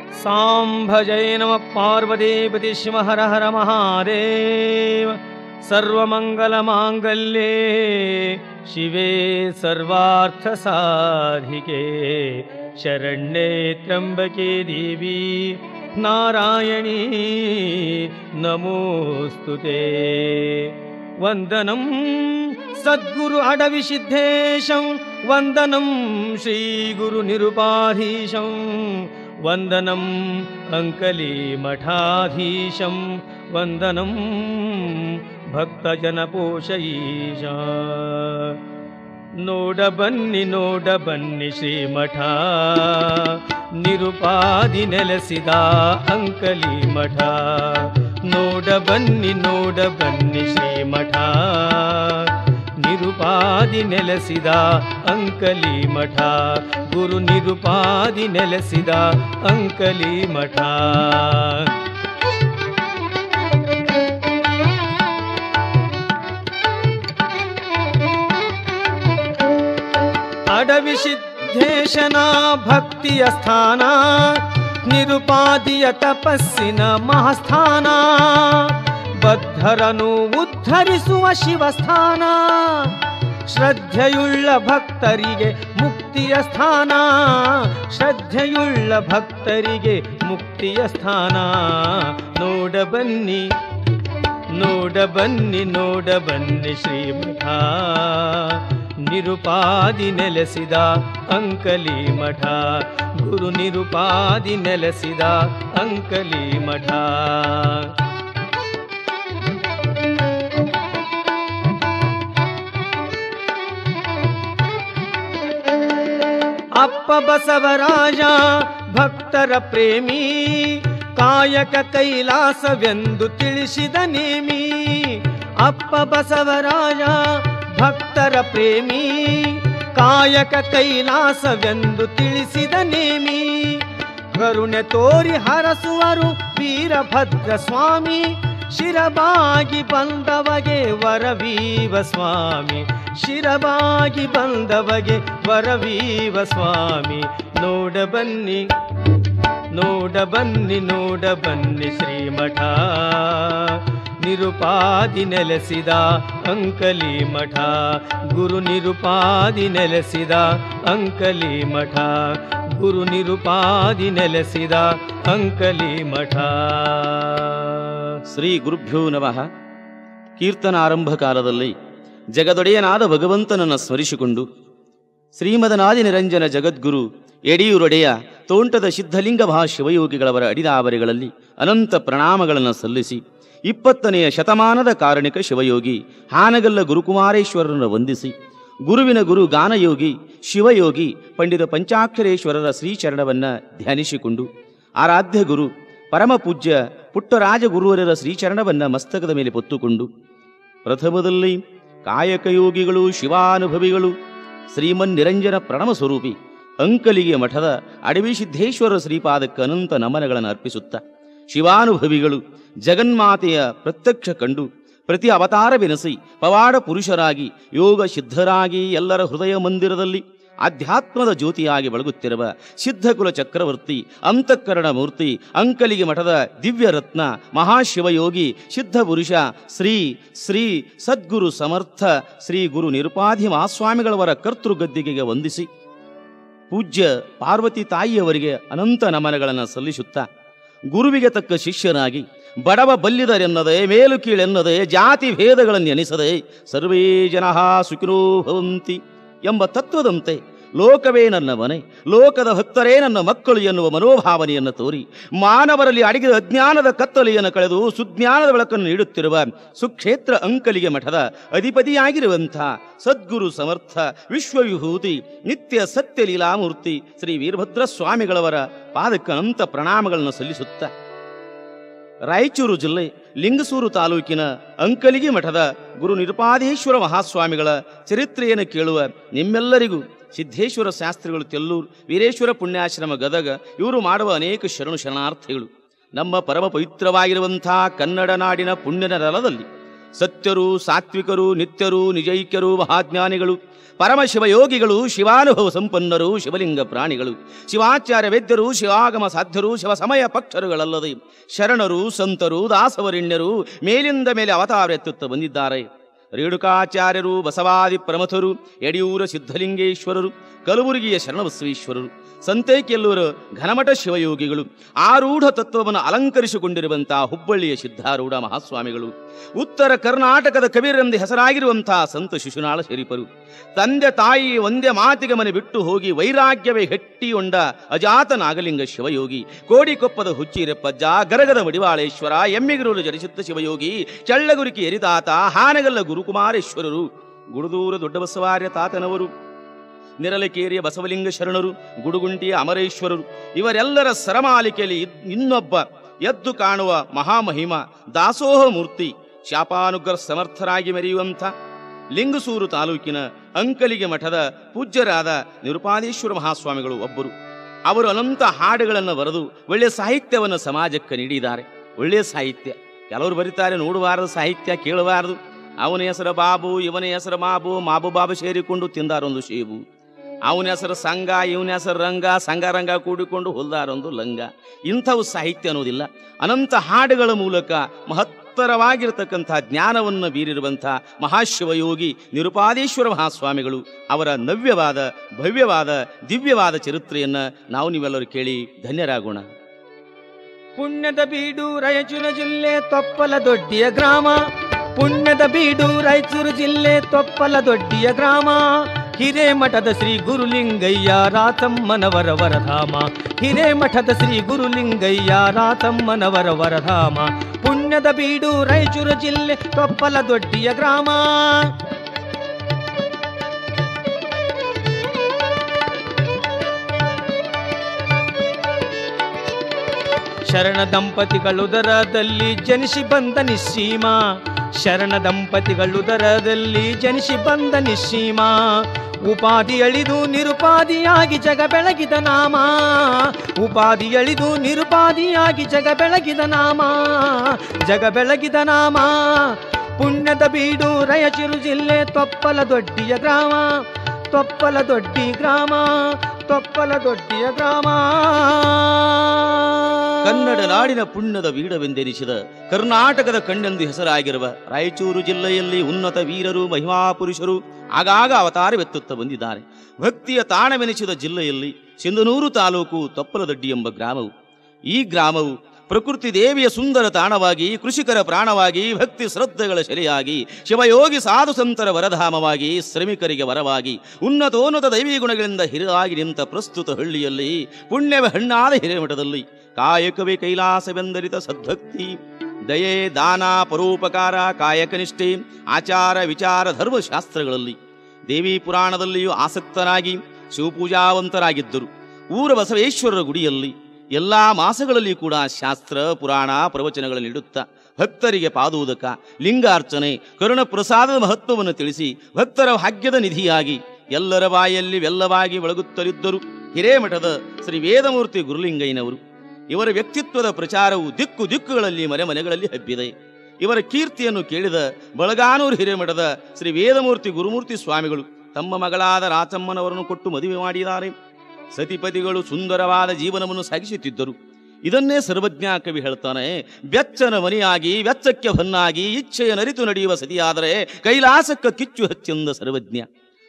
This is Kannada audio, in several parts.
साम्भजय नमः पार्वतीपति शिव हर हर महादेव सर्वमङ्गलमाङ्गल्ये शिवे सर्वार्थसाधिके शरण्ये त्र्यम्बके देवी नारायणी नमोऽस्तु ते वन्दनं सद्गुरु अडविसिद्धेशं वन्दनं श्रीगुरुनिरुपाधीशं वन्दनम् अङ्कलीमठाधीशं वन्दनं ಭಕ್ತಜನಪೋಷಯೀಶ ನೋಡ ಬನ್ನಿ ನೋಡ ಬನ್ನಿ ಶ್ರೀಮಠ ನಿರುಪಾದಿ ನೆಲೆಸಿದ ಅಂಕಲಿ ಮಠ ನೋಡ ಬನ್ನಿ ನೋಡ ಬನ್ನಿ ಶ್ರೀಮಠ ನಿರುಪಾದಿ ನೆಲೆಸಿದ ಅಂಕಲಿ ಮಠ ಗುರು ನಿರುಪಾದಿ ನೆಲೆಸಿದ ಅಂಕಲಿ ಮಠ ಅಡವಿಸಿದ್ದೇಶನ ಭಕ್ತಿಯ ಸ್ಥಾನ ನಿರುಪಾದಿಯ ತಪಸ್ಸಿನ ಮಹಾಸ್ಥಾನ ಬದ್ಧರನು ಉದ್ಧರಿಸುವ ಶಿವಸ್ಥಾನ ಶ್ರದ್ಧೆಯುಳ್ಳ ಭಕ್ತರಿಗೆ ಮುಕ್ತಿಯ ಸ್ಥಾನ ಶ್ರದ್ಧೆಯುಳ್ಳ ಭಕ್ತರಿಗೆ ಮುಕ್ತಿಯ ಸ್ಥಾನ ನೋಡ ಬನ್ನಿ ನೋಡ ಬನ್ನಿ ನೋಡ ಬನ್ನಿ ಶ್ರೀಮಠ ನಿರುಪಾದಿ ನೆಲೆಸಿದ ಅಂಕಲಿ ಮಠ ಗುರು ನಿರುಪಾದಿ ನೆಲೆಸಿದ ಅಂಕಲಿ ಮಠ ಅಪ್ಪ ಬಸವರಾಜ ಭಕ್ತರ ಪ್ರೇಮಿ ಕಾಯಕ ಕೈಲಾಸವೆಂದು ತಿಳಿಸಿದ ನೇಮಿ ಅಪ್ಪ ಬಸವರಾಜ ಭಕ್ತರ ಪ್ರೇಮಿ ಕಾಯಕ ಕೈಲಾಸವೆಂದು ತಿಳಿಸಿದ ನೇಮಿ ಕರುಣೆ ತೋರಿ ಹರಸುವರು ವೀರಭದ್ರ ಸ್ವಾಮಿ ಶಿರಬಾಗಿ ಬಂದವಗೆ ವರವೀವ ಸ್ವಾಮಿ ಶಿರಬಾಗಿ ಬಂದವಗೆ ವರವೀವ ಸ್ವಾಮಿ ನೋಡ ಬನ್ನಿ ನೋಡ ಬನ್ನಿ ನೋಡ ಬನ್ನಿ ಶ್ರೀಮಠ ನಿರುಪಾದಿ ನೆಲೆಸಿದ ಅಂಕಲಿ ಮಠ ಗುರು ನಿರುಪಾದಿ ನೆಲೆಸಿದ ಅಂಕಲಿ ಮಠ ಗುರು ನಿರುಪಾದಿ ನೆಲೆಸಿದ ಅಂಕಲಿ ಮಠ ಶ್ರೀ ಗುರುಭ್ಯೋ ನಮಃ ಕೀರ್ತನ ಆರಂಭ ಕಾಲದಲ್ಲಿ ಜಗದೊಡೆಯನಾದ ಭಗವಂತನನ್ನು ಸ್ಮರಿಸಿಕೊಂಡು ಶ್ರೀಮದನಾದಿ ನಿರಂಜನ ಜಗದ್ಗುರು ಯಡಿಯೂರೊಡೆಯ ತೋಂಟದ ಸಿದ್ಧಲಿಂಗ ಮಹಾ ಶಿವಯೋಗಿಗಳವರ ಅಡಿದಾವರಿಗಳಲ್ಲಿ ಅನಂತ ಪ್ರಣಾಮಗಳನ್ನು ಸಲ್ಲಿಸಿ ಇಪ್ಪತ್ತನೆಯ ಶತಮಾನದ ಕಾರಣಿಕ ಶಿವಯೋಗಿ ಹಾನಗಲ್ಲ ಗುರುಕುಮಾರೇಶ್ವರರನ್ನು ವಂದಿಸಿ ಗುರುವಿನ ಗುರು ಗಾನಯೋಗಿ ಶಿವಯೋಗಿ ಪಂಡಿತ ಪಂಚಾಕ್ಷರೇಶ್ವರರ ಶ್ರೀಚರಣವನ್ನು ಧ್ಯಾನಿಸಿಕೊಂಡು ಆರಾಧ್ಯ ಗುರು ಪರಮ ಪೂಜ್ಯ ಪುಟ್ಟರಾಜ ಗುರುವರರ ಶ್ರೀಚರಣವನ್ನು ಮಸ್ತಕದ ಮೇಲೆ ಹೊತ್ತುಕೊಂಡು ಪ್ರಥಮದಲ್ಲಿ ಕಾಯಕಯೋಗಿಗಳು ಶಿವಾನುಭವಿಗಳು ಶ್ರೀಮನ್ ನಿರಂಜನ ಪ್ರಣವ ಸ್ವರೂಪಿ ಅಂಕಲಿಗೆ ಮಠದ ಅಡವಿ ಸಿದ್ದೇಶ್ವರ ಶ್ರೀಪಾದಕ್ಕೆ ಅನಂತ ನಮನಗಳನ್ನು ಅರ್ಪಿಸುತ್ತ ಶಿವಾನುಭವಿಗಳು ಜಗನ್ಮಾತೆಯ ಪ್ರತ್ಯಕ್ಷ ಕಂಡು ಪ್ರತಿ ಅವತಾರವೆನಿಸಿ ಪವಾಡ ಪುರುಷರಾಗಿ ಯೋಗ ಸಿದ್ಧರಾಗಿ ಎಲ್ಲರ ಹೃದಯ ಮಂದಿರದಲ್ಲಿ ಆಧ್ಯಾತ್ಮದ ಜ್ಯೋತಿಯಾಗಿ ಬೆಳಗುತ್ತಿರುವ ಸಿದ್ಧಕುಲ ಚಕ್ರವರ್ತಿ ಅಂತಃಕರಣ ಮೂರ್ತಿ ಅಂಕಲಿಗೆ ಮಠದ ದಿವ್ಯ ರತ್ನ ಮಹಾಶಿವಯೋಗಿ ಸಿದ್ಧ ಪುರುಷ ಶ್ರೀ ಶ್ರೀ ಸದ್ಗುರು ಸಮರ್ಥ ಶ್ರೀ ಗುರು ನಿರುಪಾಧಿ ಮಹಾಸ್ವಾಮಿಗಳವರ ಕರ್ತೃಗದ್ದಿಗೆಗೆ ವಂದಿಸಿ ಪೂಜ್ಯ ಪಾರ್ವತಿ ತಾಯಿಯವರಿಗೆ ಅನಂತ ನಮನಗಳನ್ನು ಸಲ್ಲಿಸುತ್ತಾ ಗುರುವಿಗೆ ತಕ್ಕ ಶಿಷ್ಯನಾಗಿ ಬಡವ ಬಲ್ಲಿದರೆನ್ನದೆ ಮೇಲು ಕೀಳೆನ್ನದೆ ಜಾತಿ ಭೇದಗಳನ್ನು ಎನಿಸದೆ ಸರ್ವೇ ಜನಃ ಸುಖಿನೋ ಭವಂತಿ ಎಂಬ ತತ್ವದಂತೆ ಲೋಕವೇ ನನ್ನ ಮನೆ ಲೋಕದ ಭಕ್ತರೇ ನನ್ನ ಮಕ್ಕಳು ಎನ್ನುವ ಮನೋಭಾವನೆಯನ್ನು ತೋರಿ ಮಾನವರಲ್ಲಿ ಅಡಗಿದ ಅಜ್ಞಾನದ ಕತ್ತಲೆಯನ್ನು ಕಳೆದು ಸುಜ್ಞಾನದ ಬೆಳಕನ್ನು ನೀಡುತ್ತಿರುವ ಸುಕ್ಷೇತ್ರ ಅಂಕಲಿಗೆ ಮಠದ ಅಧಿಪತಿಯಾಗಿರುವಂಥ ಸದ್ಗುರು ಸಮರ್ಥ ವಿಶ್ವವಿಭೂತಿ ನಿತ್ಯ ಸತ್ಯ ಲೀಲಾಮೂರ್ತಿ ಶ್ರೀ ವೀರಭದ್ರ ಸ್ವಾಮಿಗಳವರ ಪಾದಕ್ಕೆ ಅನಂತ ಪ್ರಣಾಮಗಳನ್ನು ಸಲ್ಲಿಸುತ್ತಾ ರಾಯಚೂರು ಜಿಲ್ಲೆ ಲಿಂಗಸೂರು ತಾಲೂಕಿನ ಅಂಕಲಿಗೆ ಮಠದ ಗುರು ನಿರುಪಾದೇಶ್ವರ ಮಹಾಸ್ವಾಮಿಗಳ ಚರಿತ್ರೆಯನ್ನು ಕೇಳುವ ನಿಮ್ಮೆಲ್ಲರಿಗೂ ಸಿದ್ದೇಶ್ವರ ಶಾಸ್ತ್ರಿಗಳು ತೆಲ್ಲೂರು ವೀರೇಶ್ವರ ಪುಣ್ಯಾಶ್ರಮ ಗದಗ ಇವರು ಮಾಡುವ ಅನೇಕ ಶರಣು ಶರಣಾರ್ಥಿಗಳು ನಮ್ಮ ಪರಮ ಪವಿತ್ರವಾಗಿರುವಂಥ ಕನ್ನಡ ನಾಡಿನ ಪುಣ್ಯದ ನೆಲದಲ್ಲಿ ಸತ್ಯರು ಸಾತ್ವಿಕರು ನಿತ್ಯರು ನಿಜೈಕ್ಯರು ಮಹಾಜ್ಞಾನಿಗಳು ಪರಮಶಿವಯೋಗಿಗಳು ಶಿವಾನುಭವ ಸಂಪನ್ನರು ಶಿವಲಿಂಗ ಪ್ರಾಣಿಗಳು ಶಿವಾಚಾರ್ಯ ವೇದ್ಯರು ಶಿವಾಗಮ ಸಾಧ್ಯರು ಶಿವ ಸಮಯ ಪಕ್ಷರುಗಳಲ್ಲದೆ ಶರಣರು ಸಂತರು ದಾಸವರಿಣ್ಯರು ಮೇಲಿಂದ ಮೇಲೆ ಅವತಾರ ಎತ್ತುತ್ತಾ ಬಂದಿದ್ದಾರೆ ರೇಣುಕಾಚಾರ್ಯರು ಬಸವಾದಿ ಪ್ರಮಥರು ಯಡಿಯೂರ ಸಿದ್ಧಲಿಂಗೇಶ್ವರರು ಕಲಬುರಗಿಯ ಶರಣಬಸವೇಶ್ವರರು ಸಂತೇಕೆಲ್ಲೂರ ಘನಮಠ ಶಿವಯೋಗಿಗಳು ಆರೂಢ ತತ್ವವನ್ನು ಅಲಂಕರಿಸಿಕೊಂಡಿರುವಂತಹ ಹುಬ್ಬಳ್ಳಿಯ ಸಿದ್ಧಾರೂಢ ಮಹಾಸ್ವಾಮಿಗಳು ಉತ್ತರ ಕರ್ನಾಟಕದ ಕಬೀರರೆಂದು ಹೆಸರಾಗಿರುವಂತಹ ಸಂತ ಶಿಶುನಾಳ ಶರೀಫರು ತಂದೆ ತಾಯಿ ಒಂದೇ ಮಾತಿಗೆ ಮನೆ ಬಿಟ್ಟು ಹೋಗಿ ವೈರಾಗ್ಯವೇ ಹೆಟ್ಟಿಯೊಂಡ ಅಜಾತ ನಾಗಲಿಂಗ ಶಿವಯೋಗಿ ಕೋಡಿಕೊಪ್ಪದ ಹುಚ್ಚಿರಪ್ಪಜ್ಜ ಗರಗದ ಮಡಿವಾಳೇಶ್ವರ ಎಮ್ಮಿಗಿರೂರು ಜಡಿಸಿದ್ದ ಶಿವಯೋಗಿ ಚಳ್ಳಗುರಿಕಿ ಎರಿತಾತ ಹಾನಗಲ್ಲ ಗುರುಕುಮಾರೇಶ್ವರರು ಗುಡುದೂರ ದೊಡ್ಡಬಸವಾರ್ಯ ತಾತನವರು ನಿರಲಕೇರಿಯ ಬಸವಲಿಂಗ ಶರಣರು ಗುಡುಗುಂಟಿಯ ಅಮರೇಶ್ವರರು ಇವರೆಲ್ಲರ ಸರಮಾಲಿಕೆಯಲ್ಲಿ ಇದ್- ಇನ್ನೊಬ್ಬ ಎದ್ದು ಕಾಣುವ ಮಹಾಮಹಿಮ ದಾಸೋಹ ಮೂರ್ತಿ ಶಾಪಾನುಗ್ರಹ ಸಮರ್ಥರಾಗಿ ಮೆರೆಯುವಂಥ ಲಿಂಗಸೂರು ತಾಲೂಕಿನ ಅಂಕಲಿಗೆ ಮಠದ ಪೂಜ್ಯರಾದ ನಿರುಪಾದೇಶ್ವರ ಮಹಾಸ್ವಾಮಿಗಳು ಒಬ್ಬರು ಅವರು ಅನಂತ ಹಾಡುಗಳನ್ನು ಬರೆದು ಒಳ್ಳೆಯ ಸಾಹಿತ್ಯವನ್ನು ಸಮಾಜಕ್ಕೆ ನೀಡಿದ್ದಾರೆ ಒಳ್ಳೆಯ ಸಾಹಿತ್ಯ ಕೆಲವರು ಬರೀತಾರೆ ನೋಡಬಾರದು ಸಾಹಿತ್ಯ ಕೇಳಬಾರದು ಅವನ ಹೆಸರು ಬಾಬು ಇವನ ಹೆಸರು ಮಾಬು ಮಾಬು ಬಾಬು ಸೇರಿಕೊಂಡು ತಿಂದಾರೊಂದು ಶೇಬು ಅವನ ಹೆಸರು ಸಂಘ ಇವನ ಹೆಸರು ರಂಗ ಸಂಘ ರಂಗ ಕೂಡಿಕೊಂಡು ಹೊಲ್ದಾರೊಂದು ಲಂಗ ಇಂಥವು ಸಾಹಿತ್ಯ ಅನ್ನೋದಿಲ್ಲ ಅನಂತ ಹಾಡುಗಳ ಮೂಲಕ ಮಹತ್ತರವಾಗಿರತಕ್ಕಂಥ ಜ್ಞಾನವನ್ನು ಬೀರಿರುವಂಥ ಮಹಾಶಿವಯೋಗಿ ನಿರುಪಾದೇಶ್ವರ ಮಹಾಸ್ವಾಮಿಗಳು ಅವರ ನವ್ಯವಾದ ಭವ್ಯವಾದ ದಿವ್ಯವಾದ ಚರಿತ್ರೆಯನ್ನು ನಾವು ನೀವೆಲ್ಲರೂ ಕೇಳಿ ಧನ್ಯರಾಗೋಣ ಪುಣ್ಯದ ಬೀಡು ರಾಯಚೂರು ಜಿಲ್ಲೆ ತೊಪ್ಪಲ ದೊಡ್ಡಿಯ ಗ್ರಾಮ ಪುಣ್ಯದ ಬೀಡು ರಾಯಚೂರು ಜಿಲ್ಲೆ ತೊಪ್ಪಲ ದೊಡ್ಡಿಯ ಗ್ರಾಮ ಹಿರೇಮಠದ ಶ್ರೀ ಗುರುಲಿಂಗಯ್ಯ ರಾತಮ್ಮನವರ ವರಧಾಮ ಹಿರೇಮಠದ ಶ್ರೀ ಗುರುಲಿಂಗಯ್ಯ ರಾತಮ್ಮನವರ ವರಧಾಮ ಪುಣ್ಯದ ಬೀಡು ರಾಯಚೂರು ಜಿಲ್ಲೆ ತೊಪ್ಪಲ ದೊಡ್ಡಿಯ ಗ್ರಾಮ ಶರಣ ದಂಪತಿಗಳುದರದಲ್ಲಿ ಜನಿಸಿ ಬಂದ ನಿಸ್ಸೀಮ ಶರಣ ದಂಪತಿಗಳುದರದಲ್ಲಿ ಜನಿಸಿ ಬಂದ ನಿಸ್ಸೀಮ ಉಪಾಧಿ ಅಳಿದು ನಿರುಪಾದಿಯಾಗಿ ಜಗ ಬೆಳಗಿದ ನಾಮ ಉಪಾಧಿ ಅಳಿದು ನಿರುಪಾದಿಯಾಗಿ ಜಗ ಬೆಳಗಿದ ನಾಮ ಜಗ ಬೆಳಗಿದ ನಾಮ ಪುಣ್ಯದ ಬೀಡು ರಾಯಚೂರು ಜಿಲ್ಲೆ ತೊಪ್ಪಲ ದೊಡ್ಡಿಯ ಗ್ರಾಮ ತೊಪ್ಪಲ ದೊಡ್ಡಿ ಗ್ರಾಮ ತೊಪ್ಪಲ ದೊಡ್ಡಿಯ ಗ್ರಾಮ ಕನ್ನಡ ನಾಡಿನ ಪುಣ್ಯದ ವೀಡವೆಂದೆನಿಸಿದ ಕರ್ನಾಟಕದ ಕಣ್ಣೆಂದು ಹೆಸರಾಗಿರುವ ರಾಯಚೂರು ಜಿಲ್ಲೆಯಲ್ಲಿ ಉನ್ನತ ವೀರರು ಮಹಿಮಾಪುರುಷರು ಆಗಾಗ ಅವತಾರವೆತ್ತುತ್ತಾ ಬಂದಿದ್ದಾರೆ ಭಕ್ತಿಯ ತಾಣವೆನಿಸಿದ ಜಿಲ್ಲೆಯಲ್ಲಿ ಸಿಂಧನೂರು ತಾಲೂಕು ತೊಪ್ಪಲದಡ್ಡಿ ಎಂಬ ಗ್ರಾಮವು ಈ ಗ್ರಾಮವು ಪ್ರಕೃತಿ ದೇವಿಯ ಸುಂದರ ತಾಣವಾಗಿ ಕೃಷಿಕರ ಪ್ರಾಣವಾಗಿ ಭಕ್ತಿ ಶ್ರದ್ಧೆಗಳ ಶೆಲೆಯಾಗಿ ಶಿವಯೋಗಿ ಸಾಧು ಸಂತರ ವರಧಾಮವಾಗಿ ಶ್ರಮಿಕರಿಗೆ ವರವಾಗಿ ಉನ್ನತೋನ್ನತ ದೈವಿ ಗುಣಗಳಿಂದ ಹಿರಿದಾಗಿ ನಿಂತ ಪ್ರಸ್ತುತ ಹಳ್ಳಿಯಲ್ಲಿ ಪುಣ್ಯವೇ ಹಣ್ಣಾದ ಹಿರೇಮಠದಲ್ಲಿ ಕಾಯಕವೇ ಕೈಲಾಸವೆಂದರಿತ ಸದ್ಭಕ್ತಿ ದಯೆ ದಾನ ಪರೋಪಕಾರ ಕಾಯಕನಿಷ್ಠೆ ಆಚಾರ ವಿಚಾರ ಧರ್ಮಶಾಸ್ತ್ರಗಳಲ್ಲಿ ದೇವಿ ಪುರಾಣದಲ್ಲಿಯೂ ಆಸಕ್ತರಾಗಿ ಶಿವಪೂಜಾವಂತರಾಗಿದ್ದರು ಊರ ಬಸವೇಶ್ವರರ ಗುಡಿಯಲ್ಲಿ ಎಲ್ಲಾ ಮಾಸಗಳಲ್ಲಿ ಕೂಡ ಶಾಸ್ತ್ರ ಪುರಾಣ ಪ್ರವಚನಗಳನ್ನು ನೀಡುತ್ತಾ ಭಕ್ತರಿಗೆ ಪಾದೋದಕ ಲಿಂಗಾರ್ಚನೆ ಕರುಣ ಪ್ರಸಾದದ ಮಹತ್ವವನ್ನು ತಿಳಿಸಿ ಭಕ್ತರ ಭಾಗ್ಯದ ನಿಧಿಯಾಗಿ ಎಲ್ಲರ ಬಾಯಲ್ಲಿ ವೆಲ್ಲವಾಗಿ ಬೆಳಗುತ್ತಲಿದ್ದರು ಹಿರೇಮಠದ ಶ್ರೀ ವೇದಮೂರ್ತಿ ಗುರುಲಿಂಗಯ್ಯನವರು ಇವರ ವ್ಯಕ್ತಿತ್ವದ ಪ್ರಚಾರವು ದಿಕ್ಕು ದಿಕ್ಕುಗಳಲ್ಲಿ ಮನೆ ಮನೆಗಳಲ್ಲಿ ಹಬ್ಬಿದೆ ಇವರ ಕೀರ್ತಿಯನ್ನು ಕೇಳಿದ ಬಳಗಾನೂರು ಹಿರೇಮಠದ ಶ್ರೀ ವೇದಮೂರ್ತಿ ಗುರುಮೂರ್ತಿ ಸ್ವಾಮಿಗಳು ತಮ್ಮ ಮಗಳಾದ ರಾಚಮ್ಮನವರನ್ನು ಕೊಟ್ಟು ಮದುವೆ ಮಾಡಿದ್ದಾರೆ ಸತಿಪತಿಗಳು ಸುಂದರವಾದ ಜೀವನವನ್ನು ಸಾಗಿಸುತ್ತಿದ್ದರು ಇದನ್ನೇ ಸರ್ವಜ್ಞ ಕವಿ ಹೇಳ್ತಾನೆ ಬೆಚ್ಚನ ಮನೆಯಾಗಿ ವೆಚ್ಚಕ್ಕೆ ಹೊನ್ನಾಗಿ ಇಚ್ಛೆಯ ನರಿತು ನಡೆಯುವ ಸತಿಯಾದರೆ ಕೈಲಾಸಕ್ಕ ಕಿಚ್ಚು ಹಚ್ಚೆಂದ ಸರ್ವಜ್ಞ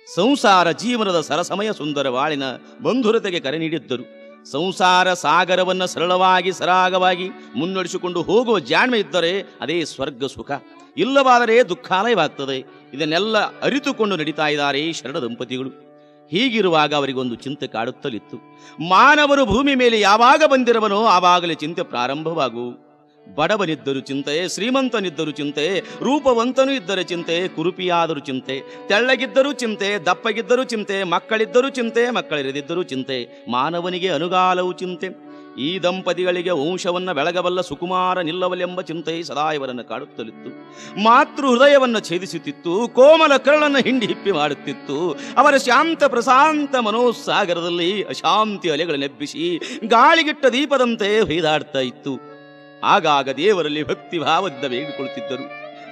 ಸಂಸಾರ ಜೀವನದ ಸರಸಮಯ ಸುಂದರ ಬಾಳಿನ ಬಂಧುರತೆಗೆ ಕರೆ ನೀಡಿದ್ದರು ಸಂಸಾರ ಸಾಗರವನ್ನ ಸರಳವಾಗಿ ಸರಾಗವಾಗಿ ಮುನ್ನಡೆಸಿಕೊಂಡು ಹೋಗುವ ಜಾಣ್ಮೆ ಇದ್ದರೆ ಅದೇ ಸ್ವರ್ಗ ಸುಖ ಇಲ್ಲವಾದರೆ ದುಃಖಾಲಯವಾಗ್ತದೆ ಇದನ್ನೆಲ್ಲ ಅರಿತುಕೊಂಡು ನಡೀತಾ ಇದ್ದಾರೆ ಶರಣ ದಂಪತಿಗಳು ಹೀಗಿರುವಾಗ ಅವರಿಗೊಂದು ಚಿಂತೆ ಕಾಡುತ್ತಲಿತ್ತು ಮಾನವರು ಭೂಮಿ ಮೇಲೆ ಯಾವಾಗ ಬಂದಿರುವನೋ ಆವಾಗಲೇ ಚಿಂತೆ ಪ್ರಾರಂಭವಾಗು ಬಡವನಿದ್ದರು ಚಿಂತೆ ಶ್ರೀಮಂತನಿದ್ದರು ಚಿಂತೆ ರೂಪವಂತನೂ ಇದ್ದರೆ ಚಿಂತೆ ಕುರುಪಿಯಾದರೂ ಚಿಂತೆ ತೆಳ್ಳಗಿದ್ದರೂ ಚಿಂತೆ ದಪ್ಪಗಿದ್ದರೂ ಚಿಂತೆ ಮಕ್ಕಳಿದ್ದರೂ ಚಿಂತೆ ಮಕ್ಕಳಿರದಿದ್ದರೂ ಚಿಂತೆ ಮಾನವನಿಗೆ ಅನುಗಾಲವು ಚಿಂತೆ ಈ ದಂಪತಿಗಳಿಗೆ ವಂಶವನ್ನ ಬೆಳಗಬಲ್ಲ ಸುಕುಮಾರ ನಿಲ್ಲವಲೆಂಬ ಚಿಂತೆ ಸದಾ ಇವರನ್ನು ಕಾಡುತ್ತಲಿತ್ತು ಮಾತೃ ಹೃದಯವನ್ನು ಛೇದಿಸುತ್ತಿತ್ತು ಕೋಮಲ ಕರಳನ್ನು ಹಿಂಡಿ ಹಿಪ್ಪಿ ಮಾಡುತ್ತಿತ್ತು ಅವರ ಶಾಂತ ಪ್ರಶಾಂತ ಮನೋಸಾಗರದಲ್ಲಿ ಅಶಾಂತಿ ಅಲೆಗಳನ್ನೆಬ್ಬಿಸಿ ಗಾಳಿಗಿಟ್ಟ ದೀಪದಂತೆ ಹೊಯ್ದಾಡ್ತಾ ಇತ್ತು ಆಗಾಗ ದೇವರಲ್ಲಿ ಭಕ್ತಿ ಭಾವದಿಂದ ಬೇಡಿಕೊಳ್ಳುತ್ತಿದ್ದರು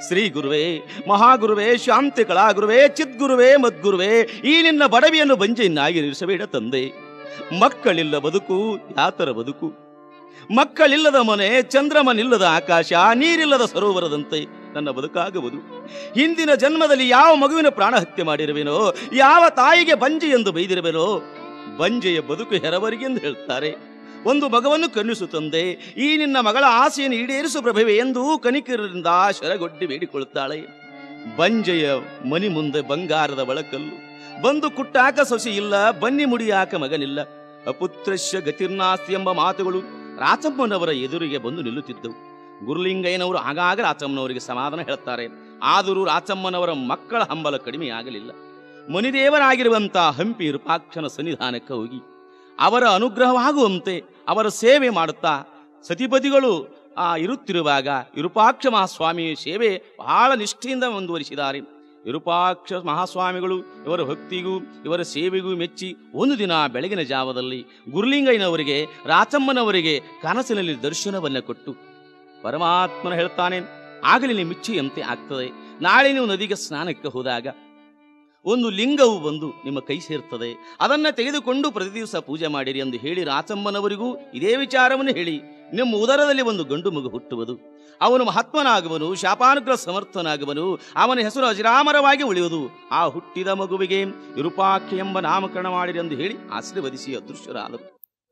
ಶ್ರೀ ಗುರುವೇ ಮಹಾಗುರುವೇ ಶಾಂತಿ ಕಲಾಗುರುವೇ ಚಿದ್ಗುರುವೇ ಮದ್ಗುರುವೇ ಈ ನಿನ್ನ ಬಡವಿಯನ್ನು ಬಂಜೆಯನ್ನಾಗಿ ನಿಲ್ಲಿಸಬೇಡ ತಂದೆ ಮಕ್ಕಳಿಲ್ಲ ಬದುಕು ಯಾತರ ಬದುಕು ಮಕ್ಕಳಿಲ್ಲದ ಮನೆ ಚಂದ್ರಮನಿಲ್ಲದ ಆಕಾಶ ನೀರಿಲ್ಲದ ಸರೋವರದಂತೆ ನನ್ನ ಬದುಕಾಗುವುದು ಹಿಂದಿನ ಜನ್ಮದಲ್ಲಿ ಯಾವ ಮಗುವಿನ ಪ್ರಾಣ ಹತ್ಯೆ ಮಾಡಿರುವೆನೋ ಯಾವ ತಾಯಿಗೆ ಬಂಜೆ ಎಂದು ಬೈದಿರುವೆನೋ ಬಂಜೆಯ ಬದುಕು ಹೆರವರಿಗೆಂದು ಹೇಳ್ತಾರೆ ಒಂದು ಮಗವನ್ನು ಕನ್ನಿಸು ತಂದೆ ಈ ನಿನ್ನ ಮಗಳ ಆಸೆಯನ್ನು ಈಡೇರಿಸು ಪ್ರಭೆವೆ ಎಂದು ಕನಿಕರಿಂದ ಶರಗೊಡ್ಡಿ ಬೇಡಿಕೊಳ್ಳುತ್ತಾಳೆ ಬಂಜೆಯ ಮನಿ ಮುಂದೆ ಬಂಗಾರದ ಬಳಕಲ್ಲು ಬಂದು ಕುಟ್ಟಾಕ ಸೊಸೆ ಇಲ್ಲ ಬನ್ನಿ ಮುಡಿಯಾಕ ಮಗನಿಲ್ಲ ಅಪುತ್ರಶ್ಯ ಗತಿರ್ನಾಸ್ತಿ ಎಂಬ ಮಾತುಗಳು ರಾಚಮ್ಮನವರ ಎದುರಿಗೆ ಬಂದು ನಿಲ್ಲುತ್ತಿದ್ದವು ಗುರುಲಿಂಗಯ್ಯನವರು ಆಗಾಗ ರಾಚಮ್ಮನವರಿಗೆ ಸಮಾಧಾನ ಹೇಳುತ್ತಾರೆ ಆದರೂ ರಾಚಮ್ಮನವರ ಮಕ್ಕಳ ಹಂಬಲ ಕಡಿಮೆಯಾಗಲಿಲ್ಲ ಮುನಿದೇವರಾಗಿರುವಂಥ ಹಂಪಿ ವಿರೂಪಾಕ್ಷನ ಸನ್ನಿಧಾನಕ್ಕೆ ಹೋಗಿ ಅವರ ಅನುಗ್ರಹವಾಗುವಂತೆ ಅವರ ಸೇವೆ ಮಾಡುತ್ತಾ ಸತಿಪತಿಗಳು ಆ ಇರುತ್ತಿರುವಾಗ ವಿರೂಪಾಕ್ಷ ಮಹಾಸ್ವಾಮಿಯ ಸೇವೆ ಬಹಳ ನಿಷ್ಠೆಯಿಂದ ಮುಂದುವರಿಸಿದ್ದಾರೆ ವಿರೂಪಾಕ್ಷ ಮಹಾಸ್ವಾಮಿಗಳು ಇವರ ಭಕ್ತಿಗೂ ಇವರ ಸೇವೆಗೂ ಮೆಚ್ಚಿ ಒಂದು ದಿನ ಬೆಳಗಿನ ಜಾವದಲ್ಲಿ ಗುರುಲಿಂಗಯ್ಯನವರಿಗೆ ರಾಚಮ್ಮನವರಿಗೆ ಕನಸಿನಲ್ಲಿ ದರ್ಶನವನ್ನು ಕೊಟ್ಟು ಪರಮಾತ್ಮನ ಹೇಳ್ತಾನೆ ಆಗಲಿ ನಿಮ್ಮ ಇಚ್ಛೆಯಂತೆ ಆಗ್ತದೆ ನಾಳೆ ನೀವು ನದಿಗೆ ಸ್ನಾನಕ್ಕೆ ಹೋದಾಗ ಒಂದು ಲಿಂಗವು ಬಂದು ನಿಮ್ಮ ಕೈ ಸೇರ್ತದೆ ಅದನ್ನ ತೆಗೆದುಕೊಂಡು ಪ್ರತಿ ದಿವಸ ಪೂಜೆ ಮಾಡಿರಿ ಎಂದು ಹೇಳಿ ರಾಚಮ್ಮನವರಿಗೂ ಇದೇ ವಿಚಾರವನ್ನು ಹೇಳಿ ನಿಮ್ಮ ಉದರದಲ್ಲಿ ಒಂದು ಗಂಡು ಮಗು ಹುಟ್ಟುವುದು ಅವನು ಮಹಾತ್ಮನಾಗುವನು ಶಾಪಾನುಗ್ರಹ ಸಮರ್ಥನಾಗುವನು ಅವನ ಹೆಸರು ಅಜರಾಮರವಾಗಿ ಉಳಿಯುವುದು ಆ ಹುಟ್ಟಿದ ಮಗುವಿಗೆ ವಿರೂಪಾಕ್ಷ ಎಂಬ ನಾಮಕರಣ ಮಾಡಿರಿ ಎಂದು ಹೇಳಿ ಆಶೀರ್ವದಿಸಿ ಅದೃಶ್ಯರಾದರು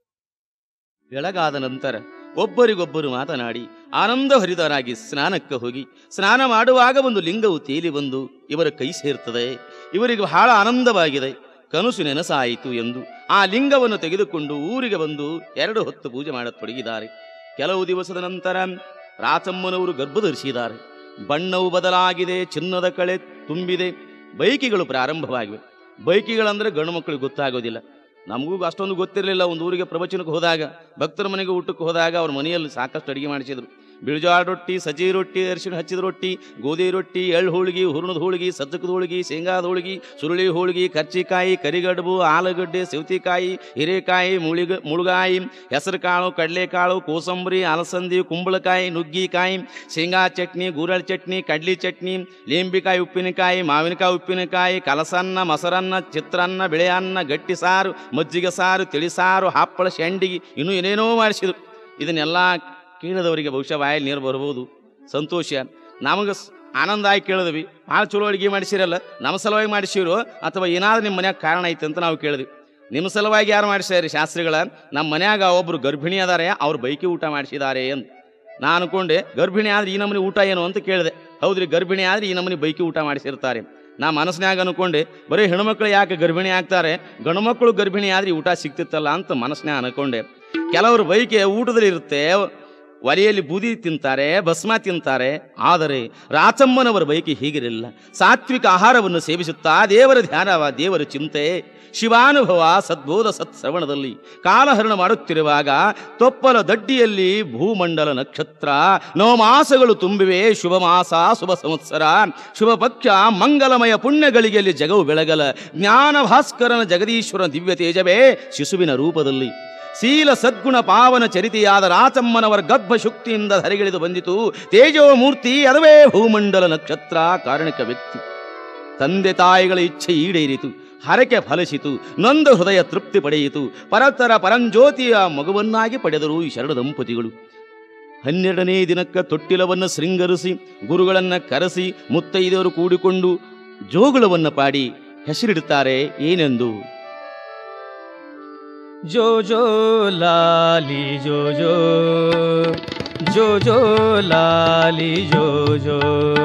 ಬೆಳಗಾದ ನಂತರ ಒಬ್ಬರಿಗೊಬ್ಬರು ಮಾತನಾಡಿ ಆನಂದ ಹರಿದರಾಗಿ ಸ್ನಾನಕ್ಕೆ ಹೋಗಿ ಸ್ನಾನ ಮಾಡುವಾಗ ಒಂದು ಲಿಂಗವು ತೇಲಿ ಬಂದು ಇವರ ಕೈ ಸೇರ್ತದೆ ಇವರಿಗೆ ಬಹಳ ಆನಂದವಾಗಿದೆ ಕನಸು ನೆನಸಾಯಿತು ಎಂದು ಆ ಲಿಂಗವನ್ನು ತೆಗೆದುಕೊಂಡು ಊರಿಗೆ ಬಂದು ಎರಡು ಹೊತ್ತು ಪೂಜೆ ಮಾಡತೊಡಗಿದ್ದಾರೆ ಕೆಲವು ದಿವಸದ ನಂತರ ರಾಚಮ್ಮನವರು ಗರ್ಭಧರಿಸಿದ್ದಾರೆ ಬಣ್ಣವು ಬದಲಾಗಿದೆ ಚಿನ್ನದ ಕಳೆ ತುಂಬಿದೆ ಬೈಕಿಗಳು ಪ್ರಾರಂಭವಾಗಿವೆ ಬೈಕಿಗಳಂದ್ರೆ ಗಂಡು ಮಕ್ಕಳಿಗೆ ಗೊತ್ತಾಗೋದಿಲ್ಲ ನಮಗೂ ಅಷ್ಟೊಂದು ಗೊತ್ತಿರಲಿಲ್ಲ ಒಂದು ಊರಿಗೆ ಪ್ರವಚನಕ್ಕೆ ಹೋದಾಗ ಭಕ್ತರ ಮನೆಗೆ ಊಟಕ್ಕೆ ಹೋದಾಗ ಅವ್ರ ಮನೆಯಲ್ಲಿ ಸಾಕಷ್ಟು ಅಡಿಗೆ ಮಾಡಿಸಿದ್ರು ಬಿಳಿಜಾಳ ರೊಟ್ಟಿ ಸಜ್ಜಿ ರೊಟ್ಟಿ ಅರಿಶಿಣ ಹಚ್ಚಿದ ರೊಟ್ಟಿ ಗೋಧಿ ರೊಟ್ಟಿ ಎಳ್ಳು ಹೋಳಿಗೆ ಹುರ್ಣದ ಹೋಳಿಗೆ ಸಜ್ಜಕದ ಹೋಳಿಗೆ ಶೇಂಗಾದ ಹೋಳಿಗೆ ಸುರುಳಿ ಹೋಳಿಗೆ ಕರ್ಚಿಕಾಯಿ ಕರಿಗಡುಬು ಆಲೂಗಡ್ಡೆ ಸೌತಿಕಾಯಿ ಹಿರೇಕಾಯಿ ಮುಳಿಗ ಮುಳುಗಾಯಿ ಹೆಸರುಕಾಳು ಕಡಲೆಕಾಳು ಕೋಸಂಬರಿ ಅಲಸಂದಿ ಕುಂಬಳಕಾಯಿ ನುಗ್ಗಿಕಾಯಿ ಶೇಂಗಾ ಚಟ್ನಿ ಗೂರಳ ಚಟ್ನಿ ಕಡ್ಲಿ ಚಟ್ನಿ ಲಿಂಬಿಕಾಯಿ ಉಪ್ಪಿನಕಾಯಿ ಮಾವಿನಕಾಯಿ ಉಪ್ಪಿನಕಾಯಿ ಕಲಸನ್ನ ಮೊಸರನ್ನ ಚಿತ್ರಾನ್ನ ಬಿಳೆಯನ್ನ ಗಟ್ಟಿ ಸಾರು ಮಜ್ಜಿಗೆ ಸಾರು ತಿಳಿಸಾರು ಹಪ್ಪಳ ಶೆಂಡಿಗೆ ಇನ್ನೂ ಏನೇನೋ ಮಾಡಿಸಿದ್ರು ಇದನ್ನೆಲ್ಲ ಕೇಳಿದವರಿಗೆ ಬಹುಶಃ ಬಾಯಲ್ಲಿ ನೀರು ಬರ್ಬೋದು ಸಂತೋಷ ನಮಗೆ ಸ್- ಆನಂದ ಆಗಿ ಕೇಳಿದ್ವಿ ಭಾಳ ಚಲೋ ಅಡುಗೆ ಮಾಡಿಸಿರಲ್ಲ ನಮ್ಮ ಸಲುವಾಗಿ ಮಾಡಿಸಿರೋ ಅಥವಾ ಏನಾದ್ರೂ ನಿಮ್ಮ ಮನ್ಯಾಗ ಕಾರಣ ಐತೆ ಅಂತ ನಾವು ಕೇಳಿದ್ವಿ ನಿಮ್ಮ ಸಲುವಾಗಿ ಯಾರು ಮಾಡಿಸ್ಯಾರಿ ಶಾಸ್ತ್ರಿಗಳ ನಮ್ಮ ಮನ್ಯಾಗ ಒಬ್ರು ಗರ್ಭಿಣಿ ಅದಾರೆ ಅವ್ರು ಬೈಕಿ ಊಟ ಮಾಡಿಸಿದ್ದಾರೆ ಅಂತ ನಾನು ಅನ್ಕೊಂಡೆ ಗರ್ಭಿಣಿ ಆದ್ರೆ ಈ ನಮನಿ ಊಟ ಏನು ಅಂತ ಕೇಳಿದೆ ಹೌದ್ರಿ ಗರ್ಭಿಣಿ ಆದ್ರೆ ಈ ನಮನಿ ಬೈಕಿ ಊಟ ಮಾಡಿಸಿರ್ತಾರೆ ನಾ ಮನಸ್ಸಿನಾಗ ಅನ್ಕೊಂಡೆ ಬರೀ ಹೆಣ್ಮಕ್ಳು ಯಾಕೆ ಗರ್ಭಿಣಿ ಆಗ್ತಾರೆ ಗಂಡು ಮಕ್ಕಳು ಗರ್ಭಿಣಿ ಆದ್ರೆ ಈ ಊಟ ಸಿಗ್ತಿತ್ತಲ್ಲ ಅಂತ ಮನಸ್ಸಿನಾಗ ಅನ್ಕೊಂಡೆ ಕೆಲವರು ಬೈಕೆ ಊಟದಲ್ಲಿ ಇರುತ್ತೆ ಒಲೆಯಲ್ಲಿ ಬೂದಿ ತಿಂತಾರೆ ಭಸ್ಮ ತಿಂತಾರೆ ಆದರೆ ರಾಚಮ್ಮನವರ ಬೈಕಿ ಹೀಗಿರಲಿಲ್ಲ ಸಾತ್ವಿಕ ಆಹಾರವನ್ನು ಸೇವಿಸುತ್ತಾ ದೇವರ ಧ್ಯಾನವ ದೇವರ ಚಿಂತೆ ಶಿವಾನುಭವ ಸದ್ಬೋಧ ಸತ್ಶ್ರವಣದಲ್ಲಿ ಕಾಲಹರಣ ಮಾಡುತ್ತಿರುವಾಗ ತೊಪ್ಪಲ ದಡ್ಡಿಯಲ್ಲಿ ಭೂಮಂಡಲ ನಕ್ಷತ್ರ ನವಮಾಸಗಳು ತುಂಬಿವೆ ಶುಭ ಮಾಸ ಶುಭ ಸಂವತ್ಸರ ಶುಭ ಪಕ್ಷ ಮಂಗಲಮಯ ಪುಣ್ಯಗಳಿಗೆಯಲ್ಲಿ ಜಗವು ಬೆಳಗಲ ಜ್ಞಾನ ಭಾಸ್ಕರನ ಜಗದೀಶ್ವರನ ದಿವ್ಯ ತೇಜವೇ ಶಿಶುವಿನ ರೂಪದಲ್ಲಿ ಶೀಲ ಸದ್ಗುಣ ಪಾವನ ಚರಿತೆಯಾದ ರಾಚಮ್ಮನವರ ಗರ್ಭ ಶುಕ್ತಿಯಿಂದ ಧರೆಗಿಳಿದು ಬಂದಿತು ತೇಜೋ ಮೂರ್ತಿ ಅದುವೇ ಭೂಮಂಡಲ ನಕ್ಷತ್ರ ಕಾರಣಿಕ ವ್ಯಕ್ತಿ ತಂದೆ ತಾಯಿಗಳ ಇಚ್ಛೆ ಈಡೇರಿತು ಹರಕೆ ಫಲಿಸಿತು ನೊಂದ ಹೃದಯ ತೃಪ್ತಿ ಪಡೆಯಿತು ಪರತರ ಪರಂಜ್ಯೋತಿಯ ಮಗುವನ್ನಾಗಿ ಪಡೆದರು ಈ ಶರಣ ದಂಪತಿಗಳು ಹನ್ನೆರಡನೇ ದಿನಕ್ಕ ತೊಟ್ಟಿಲವನ್ನು ಶೃಂಗರಿಸಿ ಗುರುಗಳನ್ನ ಕರೆಸಿ ಮುತ್ತೈದವರು ಕೂಡಿಕೊಂಡು ಜೋಗುಳವನ್ನು ಪಾಡಿ ಹೆಸರಿಡುತ್ತಾರೆ ಏನೆಂದು जो जो लाली जो जो जो जो लाली जो जो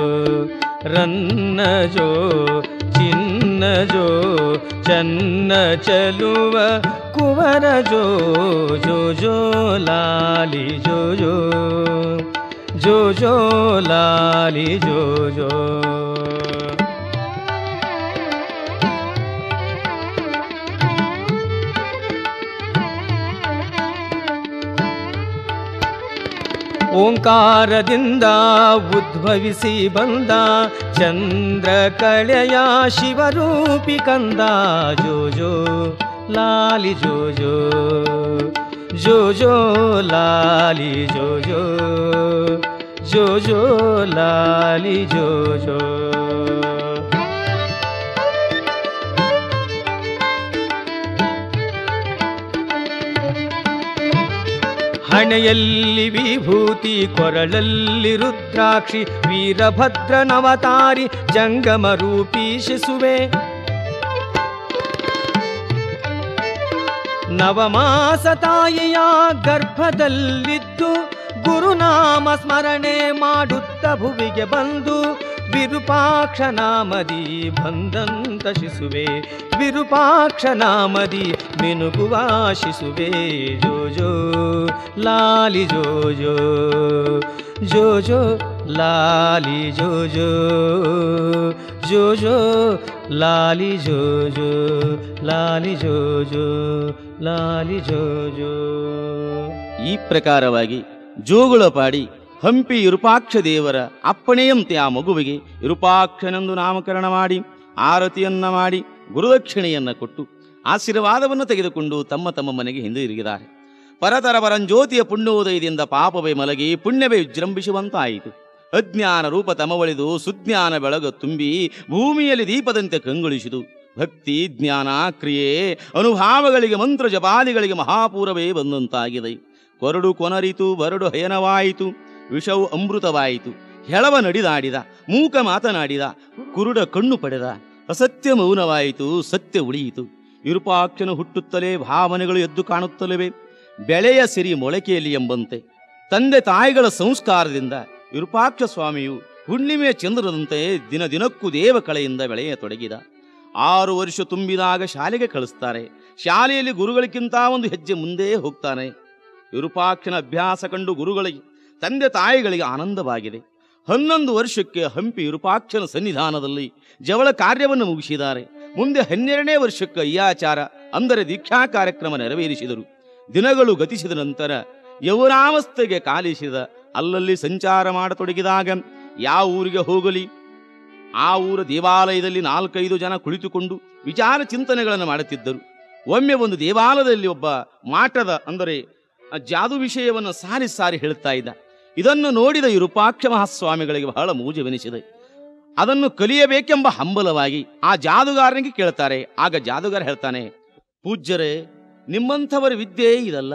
ರನ್ನ ಜೋ ಚಿನ್ನ ಜೋ ಚನ್ನ ಚಲುವ ಕುವರ ಜೋ ಜೋ ಜೋ ಲಾಲಿ ಜೋ ಜೋ ಜೋ ಜೋ ಲಾಲಿ ಜೋ ಜೋ ಓಂಕಾರದಿಂದ ಉದ್ಭವಿಸಿ ಬಂದ ಚಂದ್ರ ಕಳೆಯ ಶಿವರೂಪಿ ಕಂದ ಜೋ ಜೋ ಲಾಲಿ ಜೋ ಜೋ ಜೋ ಜೋ ಲಾಲಿ ಜೋ ಜೋ ಜೋ ಜೋ ಲಾಲಿ ಜೋ ಜೋ ಹಣೆಯಲ್ಲಿ ವಿಭೂತಿ ಕೊರಳಲ್ಲಿ ರುದ್ರಾಕ್ಷಿ ವೀರಭದ್ರನವತಾರಿ ಜಂಗಮ ರೂಪೀಶಿಸುವೆ ನವಮಾಸ ತಾಯಿಯ ಗರ್ಭದಲ್ಲಿದ್ದು ಗುರುನಾಮ ಸ್ಮರಣೆ ಮಾಡುತ್ತ ಭುವಿಗೆ ಬಂದು ವಿರೂಪಾಕ್ಷ ನಾಮದಿ ಬಂದಂತ ಶಿಸುವೆ ವಿರೂಪಾಕ್ಷ ನಾಮದಿ ಮಿನುಗುವ ಶಿಸುವೆ ಜೋ ಜೋ ಲಾಲಿ ಜೋ ಜೋ ಜೋ ಜೋ ಲಾಲಿ ಜೋ ಜೋ ಜೋ ಜೋ ಲಾಲಿ ಜೋ ಜೋ ಲಾಲಿ ಜೋ ಜೋ ಲಾಲಿ ಜೋ ಜೋ ಈ ಪ್ರಕಾರವಾಗಿ ಜೋಗುಳ ಪಾಡಿ ಹಂಪಿ ವಿರೂಪಾಕ್ಷ ದೇವರ ಅಪ್ಪಣೆಯಂತೆ ಆ ಮಗುವಿಗೆ ವಿರೂಪಾಕ್ಷನೆಂದು ನಾಮಕರಣ ಮಾಡಿ ಆರತಿಯನ್ನ ಮಾಡಿ ಗುರುದಕ್ಷಿಣೆಯನ್ನ ಕೊಟ್ಟು ಆಶೀರ್ವಾದವನ್ನು ತೆಗೆದುಕೊಂಡು ತಮ್ಮ ತಮ್ಮ ಮನೆಗೆ ಹಿಂದಿರುಗಿದ್ದಾರೆ ಪರತರ ಪರಂಜ್ಯೋತಿಯ ಪುಣ್ಯೋದಯದಿಂದ ಪಾಪವೇ ಮಲಗಿ ಪುಣ್ಯವೇ ವಿಜೃಂಭಿಸುವಂತಾಯಿತು ಅಜ್ಞಾನ ರೂಪ ತಮವಳಿದು ಸುಜ್ಞಾನ ಬೆಳಗ ತುಂಬಿ ಭೂಮಿಯಲ್ಲಿ ದೀಪದಂತೆ ಕಂಗೊಳಿಸಿದು ಭಕ್ತಿ ಜ್ಞಾನ ಕ್ರಿಯೆ ಅನುಭಾವಗಳಿಗೆ ಮಂತ್ರ ಜಪಾದಿಗಳಿಗೆ ಮಹಾಪೂರವೇ ಬಂದಂತಾಗಿದೆ ಕೊರಡು ಕೊನರಿತು ಬರಡು ಹಯನವಾಯಿತು ವಿಷವು ಅಮೃತವಾಯಿತು ಹೆಳವ ನಡಿದಾಡಿದ ಮೂಕ ಮಾತನಾಡಿದ ಕುರುಡ ಕಣ್ಣು ಪಡೆದ ಅಸತ್ಯ ಮೌನವಾಯಿತು ಸತ್ಯ ಉಳಿಯಿತು ವಿರೂಪಾಕ್ಷನು ಹುಟ್ಟುತ್ತಲೇ ಭಾವನೆಗಳು ಎದ್ದು ಕಾಣುತ್ತಲಿವೆ ಬೆಳೆಯ ಸಿರಿ ಮೊಳಕೆಯಲ್ಲಿ ಎಂಬಂತೆ ತಂದೆ ತಾಯಿಗಳ ಸಂಸ್ಕಾರದಿಂದ ವಿರೂಪಾಕ್ಷ ಸ್ವಾಮಿಯು ಹುಣ್ಣಿಮೆಯ ಚಂದ್ರದಂತೆ ದಿನ ದಿನಕ್ಕೂ ದೇವ ಕಳೆಯಿಂದ ಬೆಳೆಯ ತೊಡಗಿದ ಆರು ವರ್ಷ ತುಂಬಿದಾಗ ಶಾಲೆಗೆ ಕಳಿಸ್ತಾರೆ ಶಾಲೆಯಲ್ಲಿ ಗುರುಗಳಿಗಿಂತ ಒಂದು ಹೆಜ್ಜೆ ಮುಂದೆ ಹೋಗ್ತಾನೆ ವಿರೂಪಾಕ್ಷನ ಅಭ್ಯಾಸ ಕಂಡು ಗುರುಗಳಿಗೆ ತಂದೆ ತಾಯಿಗಳಿಗೆ ಆನಂದವಾಗಿದೆ ಹನ್ನೊಂದು ವರ್ಷಕ್ಕೆ ಹಂಪಿ ವಿರೂಪಾಕ್ಷನ ಸನ್ನಿಧಾನದಲ್ಲಿ ಜವಳ ಕಾರ್ಯವನ್ನು ಮುಗಿಸಿದ್ದಾರೆ ಮುಂದೆ ಹನ್ನೆರಡನೇ ವರ್ಷಕ್ಕೆ ಅಯ್ಯಾಚಾರ ಅಂದರೆ ದೀಕ್ಷಾ ಕಾರ್ಯಕ್ರಮ ನೆರವೇರಿಸಿದರು ದಿನಗಳು ಗತಿಸಿದ ನಂತರ ಯೌವನಾವಸ್ಥೆಗೆ ಕಾಲಿಸಿದ ಅಲ್ಲಲ್ಲಿ ಸಂಚಾರ ಮಾಡತೊಡಗಿದಾಗ ಯಾವ ಊರಿಗೆ ಹೋಗಲಿ ಆ ಊರ ದೇವಾಲಯದಲ್ಲಿ ನಾಲ್ಕೈದು ಜನ ಕುಳಿತುಕೊಂಡು ವಿಚಾರ ಚಿಂತನೆಗಳನ್ನು ಮಾಡುತ್ತಿದ್ದರು ಒಮ್ಮೆ ಒಂದು ದೇವಾಲಯದಲ್ಲಿ ಒಬ್ಬ ಮಾಟದ ಅಂದರೆ ಆ ಜಾದು ವಿಷಯವನ್ನು ಸಾರಿ ಸಾರಿ ಹೇಳುತ್ತಾ ಇದ್ದ ಇದನ್ನು ನೋಡಿದ ವಿರೂಪಾಕ್ಷ ಮಹಾಸ್ವಾಮಿಗಳಿಗೆ ಬಹಳ ಮೂಜವೆನಿಸಿದೆ ಅದನ್ನು ಕಲಿಯಬೇಕೆಂಬ ಹಂಬಲವಾಗಿ ಆ ಜಾದುಗಾರನಿಗೆ ಕೇಳ್ತಾರೆ ಆಗ ಜಾದುಗಾರ ಹೇಳ್ತಾನೆ ಪೂಜ್ಯರೇ ನಿಮ್ಮಂಥವರ ವಿದ್ಯೆ ಇದಲ್ಲ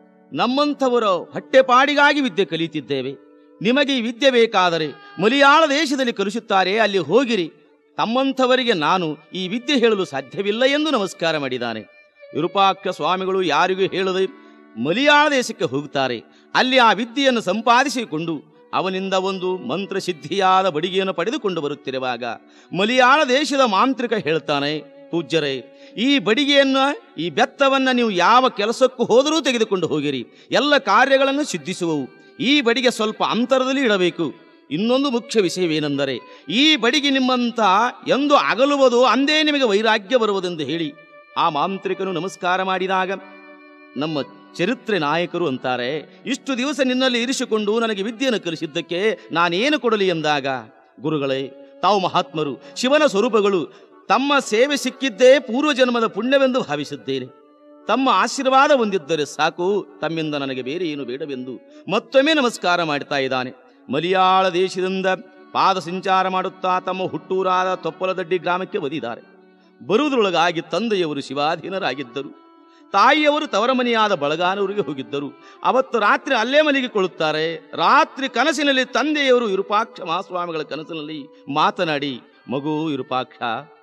ನಮ್ಮಂಥವರು ಹೊಟ್ಟೆಪಾಡಿಗಾಗಿ ವಿದ್ಯೆ ಕಲಿಯುತ್ತಿದ್ದೇವೆ ನಿಮಗೆ ಈ ವಿದ್ಯೆ ಬೇಕಾದರೆ ಮಲಯಾಳ ದೇಶದಲ್ಲಿ ಕಲಿಸುತ್ತಾರೆ ಅಲ್ಲಿ ಹೋಗಿರಿ ತಮ್ಮಂಥವರಿಗೆ ನಾನು ಈ ವಿದ್ಯೆ ಹೇಳಲು ಸಾಧ್ಯವಿಲ್ಲ ಎಂದು ನಮಸ್ಕಾರ ಮಾಡಿದ್ದಾನೆ ವಿರೂಪಾಕ್ಷ ಸ್ವಾಮಿಗಳು ಯಾರಿಗೂ ಹೇಳದೆ ಮಲಯಾಳ ದೇಶಕ್ಕೆ ಹೋಗುತ್ತಾರೆ ಅಲ್ಲಿ ಆ ವಿದ್ಯೆಯನ್ನು ಸಂಪಾದಿಸಿಕೊಂಡು ಅವನಿಂದ ಒಂದು ಮಂತ್ರಸಿದ್ಧಿಯಾದ ಬಡಿಗೆಯನ್ನು ಪಡೆದುಕೊಂಡು ಬರುತ್ತಿರುವಾಗ ಮಲಯಾಳ ದೇಶದ ಮಾಂತ್ರಿಕ ಹೇಳ್ತಾನೆ ಪೂಜ್ಯರೇ ಈ ಬಡಿಗೆಯನ್ನ ಈ ಬೆತ್ತವನ್ನ ನೀವು ಯಾವ ಕೆಲಸಕ್ಕೂ ಹೋದರೂ ತೆಗೆದುಕೊಂಡು ಹೋಗಿರಿ ಎಲ್ಲ ಕಾರ್ಯಗಳನ್ನು ಸಿದ್ಧಿಸುವವು ಈ ಬಡಿಗೆ ಸ್ವಲ್ಪ ಅಂತರದಲ್ಲಿ ಇಡಬೇಕು ಇನ್ನೊಂದು ಮುಖ್ಯ ವಿಷಯವೇನೆಂದರೆ ಈ ಬಡಿಗೆ ನಿಮ್ಮಂತ ಎಂದು ಅಗಲುವುದು ಅಂದೇ ನಿಮಗೆ ವೈರಾಗ್ಯ ಬರುವುದೆಂದು ಹೇಳಿ ಆ ಮಾಂತ್ರಿಕನು ನಮಸ್ಕಾರ ಮಾಡಿದಾಗ ನಮ್ಮ ಚರಿತ್ರೆ ನಾಯಕರು ಅಂತಾರೆ ಇಷ್ಟು ದಿವಸ ನಿನ್ನಲ್ಲಿ ಇರಿಸಿಕೊಂಡು ನನಗೆ ವಿದ್ಯೆಯನ್ನು ಕಲಿಸಿದ್ದಕ್ಕೆ ನಾನೇನು ಕೊಡಲಿ ಎಂದಾಗ ಗುರುಗಳೇ ತಾವು ಮಹಾತ್ಮರು ಶಿವನ ಸ್ವರೂಪಗಳು ತಮ್ಮ ಸೇವೆ ಸಿಕ್ಕಿದ್ದೇ ಪೂರ್ವಜನ್ಮದ ಪುಣ್ಯವೆಂದು ಭಾವಿಸಿದ್ದೇನೆ ತಮ್ಮ ಆಶೀರ್ವಾದ ಹೊಂದಿದ್ದರೆ ಸಾಕು ತಮ್ಮಿಂದ ನನಗೆ ಬೇರೆ ಏನು ಬೇಡವೆಂದು ಮತ್ತೊಮ್ಮೆ ನಮಸ್ಕಾರ ಮಾಡ್ತಾ ಇದ್ದಾನೆ ಮಲಯಾಳ ದೇಶದಿಂದ ಪಾದ ಸಂಚಾರ ಮಾಡುತ್ತಾ ತಮ್ಮ ಹುಟ್ಟೂರಾದ ತೊಪ್ಪಲದಡ್ಡಿ ಗ್ರಾಮಕ್ಕೆ ಒದಿದ್ದಾರೆ ಬರುವುದರೊಳಗಾಗಿ ತಂದೆಯವರು ಶಿವಾಧೀನರಾಗಿದ್ದರು ತಾಯಿಯವರು ತವರ ಮನೆಯಾದ ಬಳಗಾನೂರಿಗೆ ಹೋಗಿದ್ದರು ಅವತ್ತು ರಾತ್ರಿ ಅಲ್ಲೇ ಮಲಗಿಕೊಳ್ಳುತ್ತಾರೆ ರಾತ್ರಿ ಕನಸಿನಲ್ಲಿ ತಂದೆಯವರು ವಿರೂಪಾಕ್ಷ ಮಹಾಸ್ವಾಮಿಗಳ ಕನಸಿನಲ್ಲಿ ಮಾತನಾಡಿ ಮಗು ವಿರೂಪಾಕ್ಷ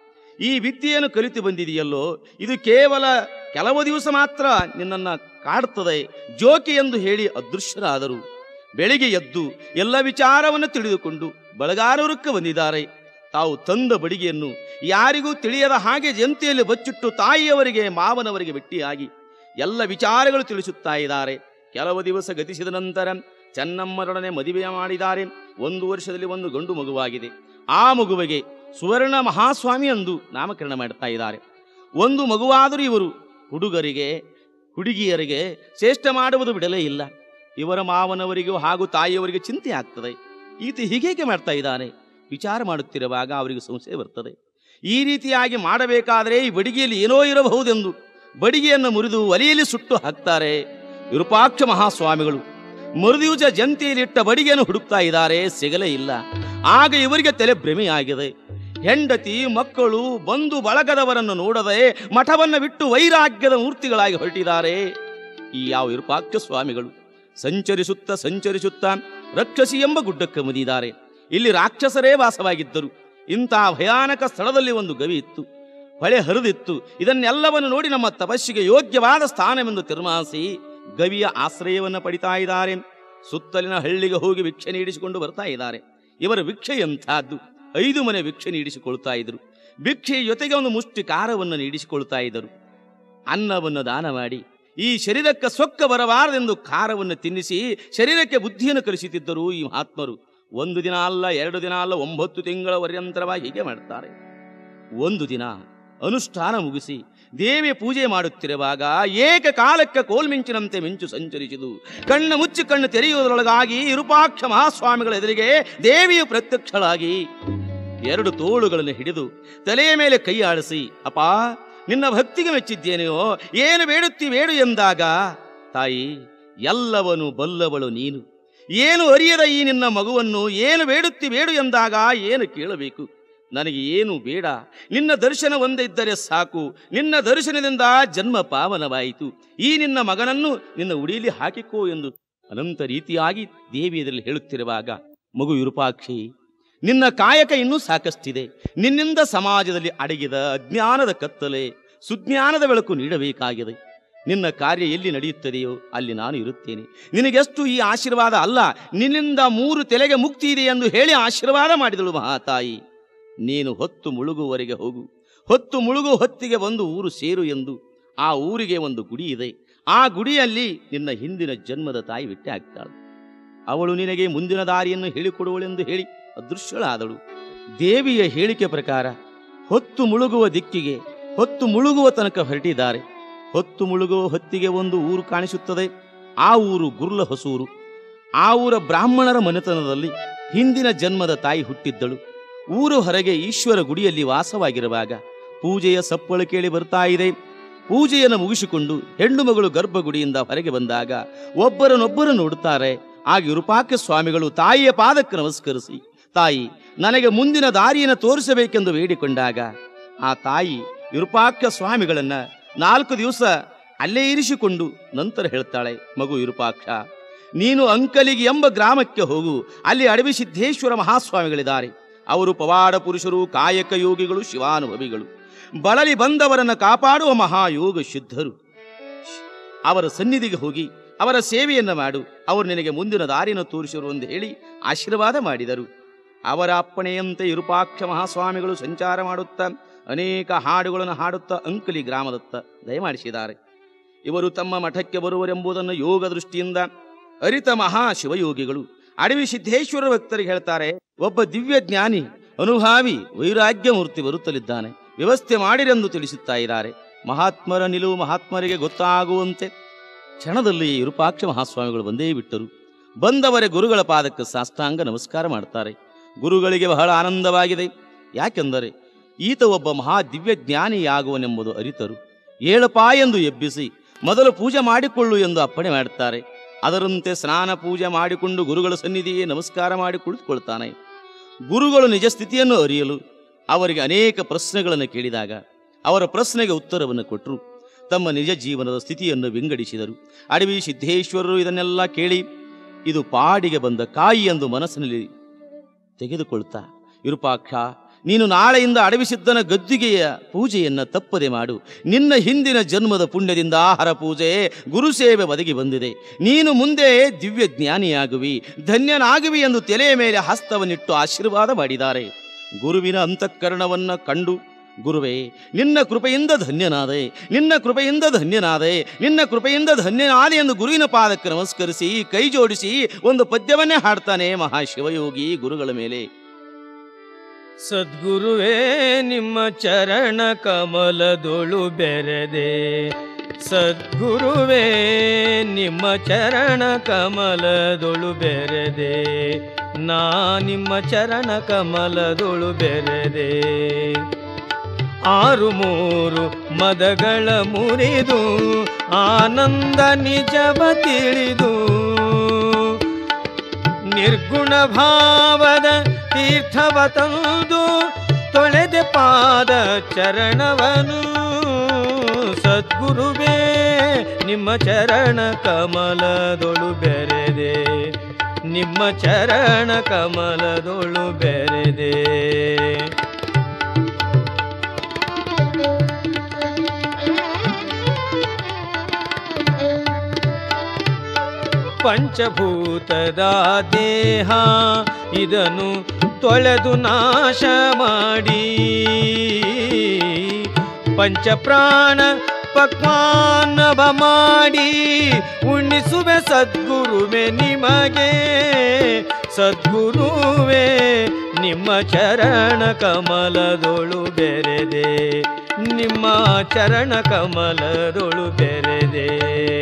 ಈ ವಿದ್ಯೆಯನ್ನು ಕಲಿತು ಬಂದಿದೆಯಲ್ಲೋ ಇದು ಕೇವಲ ಕೆಲವು ದಿವಸ ಮಾತ್ರ ನಿನ್ನನ್ನು ಕಾಡುತ್ತದೆ ಜೋಕಿ ಎಂದು ಹೇಳಿ ಅದೃಶ್ಯರಾದರು ಬೆಳಿಗ್ಗೆ ಎದ್ದು ಎಲ್ಲ ವಿಚಾರವನ್ನು ತಿಳಿದುಕೊಂಡು ಬಳಗಾರೂರಕ್ಕೆ ಬಂದಿದ್ದಾರೆ ತಾವು ತಂದ ಬಡಿಗೆಯನ್ನು ಯಾರಿಗೂ ತಿಳಿಯದ ಹಾಗೆ ಜಂತಿಯಲ್ಲಿ ಬಚ್ಚಿಟ್ಟು ತಾಯಿಯವರಿಗೆ ಮಾವನವರಿಗೆ ಭೇಟಿಯಾಗಿ ಎಲ್ಲ ವಿಚಾರಗಳು ತಿಳಿಸುತ್ತಾ ಇದ್ದಾರೆ ಕೆಲವು ದಿವಸ ಗತಿಸಿದ ನಂತರ ಚೆನ್ನಮ್ಮರೊಡನೆ ಮದುವೆ ಮಾಡಿದ್ದಾರೆ ಒಂದು ವರ್ಷದಲ್ಲಿ ಒಂದು ಗಂಡು ಮಗುವಾಗಿದೆ ಆ ಮಗುವಿಗೆ ಸುವರ್ಣ ಮಹಾಸ್ವಾಮಿ ಎಂದು ನಾಮಕರಣ ಮಾಡ್ತಾ ಇದ್ದಾರೆ ಒಂದು ಮಗುವಾದರೂ ಇವರು ಹುಡುಗರಿಗೆ ಹುಡುಗಿಯರಿಗೆ ಶ್ರೇಷ್ಠ ಮಾಡುವುದು ಬಿಡಲೇ ಇಲ್ಲ ಇವರ ಮಾವನವರಿಗೂ ಹಾಗೂ ತಾಯಿಯವರಿಗೆ ಚಿಂತೆ ಆಗ್ತದೆ ಈತ ಹೀಗೇಕೆ ಮಾಡ್ತಾ ಇದ್ದಾನೆ ವಿಚಾರ ಮಾಡುತ್ತಿರುವಾಗ ಅವರಿಗೆ ಸಂಶಯ ಬರ್ತದೆ ಈ ರೀತಿಯಾಗಿ ಮಾಡಬೇಕಾದರೆ ಈ ಬಡಿಗೆಯಲ್ಲಿ ಏನೋ ಇರಬಹುದೆಂದು ಬಡಿಗೆಯನ್ನು ಮುರಿದು ಒಲೆಯಲ್ಲಿ ಸುಟ್ಟು ಹಾಕ್ತಾರೆ ವಿರೂಪಾಕ್ಷ ಮಹಾಸ್ವಾಮಿಗಳು ಮರುದಿವಸ ಜಂತಿಯಲ್ಲಿಟ್ಟ ಬಡಿಗೆಯನ್ನು ಹುಡುಕ್ತಾ ಇದ್ದಾರೆ ಸಿಗಲೇ ಇಲ್ಲ ಆಗ ಇವರಿಗೆ ತಲೆ ಭ್ರಮೆಯಾಗಿದೆ ಹೆಂಡತಿ ಮಕ್ಕಳು ಬಂಧು ಬಳಗದವರನ್ನು ನೋಡದೆ ಮಠವನ್ನು ಬಿಟ್ಟು ವೈರಾಗ್ಯದ ಮೂರ್ತಿಗಳಾಗಿ ಹೊರಟಿದ್ದಾರೆ ಈ ಯಾವ ವಿರೂಪಾಕ್ಷ ಸ್ವಾಮಿಗಳು ಸಂಚರಿಸುತ್ತಾ ಸಂಚರಿಸುತ್ತಾ ರಕ್ಷಸಿ ಎಂಬ ಗುಡ್ಡಕ್ಕೆ ಮುದಿದ್ದಾರೆ ಇಲ್ಲಿ ರಾಕ್ಷಸರೇ ವಾಸವಾಗಿದ್ದರು ಇಂತಹ ಭಯಾನಕ ಸ್ಥಳದಲ್ಲಿ ಒಂದು ಗವಿ ಇತ್ತು ಹೊಳೆ ಹರಿದಿತ್ತು ಇದನ್ನೆಲ್ಲವನ್ನು ನೋಡಿ ನಮ್ಮ ತಪಸ್ಸಿಗೆ ಯೋಗ್ಯವಾದ ಸ್ಥಾನವೆಂದು ತೀರ್ಮಾನಿಸಿ ಗವಿಯ ಆಶ್ರಯವನ್ನು ಪಡಿತಾ ಇದ್ದಾರೆ ಸುತ್ತಲಿನ ಹಳ್ಳಿಗೆ ಹೋಗಿ ಭಿಕ್ಷೆ ನೀಡಿಸಿಕೊಂಡು ಬರ್ತಾ ಇದ್ದಾರೆ ಇವರ ಭಿಕ್ಷೆ ಎಂಥದ್ದು ಐದು ಮನೆ ಭಿಕ್ಷೆ ನೀಡಿಸಿಕೊಳ್ತಾ ಇದ್ರು ಭಿಕ್ಷೆಯ ಜೊತೆಗೆ ಒಂದು ಮುಷ್ಟಿ ಖಾರವನ್ನು ನೀಡಿಸಿಕೊಳ್ತಾ ಇದ್ದರು ಅನ್ನವನ್ನು ದಾನ ಮಾಡಿ ಈ ಶರೀರಕ್ಕೆ ಸೊಕ್ಕ ಬರಬಾರದೆಂದು ಖಾರವನ್ನು ತಿನ್ನಿಸಿ ಶರೀರಕ್ಕೆ ಬುದ್ಧಿಯನ್ನು ಕಲಿಸುತ್ತಿದ್ದರು ಈ ಮಹಾತ್ಮರು ಒಂದು ದಿನ ಅಲ್ಲ ಎರಡು ದಿನ ಅಲ್ಲ ಒಂಬತ್ತು ತಿಂಗಳ ಪರ್ಯಂತರವಾಗಿ ಹೀಗೆ ಮಾಡ್ತಾರೆ ಒಂದು ದಿನ ಅನುಷ್ಠಾನ ಮುಗಿಸಿ ದೇವಿಯ ಪೂಜೆ ಮಾಡುತ್ತಿರುವಾಗ ಏಕಕಾಲಕ್ಕೆ ಕೋಲ್ಮಿಂಚಿನಂತೆ ಮಿಂಚು ಸಂಚರಿಸಿದು ಕಣ್ಣು ಮುಚ್ಚಿ ಕಣ್ಣು ತೆರೆಯುವುದರೊಳಗಾಗಿ ವಿರೂಪಾಕ್ಷ ಮಹಾಸ್ವಾಮಿಗಳ ಎದುರಿಗೆ ದೇವಿಯು ಪ್ರತ್ಯಕ್ಷಳಾಗಿ ಎರಡು ತೋಳುಗಳನ್ನು ಹಿಡಿದು ತಲೆಯ ಮೇಲೆ ಕೈ ಆಡಿಸಿ ಅಪ್ಪ ನಿನ್ನ ಭಕ್ತಿಗೆ ಮೆಚ್ಚಿದ್ದೇನೆಯೋ ಏನು ಬೇಡುತ್ತಿ ಬೇಡು ಎಂದಾಗ ತಾಯಿ ಎಲ್ಲವನು ಬಲ್ಲವಳು ನೀನು ಏನು ಅರಿಯದ ಈ ನಿನ್ನ ಮಗುವನ್ನು ಏನು ಬೇಡುತ್ತಿ ಬೇಡು ಎಂದಾಗ ಏನು ಕೇಳಬೇಕು ನನಗೆ ಏನು ಬೇಡ ನಿನ್ನ ದರ್ಶನ ಒಂದೇ ಇದ್ದರೆ ಸಾಕು ನಿನ್ನ ದರ್ಶನದಿಂದ ಜನ್ಮ ಪಾವನವಾಯಿತು ಈ ನಿನ್ನ ಮಗನನ್ನು ನಿನ್ನ ಉಡಿಯಲ್ಲಿ ಹಾಕಿಕೋ ಎಂದು ಅನಂತ ರೀತಿಯಾಗಿ ದೇವಿ ಎದುರಲ್ಲಿ ಹೇಳುತ್ತಿರುವಾಗ ಮಗು ವಿರೂಪಾಕ್ಷಿ ನಿನ್ನ ಕಾಯಕ ಇನ್ನೂ ಸಾಕಷ್ಟಿದೆ ನಿನ್ನಿಂದ ಸಮಾಜದಲ್ಲಿ ಅಡಗಿದ ಅಜ್ಞಾನದ ಕತ್ತಲೆ ಸುಜ್ಞಾನದ ಬೆಳಕು ನೀಡಬೇಕಾಗಿದೆ ನಿನ್ನ ಕಾರ್ಯ ಎಲ್ಲಿ ನಡೆಯುತ್ತದೆಯೋ ಅಲ್ಲಿ ನಾನು ಇರುತ್ತೇನೆ ನಿನಗೆಷ್ಟು ಈ ಆಶೀರ್ವಾದ ಅಲ್ಲ ನಿನ್ನಿಂದ ಮೂರು ತೆಲೆಗೆ ಮುಕ್ತಿ ಇದೆ ಎಂದು ಹೇಳಿ ಆಶೀರ್ವಾದ ಮಾಡಿದಳು ಮಹಾತಾಯಿ ನೀನು ಹೊತ್ತು ಮುಳುಗುವವರೆಗೆ ಹೋಗು ಹೊತ್ತು ಮುಳುಗು ಹೊತ್ತಿಗೆ ಒಂದು ಊರು ಸೇರು ಎಂದು ಆ ಊರಿಗೆ ಒಂದು ಗುಡಿ ಇದೆ ಆ ಗುಡಿಯಲ್ಲಿ ನಿನ್ನ ಹಿಂದಿನ ಜನ್ಮದ ತಾಯಿ ಬಿಟ್ಟೆ ಆಗ್ತಾಳು ಅವಳು ನಿನಗೆ ಮುಂದಿನ ದಾರಿಯನ್ನು ಹೇಳಿಕೊಡುವಳೆಂದು ಹೇಳಿ ಅದೃಶ್ಯಳಾದಳು ದೇವಿಯ ಹೇಳಿಕೆ ಪ್ರಕಾರ ಹೊತ್ತು ಮುಳುಗುವ ದಿಕ್ಕಿಗೆ ಹೊತ್ತು ಮುಳುಗುವ ತನಕ ಹೊರಟಿದ್ದಾರೆ ಹೊತ್ತು ಮುಳುಗುವ ಹೊತ್ತಿಗೆ ಒಂದು ಊರು ಕಾಣಿಸುತ್ತದೆ ಆ ಊರು ಗುರ್ಲ ಹೊಸೂರು ಆ ಊರ ಬ್ರಾಹ್ಮಣರ ಮನೆತನದಲ್ಲಿ ಹಿಂದಿನ ಜನ್ಮದ ತಾಯಿ ಹುಟ್ಟಿದ್ದಳು ಊರು ಹೊರಗೆ ಈಶ್ವರ ಗುಡಿಯಲ್ಲಿ ವಾಸವಾಗಿರುವಾಗ ಪೂಜೆಯ ಸಪ್ಪಳು ಕೇಳಿ ಬರ್ತಾ ಇದೆ ಪೂಜೆಯನ್ನು ಮುಗಿಸಿಕೊಂಡು ಹೆಣ್ಣು ಮಗಳು ಗರ್ಭಗುಡಿಯಿಂದ ಹೊರಗೆ ಬಂದಾಗ ಒಬ್ಬರನ್ನೊಬ್ಬರು ನೋಡುತ್ತಾರೆ ಆಗ ವಿರೂಪಾಕ್ಷ ಸ್ವಾಮಿಗಳು ತಾಯಿಯ ಪಾದಕ್ಕೆ ನಮಸ್ಕರಿಸಿ ತಾಯಿ ನನಗೆ ಮುಂದಿನ ದಾರಿಯನ್ನು ತೋರಿಸಬೇಕೆಂದು ಬೇಡಿಕೊಂಡಾಗ ಆ ತಾಯಿ ವಿರೂಪಾಕ್ಷ ಸ್ವಾಮಿಗಳನ್ನ ನಾಲ್ಕು ದಿವಸ ಅಲ್ಲೇ ಇರಿಸಿಕೊಂಡು ನಂತರ ಹೇಳ್ತಾಳೆ ಮಗು ವಿರೂಪಾಕ್ಷ ನೀನು ಅಂಕಲಿಗೆ ಎಂಬ ಗ್ರಾಮಕ್ಕೆ ಹೋಗು ಅಲ್ಲಿ ಅಡವಿ ಸಿದ್ದೇಶ್ವರ ಮಹಾಸ್ವಾಮಿಗಳಿದ್ದಾರೆ ಅವರು ಪವಾಡ ಪುರುಷರು ಕಾಯಕ ಯೋಗಿಗಳು ಶಿವಾನುಭವಿಗಳು ಬಳಲಿ ಬಂದವರನ್ನು ಕಾಪಾಡುವ ಮಹಾಯೋಗ ಸಿದ್ಧರು ಅವರ ಸನ್ನಿಧಿಗೆ ಹೋಗಿ ಅವರ ಸೇವೆಯನ್ನು ಮಾಡು ಅವರು ನಿನಗೆ ಮುಂದಿನ ದಾರಿಯನ್ನು ತೋರಿಸರು ಎಂದು ಹೇಳಿ ಆಶೀರ್ವಾದ ಮಾಡಿದರು ಅವರ ಅಪ್ಪಣೆಯಂತೆ ವಿರೂಪಾಕ್ಷ ಮಹಾಸ್ವಾಮಿಗಳು ಸಂಚಾರ ಮಾಡುತ್ತಾ ಅನೇಕ ಹಾಡುಗಳನ್ನು ಹಾಡುತ್ತಾ ಅಂಕಲಿ ಗ್ರಾಮದತ್ತ ದಯಮಾಡಿಸಿದ್ದಾರೆ ಇವರು ತಮ್ಮ ಮಠಕ್ಕೆ ಬರುವರೆಂಬುದನ್ನು ಯೋಗ ದೃಷ್ಟಿಯಿಂದ ಅರಿತ ಮಹಾ ಶಿವಯೋಗಿಗಳು ಅಡವಿ ಸಿದ್ದೇಶ್ವರ ಭಕ್ತರಿಗೆ ಹೇಳ್ತಾರೆ ಒಬ್ಬ ದಿವ್ಯ ಜ್ಞಾನಿ ಅನುಭಾವಿ ವೈರಾಗ್ಯ ಮೂರ್ತಿ ಬರುತ್ತಲಿದ್ದಾನೆ ವ್ಯವಸ್ಥೆ ಮಾಡಿರೆಂದು ತಿಳಿಸುತ್ತಾ ಇದ್ದಾರೆ ಮಹಾತ್ಮರ ನಿಲುವು ಮಹಾತ್ಮರಿಗೆ ಗೊತ್ತಾಗುವಂತೆ ಕ್ಷಣದಲ್ಲಿ ವಿರೂಪಾಕ್ಷ ಮಹಾಸ್ವಾಮಿಗಳು ಬಂದೇ ಬಿಟ್ಟರು ಬಂದವರೇ ಗುರುಗಳ ಪಾದಕ್ಕೆ ಸಾಷ್ಟಾಂಗ ನಮಸ್ಕಾರ ಮಾಡ್ತಾರೆ ಗುರುಗಳಿಗೆ ಬಹಳ ಆನಂದವಾಗಿದೆ ಯಾಕೆಂದರೆ ಈತ ಒಬ್ಬ ಮಹಾ ದಿವ್ಯ ಜ್ಞಾನಿಯಾಗುವನೆಂಬುದು ಅರಿತರು ಏಳಪಾ ಎಂದು ಎಬ್ಬಿಸಿ ಮೊದಲು ಪೂಜೆ ಮಾಡಿಕೊಳ್ಳು ಎಂದು ಅಪ್ಪಣೆ ಮಾಡುತ್ತಾರೆ ಅದರಂತೆ ಸ್ನಾನ ಪೂಜೆ ಮಾಡಿಕೊಂಡು ಗುರುಗಳ ಸನ್ನಿಧಿಯೇ ನಮಸ್ಕಾರ ಮಾಡಿ ಕುಳಿತುಕೊಳ್ತಾನೆ ಗುರುಗಳು ನಿಜ ಸ್ಥಿತಿಯನ್ನು ಅರಿಯಲು ಅವರಿಗೆ ಅನೇಕ ಪ್ರಶ್ನೆಗಳನ್ನು ಕೇಳಿದಾಗ ಅವರ ಪ್ರಶ್ನೆಗೆ ಉತ್ತರವನ್ನು ಕೊಟ್ಟರು ತಮ್ಮ ನಿಜ ಜೀವನದ ಸ್ಥಿತಿಯನ್ನು ವಿಂಗಡಿಸಿದರು ಅಡವಿ ಸಿದ್ದೇಶ್ವರರು ಇದನ್ನೆಲ್ಲ ಕೇಳಿ ಇದು ಪಾಡಿಗೆ ಬಂದ ಕಾಯಿ ಎಂದು ಮನಸ್ಸಿನಲ್ಲಿ ತೆಗೆದುಕೊಳ್ತಾ ವಿರೂಪಾಕ್ಷ ನೀನು ನಾಳೆಯಿಂದ ಅಡವಿಸಿದ್ದನ ಗದ್ದಿಗೆಯ ಪೂಜೆಯನ್ನು ತಪ್ಪದೆ ಮಾಡು ನಿನ್ನ ಹಿಂದಿನ ಜನ್ಮದ ಪುಣ್ಯದಿಂದ ಆಹಾರ ಪೂಜೆ ಗುರುಸೇವೆ ಒದಗಿ ಬಂದಿದೆ ನೀನು ಮುಂದೆ ದಿವ್ಯ ಜ್ಞಾನಿಯಾಗುವಿ ಧನ್ಯನಾಗುವಿ ಎಂದು ತಲೆಯ ಮೇಲೆ ಹಸ್ತವನ್ನಿಟ್ಟು ಆಶೀರ್ವಾದ ಮಾಡಿದ್ದಾರೆ ಗುರುವಿನ ಅಂತಃಕರಣವನ್ನ ಕಂಡು ಗುರುವೇ ನಿನ್ನ ಕೃಪೆಯಿಂದ ಧನ್ಯನಾದೆ ನಿನ್ನ ಕೃಪೆಯಿಂದ ಧನ್ಯನಾದೆ ನಿನ್ನ ಕೃಪೆಯಿಂದ ಧನ್ಯನಾದೆ ಎಂದು ಗುರುವಿನ ಪಾದಕ್ಕೆ ನಮಸ್ಕರಿಸಿ ಕೈ ಜೋಡಿಸಿ ಒಂದು ಪದ್ಯವನ್ನೇ ಹಾಡ್ತಾನೆ ಮಹಾಶಿವಯೋಗಿ ಗುರುಗಳ ಮೇಲೆ ಸದ್ಗುರುವೇ ನಿಮ್ಮ ಚರಣ ಕಮಲದೊಳು ಬೆರೆದೆ ಸದ್ಗುರುವೇ ನಿಮ್ಮ ಚರಣ ಕಮಲದೊಳು ಬೆರೆದೆ ನಾ ನಿಮ್ಮ ಚರಣ ಕಮಲದೊಳು ಬೆರೆದೆ ಆರು ಮೂರು ಮದಗಳ ಮುರಿದು ಆನಂದ ನಿಜವ ತಿಳಿದು ನಿರ್ಗುಣ ಭಾವದ ತೀರ್ಥವ ತಂದು ತೊಳೆದೆ ಪಾದ ಚರಣವನು ಸದ್ಗುರುವೇ ನಿಮ್ಮ ಚರಣ ಕಮಲದೊಳು ಬೆರೆದೆ ನಿಮ್ಮ ಚರಣ ಕಮಲದೊಳು ಬೆರೆದೆ ಪಂಚಭೂತದ ದೇಹ ಇದನ್ನು ತೊಳೆದು ನಾಶ ಮಾಡಿ ಪಂಚಪ್ರಾಣ ಪಕ್ವಾನವ ಮಾಡಿ ಉಣ್ಣಿಸುವೆ ಸದ್ಗುರುವೆ ನಿಮಗೆ ಸದ್ಗುರುವೇ ನಿಮ್ಮ ಚರಣ ಕಮಲದೊಳು ಬೆರೆದೆ ನಿಮ್ಮ ಚರಣ ಕಮಲದೊಳು ಬೆರೆದೆ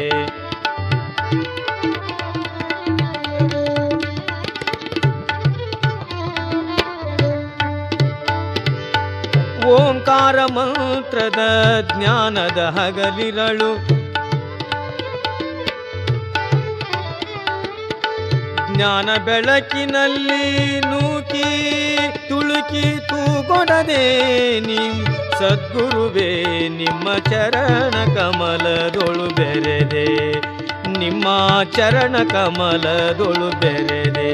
ಓಂಕಾರ ಮಂತ್ರದ ಜ್ಞಾನದ ಹಗಲಿರಳು ಜ್ಞಾನ ಬೆಳಕಿನಲ್ಲಿ ನೂಕಿ ತುಳುಕಿ ತೂಗೊಡದೆ ನಿಮ್ ಸದ್ಗುರುವೇ ನಿಮ್ಮ ಚರಣ ಕಮಲದೊಳು ಬೆರೆದೆ ನಿಮ್ಮ ಚರಣ ಕಮಲದೊಳು ಬೆರೆದೆ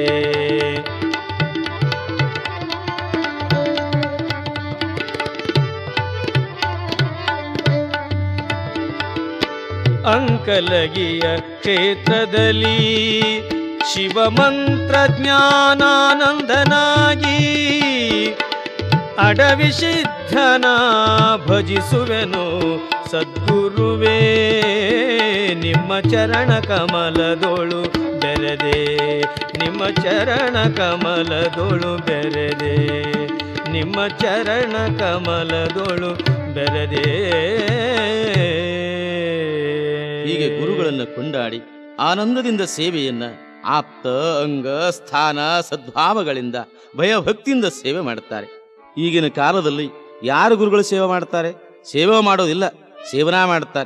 ಅಂಕಲಗಿಯ ಕ್ಷೇತ್ರದಲ್ಲಿ ಶಿವಮಂತ್ರ ಜ್ಞಾನಾನಂದನಾಗಿ ಅಡವಿ ಸಿದ್ಧನ ಭಜಿಸುವೆನು ಸದ್ಗುರುವೇ ನಿಮ್ಮ ಚರಣ ಕಮಲದೊಳು ಬೆರೆದೆ ನಿಮ್ಮ ಚರಣ ಕಮಲದೊಳು ಬೆರೆದೆ ನಿಮ್ಮ ಚರಣ ಕಮಲದೊಳು ಬೆರೆದೆ ಹೀಗೆ ಗುರುಗಳನ್ನು ಕೊಂಡಾಡಿ ಆನಂದದಿಂದ ಸೇವೆಯನ್ನ ಆಪ್ತ ಅಂಗ ಸ್ಥಾನ ಸದ್ಭಾವಗಳಿಂದ ಭಯಭಕ್ತಿಯಿಂದ ಸೇವೆ ಮಾಡುತ್ತಾರೆ ಈಗಿನ ಕಾಲದಲ್ಲಿ ಯಾರು ಗುರುಗಳು ಸೇವೆ ಮಾಡ್ತಾರೆ ಸೇವೆ ಮಾಡೋದಿಲ್ಲ ಸೇವನಾ ಮಾಡುತ್ತಾರೆ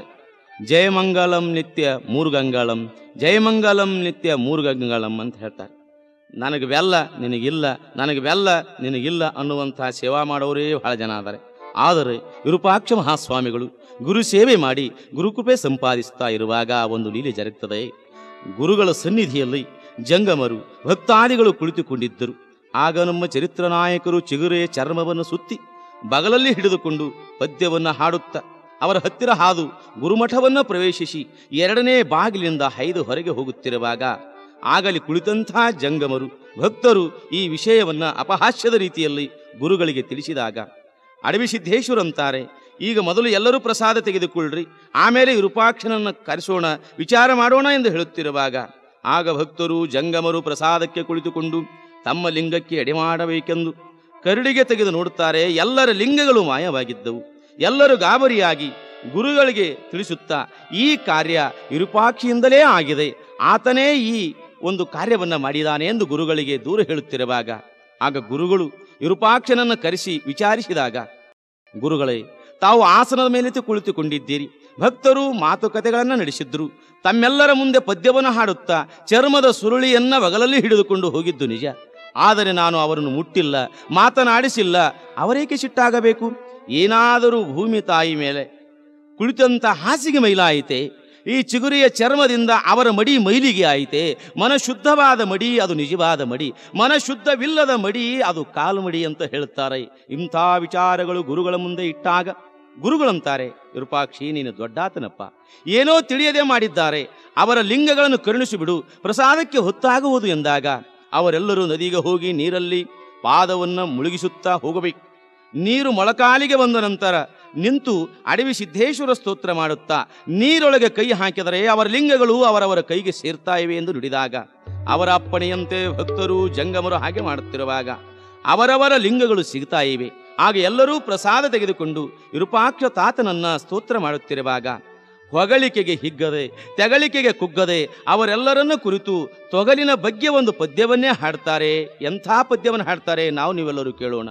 ಜಯಮಂಗಲಂ ನಿತ್ಯ ಮೂರ್ಗಂಗಾಳಂ ಜಯಮಂಗಲಂ ನಿತ್ಯ ಮೂರ್ಗಂಗಾಳಂ ಅಂತ ಹೇಳ್ತಾರೆ ನನಗೆ ಬೆಲ್ಲ ನಿನಗಿಲ್ಲ ನನಗೆ ಬೆಲ್ಲ ನಿನಗಿಲ್ಲ ಅನ್ನುವಂಥ ಸೇವಾ ಮಾಡೋರೇ ಬಹಳ ಜನ ಆದರೆ ಆದರೆ ವಿರೂಪಾಕ್ಷ ಮಹಾಸ್ವಾಮಿಗಳು ಗುರು ಸೇವೆ ಮಾಡಿ ಗುರುಕೃಪೆ ಸಂಪಾದಿಸ್ತಾ ಇರುವಾಗ ಒಂದು ಲೀಲೆ ಜರುಗ್ತದೆ ಗುರುಗಳ ಸನ್ನಿಧಿಯಲ್ಲಿ ಜಂಗಮರು ಭಕ್ತಾದಿಗಳು ಕುಳಿತುಕೊಂಡಿದ್ದರು ಆಗ ನಮ್ಮ ಚರಿತ್ರ ನಾಯಕರು ಚಿಗುರೆಯ ಚರ್ಮವನ್ನು ಸುತ್ತಿ ಬಗಲಲ್ಲಿ ಹಿಡಿದುಕೊಂಡು ಪದ್ಯವನ್ನು ಹಾಡುತ್ತಾ ಅವರ ಹತ್ತಿರ ಹಾದು ಗುರುಮಠವನ್ನು ಪ್ರವೇಶಿಸಿ ಎರಡನೇ ಬಾಗಿಲಿನಿಂದ ಹೈದು ಹೊರಗೆ ಹೋಗುತ್ತಿರುವಾಗ ಆಗಲಿ ಕುಳಿತಂಥ ಜಂಗಮರು ಭಕ್ತರು ಈ ವಿಷಯವನ್ನ ಅಪಹಾಸ್ಯದ ರೀತಿಯಲ್ಲಿ ಗುರುಗಳಿಗೆ ತಿಳಿಸಿದಾಗ ಅಡವಿ ಸಿದ್ದೇಶ್ವರಂತಾರೆ ಈಗ ಮೊದಲು ಎಲ್ಲರೂ ಪ್ರಸಾದ ತೆಗೆದುಕೊಳ್ಳ್ರಿ ಆಮೇಲೆ ವಿರೂಪಾಕ್ಷನನ್ನು ಕರೆಸೋಣ ವಿಚಾರ ಮಾಡೋಣ ಎಂದು ಹೇಳುತ್ತಿರುವಾಗ ಆಗ ಭಕ್ತರು ಜಂಗಮರು ಪ್ರಸಾದಕ್ಕೆ ಕುಳಿತುಕೊಂಡು ತಮ್ಮ ಲಿಂಗಕ್ಕೆ ಎಡೆಮಾಡಬೇಕೆಂದು ಕರಡಿಗೆ ತೆಗೆದು ನೋಡುತ್ತಾರೆ ಎಲ್ಲರ ಲಿಂಗಗಳು ಮಾಯವಾಗಿದ್ದವು ಎಲ್ಲರೂ ಗಾಬರಿಯಾಗಿ ಗುರುಗಳಿಗೆ ತಿಳಿಸುತ್ತಾ ಈ ಕಾರ್ಯ ವಿರೂಪಾಕ್ಷಿಯಿಂದಲೇ ಆಗಿದೆ ಆತನೇ ಈ ಒಂದು ಕಾರ್ಯವನ್ನ ಮಾಡಿದಾನೆ ಎಂದು ಗುರುಗಳಿಗೆ ದೂರ ಹೇಳುತ್ತಿರುವಾಗ ಆಗ ಗುರುಗಳು ವಿರೂಪಾಕ್ಷನನ್ನು ಕರೆಸಿ ವಿಚಾರಿಸಿದಾಗ ಗುರುಗಳೇ ತಾವು ಆಸನದ ಮೇಲೆ ಕುಳಿತುಕೊಂಡಿದ್ದೀರಿ ಭಕ್ತರು ಮಾತುಕತೆಗಳನ್ನು ನಡೆಸಿದ್ರು ತಮ್ಮೆಲ್ಲರ ಮುಂದೆ ಪದ್ಯವನ್ನು ಹಾಡುತ್ತಾ ಚರ್ಮದ ಸುರುಳಿಯನ್ನ ಬಗಲಲ್ಲಿ ಹಿಡಿದುಕೊಂಡು ಹೋಗಿದ್ದು ನಿಜ ಆದರೆ ನಾನು ಅವರನ್ನು ಮುಟ್ಟಿಲ್ಲ ಮಾತನಾಡಿಸಿಲ್ಲ ಅವರೇಕೆ ಸಿಟ್ಟಾಗಬೇಕು ಏನಾದರೂ ಭೂಮಿ ತಾಯಿ ಮೇಲೆ ಕುಳಿತಂತ ಹಾಸಿಗೆ ಮೈಲಾಯಿತೆ ಈ ಚಿಗುರಿಯ ಚರ್ಮದಿಂದ ಅವರ ಮಡಿ ಮೈಲಿಗೆ ಆಯಿತೆ ಮನಶುದ್ಧವಾದ ಮಡಿ ಅದು ನಿಜವಾದ ಮಡಿ ಮನಶುದ್ಧವಿಲ್ಲದ ಮಡಿ ಅದು ಕಾಲು ಮಡಿ ಅಂತ ಹೇಳುತ್ತಾರೆ ಇಂಥ ವಿಚಾರಗಳು ಗುರುಗಳ ಮುಂದೆ ಇಟ್ಟಾಗ ಗುರುಗಳಂತಾರೆ ವಿರೂಪಾಕ್ಷಿ ನೀನು ದೊಡ್ಡಾತನಪ್ಪ ಏನೋ ತಿಳಿಯದೆ ಮಾಡಿದ್ದಾರೆ ಅವರ ಲಿಂಗಗಳನ್ನು ಕರುಣಿಸಿಬಿಡು ಪ್ರಸಾದಕ್ಕೆ ಹೊತ್ತಾಗುವುದು ಎಂದಾಗ ಅವರೆಲ್ಲರೂ ನದಿಗೆ ಹೋಗಿ ನೀರಲ್ಲಿ ಪಾದವನ್ನು ಮುಳುಗಿಸುತ್ತಾ ಹೋಗಬೇಕು ನೀರು ಮೊಳಕಾಲಿಗೆ ಬಂದ ನಂತರ ನಿಂತು ಅಡವಿ ಸಿದ್ದೇಶ್ವರ ಸ್ತೋತ್ರ ಮಾಡುತ್ತಾ ನೀರೊಳಗೆ ಕೈ ಹಾಕಿದರೆ ಅವರ ಲಿಂಗಗಳು ಅವರವರ ಕೈಗೆ ಸೇರ್ತಾ ಇವೆ ಎಂದು ನುಡಿದಾಗ ಅವರ ಅಪ್ಪಣೆಯಂತೆ ಭಕ್ತರು ಜಂಗಮರು ಹಾಗೆ ಮಾಡುತ್ತಿರುವಾಗ ಅವರವರ ಲಿಂಗಗಳು ಸಿಗ್ತಾ ಇವೆ ಆಗ ಎಲ್ಲರೂ ಪ್ರಸಾದ ತೆಗೆದುಕೊಂಡು ವಿರೂಪಾಕ್ಷ ತಾತನನ್ನ ಸ್ತೋತ್ರ ಮಾಡುತ್ತಿರುವಾಗ ಹೊಗಳಿಕೆಗೆ ಹಿಗ್ಗದೆ ತೆಗಳಿಕೆಗೆ ಕುಗ್ಗದೆ ಅವರೆಲ್ಲರನ್ನು ಕುರಿತು ತೊಗಲಿನ ಬಗ್ಗೆ ಒಂದು ಪದ್ಯವನ್ನೇ ಹಾಡ್ತಾರೆ ಎಂಥ ಪದ್ಯವನ್ನು ಹಾಡ್ತಾರೆ ನಾವು ನೀವೆಲ್ಲರೂ ಕೇಳೋಣ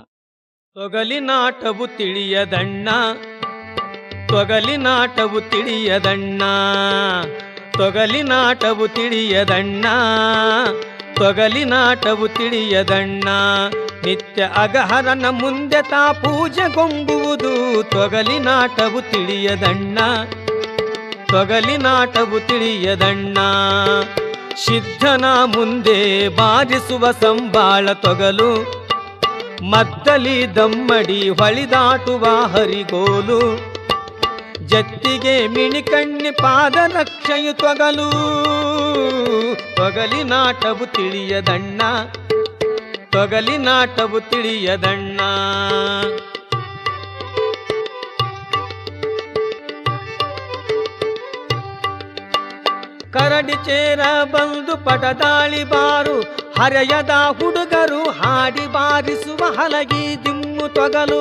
ತೊಗಲಿನಾಟವು ತಿಳಿಯದಣ್ಣ ತೊಗಲಿನಾಟವು ತಿಳಿಯದಣ್ಣ ತೊಗಲಿನಾಟವು ತಿಳಿಯದಣ್ಣ ತೊಗಲಿನಾಟವು ತಿಳಿಯದಣ್ಣ ನಿತ್ಯ ಅಗಹರನ ಮುಂದೆ ತಾ ಪೂಜೆಗೊಂಬುವುದು ತೊಗಲಿನಾಟವು ತಿಳಿಯದಣ್ಣ ತೊಗಲಿನಾಟವು ತಿಳಿಯದಣ್ಣ ಸಿದ್ಧನ ಮುಂದೆ ಬಾರಿಸುವ ಸಂಬಾಳ ತೊಗಲು ಮದ್ದಲಿ ದಮ್ಮಡಿ ಹೊಳಿದಾಟುವ ಹರಿಗೋಲು ಜತ್ತಿಗೆ ಮಿಣಿಕಣ್ಣಿ ಪಾದರಕ್ಷೆಯು ತೊಗಲು ತೊಗಲಿನಾಟವು ತಿಳಿಯದಣ್ಣ ತೊಗಲಿನಾಟವು ತಿಳಿಯದಣ್ಣ ಕರಡಿ ಚೇರ ಬಂದು ಪಟದಾಳಿ ಬಾರು ಹರೆಯದ ಹುಡುಗರು ಹಾಡಿ ಬಾರಿಸುವ ಹಲಗಿ ದಿಮ್ಮು ತೊಗಲು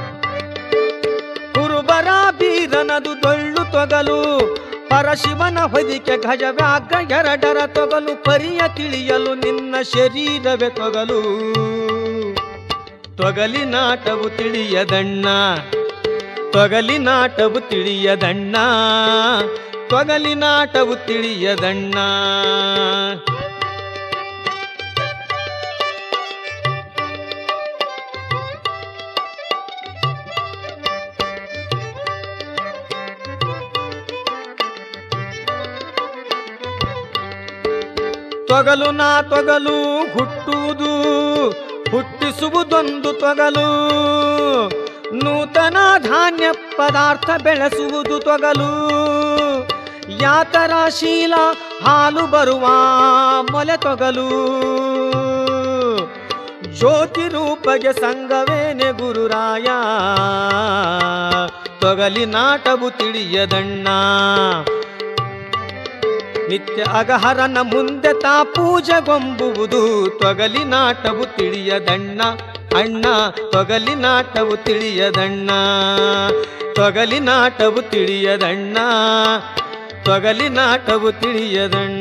ಕುರುಬರ ಬೀರನದು ಡೊಳ್ಳು ತೊಗಲು ಪರಶಿವನ ಹೊದಿಕೆ ಗಜವ್ಯಾಘ್ರ ಎರಡರ ತೊಗಲು ಪರಿಯ ತಿಳಿಯಲು ನಿನ್ನ ಶರೀರವೇ ತೊಗಲು ತೊಗಲಿನಾಟವು ತಿಳಿಯದಣ್ಣ ತೊಗಲಿನಾಟವು ತಿಳಿಯದಣ್ಣ ತೊಗಲಿನಾಟವು ತಿಳಿಯದಣ್ಣ ತೊಗಲು ನಾ ತೊಗಲು ಹುಟ್ಟುವುದು ಹುಟ್ಟಿಸುವುದೊಂದು ತೊಗಲು ನೂತನ ಧಾನ್ಯ ಪದಾರ್ಥ ಬೆಳೆಸುವುದು ತೊಗಲು ಯಾತರ ಶೀಲ ಹಾಲು ಬರುವ ಮೊಲೆ ತೊಗಲು ಜ್ಯೋತಿ ರೂಪಗೆ ಸಂಗವೇನೆ ಗುರುರಾಯ ತೊಗಲಿ ನಾಟವು ತಿಳಿಯದಣ್ಣ ನಿತ್ಯ ಅಗಹರನ ಮುಂದೆ ತಾ ಪೂಜೆಗೊಂಬುವುದು ತೊಗಲಿ ನಾಟವು ತಿಳಿಯದಣ್ಣ ಅಣ್ಣ ತೊಗಲಿ ನಾಟವು ತಿಳಿಯದಣ್ಣ ತೊಗಲಿ ನಾಟವು ತಿಳಿಯದಣ್ಣ ತೊಗಲಿ ನಾಟವು ತಿಳಿಯದಣ್ಣ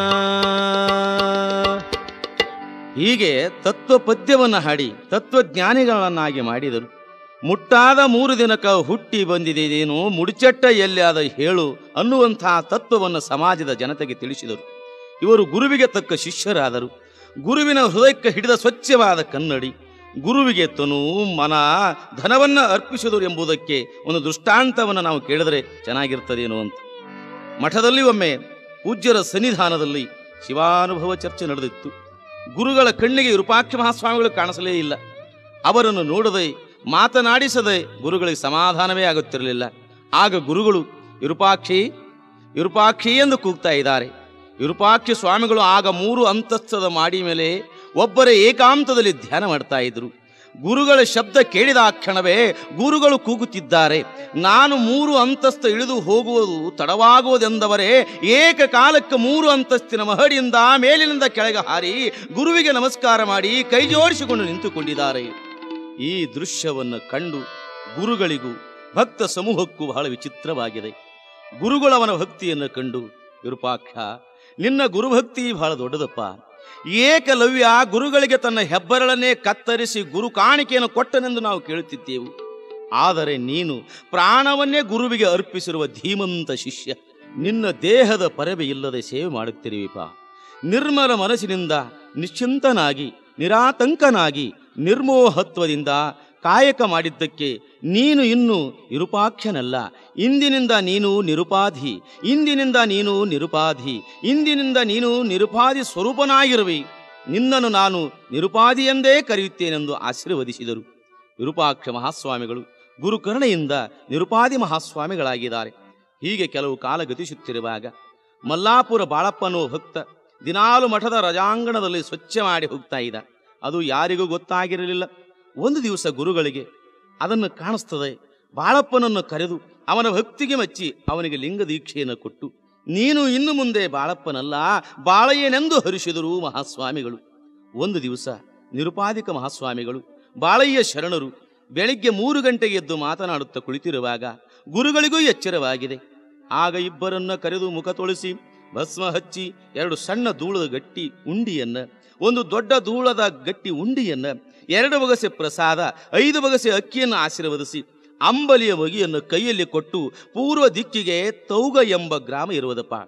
ಹೀಗೆ ತತ್ವ ಪದ್ಯವನ್ನು ಹಾಡಿ ತತ್ವಜ್ಞಾನಿಗಳನ್ನಾಗಿ ಮಾಡಿದರು ಮುಟ್ಟಾದ ಮೂರು ದಿನಕ ಹುಟ್ಟಿ ಬಂದಿದೇನು ಮುಡಿಚಟ್ಟ ಎಲ್ಲಿಯಾದ ಹೇಳು ಅನ್ನುವಂತಹ ತತ್ವವನ್ನು ಸಮಾಜದ ಜನತೆಗೆ ತಿಳಿಸಿದರು ಇವರು ಗುರುವಿಗೆ ತಕ್ಕ ಶಿಷ್ಯರಾದರು ಗುರುವಿನ ಹೃದಯಕ್ಕೆ ಹಿಡಿದ ಸ್ವಚ್ಛವಾದ ಕನ್ನಡಿ ಗುರುವಿಗೆ ತನು ಮನ ಧನವನ್ನ ಅರ್ಪಿಸಿದರು ಎಂಬುದಕ್ಕೆ ಒಂದು ದೃಷ್ಟಾಂತವನ್ನು ನಾವು ಕೇಳಿದರೆ ಚೆನ್ನಾಗಿರ್ತದೇನೋ ಅಂತ ಮಠದಲ್ಲಿ ಒಮ್ಮೆ ಪೂಜ್ಯರ ಸನ್ನಿಧಾನದಲ್ಲಿ ಶಿವಾನುಭವ ಚರ್ಚೆ ನಡೆದಿತ್ತು ಗುರುಗಳ ಕಣ್ಣಿಗೆ ವಿರೂಪಾಕ್ಷ ಮಹಾಸ್ವಾಮಿಗಳು ಕಾಣಿಸಲೇ ಇಲ್ಲ ಅವರನ್ನು ನೋಡದೆ ಮಾತನಾಡಿಸದೆ ಗುರುಗಳಿಗೆ ಸಮಾಧಾನವೇ ಆಗುತ್ತಿರಲಿಲ್ಲ ಆಗ ಗುರುಗಳು ವಿರೂಪಾಕ್ಷಿ ವಿರೂಪಾಕ್ಷಿ ಎಂದು ಕೂಗ್ತಾ ಇದ್ದಾರೆ ವಿರೂಪಾಕ್ಷಿ ಸ್ವಾಮಿಗಳು ಆಗ ಮೂರು ಅಂತಸ್ತದ ಮಾಡಿ ಮೇಲೆ ಒಬ್ಬರೇ ಏಕಾಂತದಲ್ಲಿ ಧ್ಯಾನ ಮಾಡ್ತಾ ಇದ್ರು ಗುರುಗಳ ಶಬ್ದ ಕೇಳಿದ ಆ ಕ್ಷಣವೇ ಗುರುಗಳು ಕೂಗುತ್ತಿದ್ದಾರೆ ನಾನು ಮೂರು ಅಂತಸ್ತು ಇಳಿದು ಹೋಗುವುದು ತಡವಾಗುವುದೆಂದವರೇ ಏಕಕಾಲಕ್ಕೆ ಮೂರು ಅಂತಸ್ತಿನ ಮಹಡಿಯಿಂದ ಮೇಲಿನಿಂದ ಕೆಳಗೆ ಹಾರಿ ಗುರುವಿಗೆ ನಮಸ್ಕಾರ ಮಾಡಿ ಕೈ ಜೋಡಿಸಿಕೊಂಡು ನಿಂತುಕೊಂಡಿದ್ದಾರೆ ಈ ದೃಶ್ಯವನ್ನು ಕಂಡು ಗುರುಗಳಿಗೂ ಭಕ್ತ ಸಮೂಹಕ್ಕೂ ಬಹಳ ವಿಚಿತ್ರವಾಗಿದೆ ಗುರುಗಳವನ ಭಕ್ತಿಯನ್ನು ಕಂಡು ವಿರೂಪಾಕ್ಷ ನಿನ್ನ ಗುರುಭಕ್ತಿ ಬಹಳ ದೊಡ್ಡದಪ್ಪ ಏಕಲವ್ಯ ಗುರುಗಳಿಗೆ ತನ್ನ ಹೆಬ್ಬರಳನ್ನೇ ಕತ್ತರಿಸಿ ಗುರು ಕಾಣಿಕೆಯನ್ನು ಕೊಟ್ಟನೆಂದು ನಾವು ಕೇಳುತ್ತಿದ್ದೆವು ಆದರೆ ನೀನು ಪ್ರಾಣವನ್ನೇ ಗುರುವಿಗೆ ಅರ್ಪಿಸಿರುವ ಧೀಮಂತ ಶಿಷ್ಯ ನಿನ್ನ ದೇಹದ ಪರವೆ ಇಲ್ಲದೆ ಸೇವೆ ಮಾಡುತ್ತಿರುವಿಪ ನಿರ್ಮಲ ಮನಸ್ಸಿನಿಂದ ನಿಶ್ಚಿಂತನಾಗಿ ನಿರಾತಂಕನಾಗಿ ನಿರ್ಮೋಹತ್ವದಿಂದ ಕಾಯಕ ಮಾಡಿದ್ದಕ್ಕೆ ನೀನು ಇನ್ನು ವಿರೂಪಾಕ್ಷನಲ್ಲ ಇಂದಿನಿಂದ ನೀನು ನಿರುಪಾಧಿ ಇಂದಿನಿಂದ ನೀನು ನಿರುಪಾಧಿ ಇಂದಿನಿಂದ ನೀನು ನಿರುಪಾಧಿ ಸ್ವರೂಪನಾಗಿರುವೆ ನಿನ್ನನ್ನು ನಾನು ನಿರುಪಾಧಿ ಎಂದೇ ಕರೆಯುತ್ತೇನೆಂದು ಆಶೀರ್ವದಿಸಿದರು ವಿರೂಪಾಕ್ಷ ಮಹಾಸ್ವಾಮಿಗಳು ಗುರುಕರುಣೆಯಿಂದ ನಿರುಪಾಧಿ ಮಹಾಸ್ವಾಮಿಗಳಾಗಿದ್ದಾರೆ ಹೀಗೆ ಕೆಲವು ಕಾಲ ಗತಿಸುತ್ತಿರುವಾಗ ಮಲ್ಲಾಪುರ ಬಾಳಪ್ಪನೋ ಭಕ್ತ ದಿನಾಲು ಮಠದ ರಜಾಂಗಣದಲ್ಲಿ ಸ್ವಚ್ಛ ಮಾಡಿ ಹೋಗ್ತಾ ಇದ್ದ ಅದು ಯಾರಿಗೂ ಗೊತ್ತಾಗಿರಲಿಲ್ಲ ಒಂದು ದಿವಸ ಗುರುಗಳಿಗೆ ಅದನ್ನು ಕಾಣಿಸ್ತದೆ ಬಾಳಪ್ಪನನ್ನು ಕರೆದು ಅವನ ಭಕ್ತಿಗೆ ಮೆಚ್ಚಿ ಅವನಿಗೆ ಲಿಂಗ ದೀಕ್ಷೆಯನ್ನು ಕೊಟ್ಟು ನೀನು ಇನ್ನು ಮುಂದೆ ಬಾಳಪ್ಪನಲ್ಲ ಬಾಳಯ್ಯನೆಂದು ಹರಿಸಿದರು ಮಹಾಸ್ವಾಮಿಗಳು ಒಂದು ದಿವಸ ನಿರುಪಾಧಿಕ ಮಹಾಸ್ವಾಮಿಗಳು ಬಾಳಯ್ಯ ಶರಣರು ಬೆಳಿಗ್ಗೆ ಮೂರು ಗಂಟೆಗೆ ಎದ್ದು ಮಾತನಾಡುತ್ತಾ ಕುಳಿತಿರುವಾಗ ಗುರುಗಳಿಗೂ ಎಚ್ಚರವಾಗಿದೆ ಆಗ ಇಬ್ಬರನ್ನ ಕರೆದು ಮುಖ ತೊಳಸಿ ಭಸ್ಮ ಹಚ್ಚಿ ಎರಡು ಸಣ್ಣ ಧೂಳದ ಗಟ್ಟಿ ಉಂಡಿಯನ್ನ ಒಂದು ದೊಡ್ಡ ಧೂಳದ ಗಟ್ಟಿ ಉಂಡಿಯನ್ನ ಎರಡು ಬಗಸೆ ಪ್ರಸಾದ ಐದು ಬಗಸೆ ಅಕ್ಕಿಯನ್ನು ಆಶೀರ್ವದಿಸಿ ಅಂಬಲಿಯ ಮಗಿಯನ್ನು ಕೈಯಲ್ಲಿ ಕೊಟ್ಟು ಪೂರ್ವ ದಿಕ್ಕಿಗೆ ತೌಗ ಎಂಬ ಗ್ರಾಮ ಇರುವುದಪ್ಪ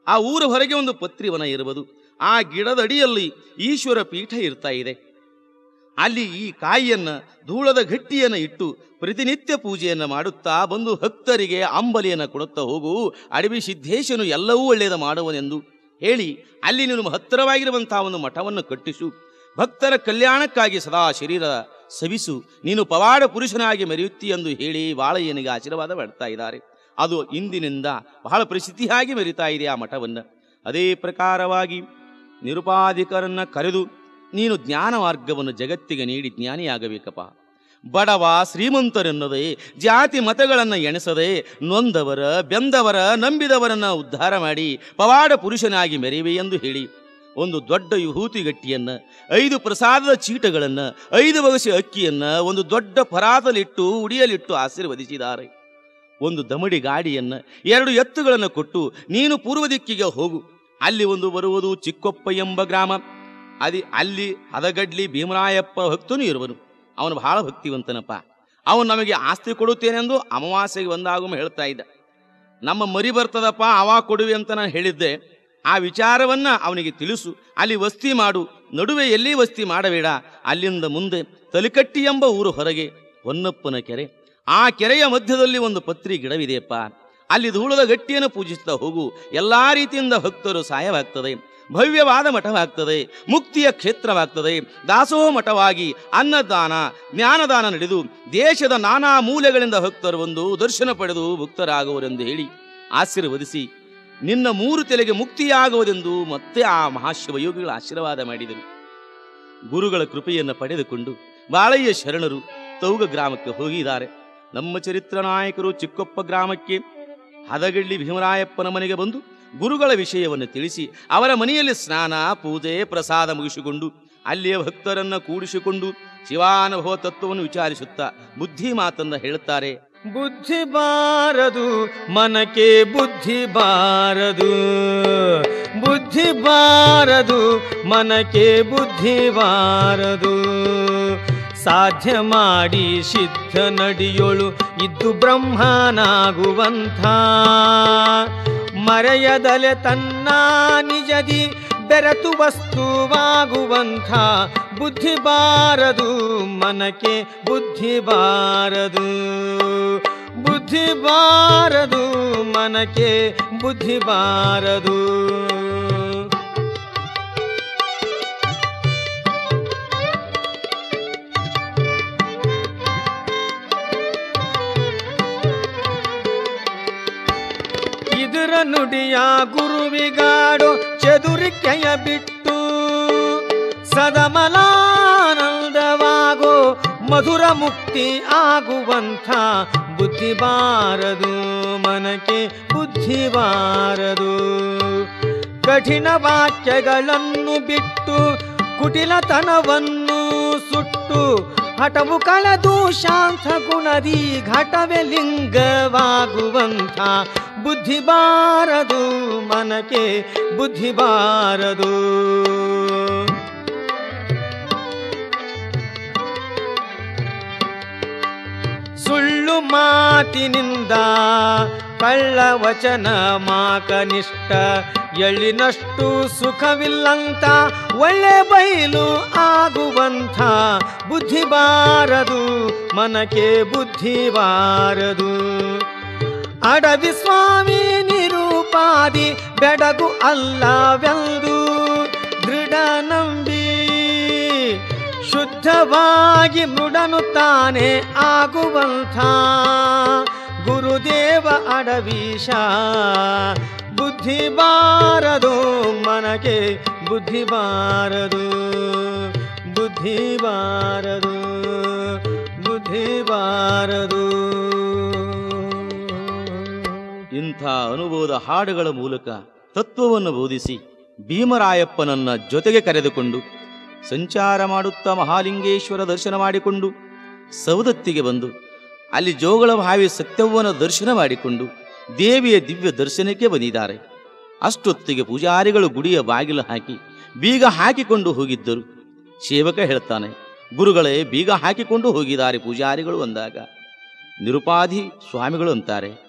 ಆ ಊರ ಹೊರಗೆ ಒಂದು ಪತ್ರಿವನ ಇರುವುದು ಆ ಗಿಡದ ಅಡಿಯಲ್ಲಿ ಈಶ್ವರ ಪೀಠ ಇರ್ತಾ ಇದೆ ಅಲ್ಲಿ ಈ ಕಾಯಿಯನ್ನ ಧೂಳದ ಗಟ್ಟಿಯನ್ನು ಇಟ್ಟು ಪ್ರತಿನಿತ್ಯ ಪೂಜೆಯನ್ನು ಮಾಡುತ್ತಾ ಬಂದು ಭಕ್ತರಿಗೆ ಅಂಬಲಿಯನ್ನು ಕೊಡುತ್ತಾ ಹೋಗು ಅಡವಿ ಸಿದ್ದೇಶನು ಎಲ್ಲವೂ ಒಳ್ಳೆಯದು ಮಾಡುವನೆಂದು ಹೇಳಿ ಅಲ್ಲಿ ನೀನು ಹತ್ತಿರವಾಗಿರುವಂತಹ ಒಂದು ಮಠವನ್ನು ಕಟ್ಟಿಸು ಭಕ್ತರ ಕಲ್ಯಾಣಕ್ಕಾಗಿ ಸದಾ ಶರೀರ ಸವಿಸು ನೀನು ಪವಾಡ ಪುರುಷನಾಗಿ ಮೆರೆಯುತ್ತಿ ಎಂದು ಹೇಳಿ ಬಾಳಯ್ಯನಿಗೆ ಆಶೀರ್ವಾದ ಮಾಡ್ತಾ ಇದ್ದಾರೆ ಅದು ಇಂದಿನಿಂದ ಬಹಳ ಪ್ರಸಿದ್ಧಿಯಾಗಿ ಮೆರಿತಾ ಇದೆ ಆ ಮಠವನ್ನು ಅದೇ ಪ್ರಕಾರವಾಗಿ ನಿರುಪಾಧಿಕರನ್ನ ಕರೆದು ನೀನು ಜ್ಞಾನ ಮಾರ್ಗವನ್ನು ಜಗತ್ತಿಗೆ ನೀಡಿ ಜ್ಞಾನಿಯಾಗಬೇಕಪ್ಪ ಬಡವ ಶ್ರೀಮಂತರೆನ್ನದೇ ಜಾತಿ ಮತಗಳನ್ನು ಎಣಿಸದೆ ನೊಂದವರ ಬೆಂದವರ ನಂಬಿದವರನ್ನ ಉದ್ಧಾರ ಮಾಡಿ ಪವಾಡ ಪುರುಷನಾಗಿ ಮೆರೆಯುವೆ ಎಂದು ಹೇಳಿ ಒಂದು ದೊಡ್ಡ ವಿಭೂತಿ ಗಟ್ಟಿಯನ್ನ ಐದು ಪ್ರಸಾದದ ಚೀಟಗಳನ್ನ ಐದು ಬಗಸಿ ಅಕ್ಕಿಯನ್ನ ಒಂದು ದೊಡ್ಡ ಪರಾತಲಿಟ್ಟು ಉಡಿಯಲಿಟ್ಟು ಆಶೀರ್ವದಿಸಿದ್ದಾರೆ ಒಂದು ದಮಡಿ ಗಾಡಿಯನ್ನ ಎರಡು ಎತ್ತುಗಳನ್ನು ಕೊಟ್ಟು ನೀನು ಪೂರ್ವ ದಿಕ್ಕಿಗೆ ಹೋಗು ಅಲ್ಲಿ ಒಂದು ಬರುವುದು ಚಿಕ್ಕೊಪ್ಪ ಎಂಬ ಗ್ರಾಮ ಅದಿ ಅಲ್ಲಿ ಹದಗಡ್ಲಿ ಭೀಮರಾಯಪ್ಪ ಭಕ್ತನೂ ಇರುವನು ಅವನು ಬಹಳ ಭಕ್ತಿವಂತನಪ್ಪ ಅವನು ನಮಗೆ ಆಸ್ತಿ ಕೊಡುತ್ತೇನೆಂದು ಅಮಾವಾಸ್ಯೆಗೆ ಒಂದಾಗೊಮ್ಮೆ ಹೇಳ್ತಾ ಇದ್ದ ನಮ್ಮ ಮರಿ ಬರ್ತದಪ್ಪ ಅವ ಕೊಡುವೆ ಅಂತ ನಾನು ಹೇಳಿದ್ದೆ ಆ ವಿಚಾರವನ್ನ ಅವನಿಗೆ ತಿಳಿಸು ಅಲ್ಲಿ ವಸ್ತಿ ಮಾಡು ನಡುವೆ ಎಲ್ಲಿ ವಸ್ತಿ ಮಾಡಬೇಡ ಅಲ್ಲಿಂದ ಮುಂದೆ ತಲಿಕಟ್ಟಿ ಎಂಬ ಊರು ಹೊರಗೆ ಹೊನ್ನಪ್ಪನ ಕೆರೆ ಆ ಕೆರೆಯ ಮಧ್ಯದಲ್ಲಿ ಒಂದು ಪತ್ರಿ ಗಿಡವಿದೆಯಪ್ಪ ಅಲ್ಲಿ ಧೂಳದ ಗಟ್ಟಿಯನ್ನು ಪೂಜಿಸ್ತಾ ಹೋಗು ಎಲ್ಲಾ ರೀತಿಯಿಂದ ಭಕ್ತರು ಸಹಾಯವಾಗ್ತದೆ ಭವ್ಯವಾದ ಮಠವಾಗ್ತದೆ ಮುಕ್ತಿಯ ಕ್ಷೇತ್ರವಾಗ್ತದೆ ದಾಸೋಹ ಮಠವಾಗಿ ಅನ್ನದಾನ ಜ್ಞಾನದಾನ ನಡೆದು ದೇಶದ ನಾನಾ ಮೂಲೆಗಳಿಂದ ಭಕ್ತರು ಬಂದು ದರ್ಶನ ಪಡೆದು ಭಕ್ತರಾಗುವರೆಂದು ಹೇಳಿ ಆಶೀರ್ವದಿಸಿ ನಿನ್ನ ಮೂರು ತಲೆಗೆ ಮುಕ್ತಿಯಾಗುವುದೆಂದು ಮತ್ತೆ ಆ ಮಹಾಶಿವಯೋಗಿಗಳ ಆಶೀರ್ವಾದ ಮಾಡಿದರು ಗುರುಗಳ ಕೃಪೆಯನ್ನು ಪಡೆದುಕೊಂಡು ಬಾಳಯ್ಯ ಶರಣರು ತೌಗ ಗ್ರಾಮಕ್ಕೆ ಹೋಗಿದ್ದಾರೆ ನಮ್ಮ ಚರಿತ್ರ ನಾಯಕರು ಚಿಕ್ಕೊಪ್ಪ ಗ್ರಾಮಕ್ಕೆ ಹದಗಳ್ಳಿ ಭೀಮರಾಯಪ್ಪನ ಮನೆಗೆ ಬಂದು ಗುರುಗಳ ವಿಷಯವನ್ನು ತಿಳಿಸಿ ಅವರ ಮನೆಯಲ್ಲಿ ಸ್ನಾನ ಪೂಜೆ ಪ್ರಸಾದ ಮುಗಿಸಿಕೊಂಡು ಅಲ್ಲಿಯ ಭಕ್ತರನ್ನ ಕೂಡಿಸಿಕೊಂಡು ಶಿವಾನುಭವ ತತ್ವವನ್ನು ವಿಚಾರಿಸುತ್ತಾ ಬುದ್ಧಿ ಮಾತನ್ನ ಹೇಳುತ್ತಾರೆ ಬುದ್ಧಿ ಬಾರದು ಮನಕ್ಕೆ ಬುದ್ಧಿ ಬಾರದು ಬುದ್ಧಿ ಬಾರದು ಮನಕ್ಕೆ ಬುದ್ಧಿ ಬಾರದು ಸಾಧ್ಯ ಮಾಡಿ ಸಿದ್ಧ ನಡಿಯೋಳು ಇದ್ದು ಬ್ರಹ್ಮನಾಗುವಂಥ ಮರೆಯದಲೆ ತನ್ನ ನಿಜದಿ ಬೆರೆತು ವಸ್ತುವಾಗುವಂಥ ಬುದ್ಧಿ ಬಾರದು ಮನಕ್ಕೆ ಬುದ್ಧಿ ಬಾರದು ಬುದ್ಧಿ ಬಾರದು ಮನಕ್ಕೆ ಬುದ್ಧಿ ಬಾರದು ಇದರ ನುಡಿಯ ಗುರುವಿಗಾಡೋ ಚದುರಿಕೆಯ ಬಿಟ್ಟು ಸದಮಲಾನಂದವಾಗೋ ಮಧುರ ಮುಕ್ತಿ ಆಗುವಂಥ ಬುದ್ಧಿ ಬಾರದು ಮನಕ್ಕೆ ಬುದ್ಧಿ ಬಾರದು ಕಠಿಣ ವಾಕ್ಯಗಳನ್ನು ಬಿಟ್ಟು ಕುಟಿಲತನವನ್ನು ಸುಟ್ಟು ಹಠವು ಕಳೆದು ಶಾಂತ ಗುಣದಿ ಘಟವೆ ಲಿಂಗವಾಗುವಂಥ ಬುದ್ಧಿ ಬಾರದು ಮನಕ್ಕೆ ಬುದ್ಧಿ ಬಾರದು ಸುಳ್ಳು ಮಾತಿನಿಂದ ಕಳ್ಳ ವಚನ ಮಾಕನಿಷ್ಠ ಎಳ್ಳಿನಷ್ಟು ಸುಖವಿಲ್ಲಂತ ಒಳ್ಳೆ ಬಯಲು ಆಗುವಂಥ ಬುದ್ಧಿ ಬಾರದು ಮನಕ್ಕೆ ಬುದ್ಧಿ ಬಾರದು ಅಡವಿ ಸ್ವಾಮಿ ನಿರೂಪಾದಿ ಬೆಡಗು ಅಲ್ಲವೆಂದು ದೃಢ ನಂಬಿ ಶುದ್ಧವಾಗಿ ಮೃಡನು ತಾನೇ ಆಗುವಂಥ ಗುರುದೇವ ಅಡವೀಶ ಬುದ್ಧಿ ಬಾರದು ಮನಗೆ ಬುದ್ಧಿ ಬಾರದು ಬುದ್ಧಿ ಬಾರದು ಬುದ್ಧಿ ಬಾರದು ಇಂಥ ಅನುಭವದ ಹಾಡುಗಳ ಮೂಲಕ ತತ್ವವನ್ನು ಬೋಧಿಸಿ ಭೀಮರಾಯಪ್ಪನನ್ನ ಜೊತೆಗೆ ಕರೆದುಕೊಂಡು ಸಂಚಾರ ಮಾಡುತ್ತಾ ಮಹಾಲಿಂಗೇಶ್ವರ ದರ್ಶನ ಮಾಡಿಕೊಂಡು ಸವದತ್ತಿಗೆ ಬಂದು ಅಲ್ಲಿ ಜೋಗಳ ಭಾವಿ ಸತ್ಯವ್ವನ ದರ್ಶನ ಮಾಡಿಕೊಂಡು ದೇವಿಯ ದಿವ್ಯ ದರ್ಶನಕ್ಕೆ ಬಂದಿದ್ದಾರೆ ಅಷ್ಟೊತ್ತಿಗೆ ಪೂಜಾರಿಗಳು ಗುಡಿಯ ಬಾಗಿಲು ಹಾಕಿ ಬೀಗ ಹಾಕಿಕೊಂಡು ಹೋಗಿದ್ದರು ಸೇವಕ ಹೇಳ್ತಾನೆ ಗುರುಗಳೇ ಬೀಗ ಹಾಕಿಕೊಂಡು ಹೋಗಿದ್ದಾರೆ ಪೂಜಾರಿಗಳು ಅಂದಾಗ ನಿರುಪಾಧಿ ಸ್ವಾಮಿಗಳು ಅಂತಾರೆ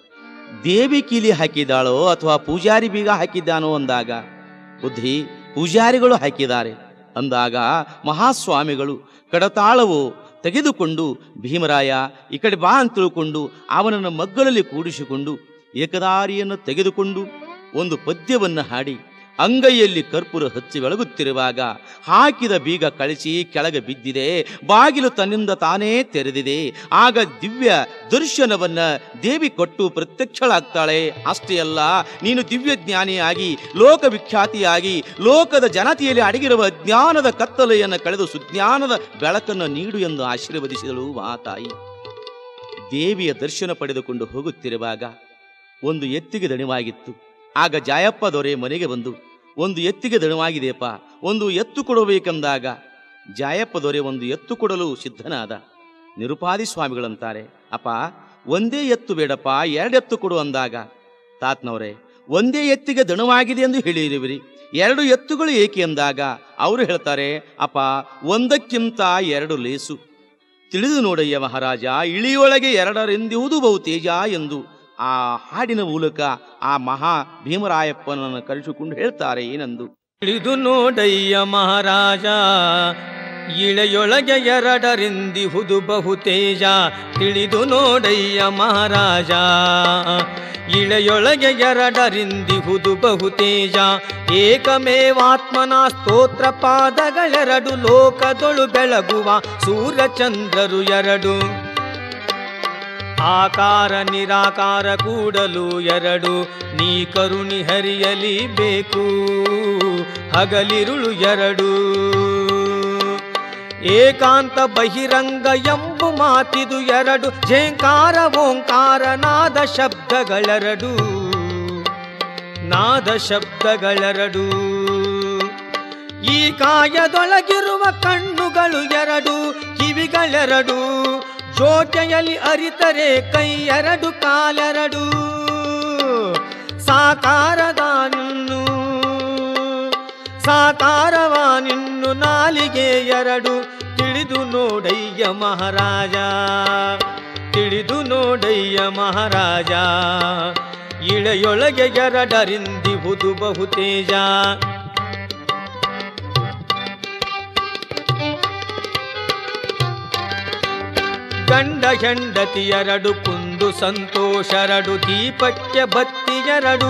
ದೇವಿ ಕೀಲಿ ಹಾಕಿದ್ದಾಳೋ ಅಥವಾ ಪೂಜಾರಿ ಬೀಗ ಹಾಕಿದ್ದಾನೋ ಅಂದಾಗ ಬುದ್ಧಿ ಪೂಜಾರಿಗಳು ಹಾಕಿದ್ದಾರೆ ಅಂದಾಗ ಮಹಾಸ್ವಾಮಿಗಳು ಕಡತಾಳವು ತೆಗೆದುಕೊಂಡು ಭೀಮರಾಯ ಈ ಕಡೆ ಬಾ ಅಂತ ತಿಳ್ಕೊಂಡು ಅವನನ್ನು ಮಗ್ಗಲಲ್ಲಿ ಕೂಡಿಸಿಕೊಂಡು ಏಕದಾರಿಯನ್ನು ತೆಗೆದುಕೊಂಡು ಒಂದು ಪದ್ಯವನ್ನು ಹಾಡಿ ಅಂಗೈಯಲ್ಲಿ ಕರ್ಪೂರ ಹಚ್ಚಿ ಬೆಳಗುತ್ತಿರುವಾಗ ಹಾಕಿದ ಬೀಗ ಕಳಿಸಿ ಕೆಳಗೆ ಬಿದ್ದಿದೆ ಬಾಗಿಲು ತನ್ನಿಂದ ತಾನೇ ತೆರೆದಿದೆ ಆಗ ದಿವ್ಯ ದರ್ಶನವನ್ನ ದೇವಿ ಕೊಟ್ಟು ಪ್ರತ್ಯಕ್ಷಳಾಗ್ತಾಳೆ ಅಷ್ಟೇ ಅಲ್ಲ ನೀನು ದಿವ್ಯ ಜ್ಞಾನಿಯಾಗಿ ಲೋಕವಿಖ್ಯಾತಿಯಾಗಿ ಲೋಕದ ಜನತೆಯಲ್ಲಿ ಅಡಗಿರುವ ಜ್ಞಾನದ ಕತ್ತಲೆಯನ್ನು ಕಳೆದು ಸುಜ್ಞಾನದ ಬೆಳಕನ್ನು ನೀಡು ಎಂದು ಆಶೀರ್ವದಿಸಿದಳು ಮಾತಾಯಿ ದೇವಿಯ ದರ್ಶನ ಪಡೆದುಕೊಂಡು ಹೋಗುತ್ತಿರುವಾಗ ಒಂದು ಎತ್ತಿಗೆ ದಣಿವಾಗಿತ್ತು ಆಗ ಜಾಯಪ್ಪ ದೊರೆ ಮನೆಗೆ ಬಂದು ಒಂದು ಎತ್ತಿಗೆ ದಣವಾಗಿದೆಯಪ್ಪ ಒಂದು ಎತ್ತು ಕೊಡಬೇಕೆಂದಾಗ ಜಾಯಪ್ಪ ದೊರೆ ಒಂದು ಎತ್ತು ಕೊಡಲು ಸಿದ್ಧನಾದ ನಿರುಪಾದಿ ಸ್ವಾಮಿಗಳಂತಾರೆ ಅಪ್ಪ ಒಂದೇ ಎತ್ತು ಬೇಡಪ್ಪ ಎರಡೆತ್ತು ಕೊಡು ಅಂದಾಗ ತಾತ್ನವರೇ ಒಂದೇ ಎತ್ತಿಗೆ ದಣವಾಗಿದೆ ಎಂದು ಹೇಳಿರುವಿರಿ ಎರಡು ಎತ್ತುಗಳು ಏಕೆ ಎಂದಾಗ ಅವರು ಹೇಳ್ತಾರೆ ಅಪ್ಪ ಒಂದಕ್ಕಿಂತ ಎರಡು ಲೇಸು ತಿಳಿದು ನೋಡಯ್ಯ ಮಹಾರಾಜ ಇಳಿಯೊಳಗೆ ಎರಡರೆಂದಿರುವುದು ಬಹು ತೇಜ ಎಂದು ಆ ಹಾಡಿನ ಮೂಲಕ ಆ ಮಹಾ ಭೀಮರಾಯಪ್ಪನನ್ನು ಕರೆಸಿಕೊಂಡು ಹೇಳ್ತಾರೆ ಏನೆಂದು ತಿಳಿದು ನೋಡಯ್ಯ ಮಹಾರಾಜ ಇಳೆಯೊಳಗೆ ಎರಡರಿಂದಿಹುದು ಬಹುತೇಜ ತಿಳಿದು ನೋಡಯ್ಯ ಮಹಾರಾಜ ಇಳೆಯೊಳಗೆ ಎರಡರಿಂದಿಹುದು ಬಹುತೇಜ ಏಕಮೇವಾತ್ಮನ ಸ್ತೋತ್ರ ಪಾದಗಳೆರಡು ಲೋಕದೊಳು ಬೆಳಗುವ ಸೂರ್ಯಚಂದ್ರರು ಎರಡು ಆಕಾರ ನಿರಾಕಾರ ಕೂಡಲು ಎರಡು ನೀ ಕರುಣಿ ಹರಿಯಲಿ ಬೇಕು ಹಗಲಿರುಳು ಎರಡು ಏಕಾಂತ ಬಹಿರಂಗ ಎಂಬು ಮಾತಿದು ಎರಡು ಝೇಂಕಾರ ಓಂಕಾರ ನಾದ ಶಬ್ದಗಳೆರಡು ನಾದ ಶಬ್ದಗಳೆರಡು ಈ ಕಾಯದೊಳಗಿರುವ ಕಣ್ಣುಗಳು ಎರಡು ಕಿವಿಗಳೆರಡು ಜೋಟೆಯಲ್ಲಿ ಅರಿತರೆ ಕೈ ಎರಡು ಕಾಲೆರಡು ಸಾಕಾರದಾನನ್ನು ಸಾಕಾರವ ನಿನ್ನು ನಾಲಿಗೆ ಎರಡು ತಿಳಿದು ನೋಡಯ್ಯ ಮಹಾರಾಜ ತಿಳಿದು ನೋಡಯ್ಯ ಮಹಾರಾಜ ಇಳೆಯೊಳಗೆ ಎರಡರಿಂದಿಹುದು ಬಹುತೇಜ ಗಂಡ ಹೆಂಡತಿ ಎರಡು ಕುಂದು ಸಂತೋಷರಡು ದೀಪಕ್ಕೆ ಬತ್ತಿ ಎರಡು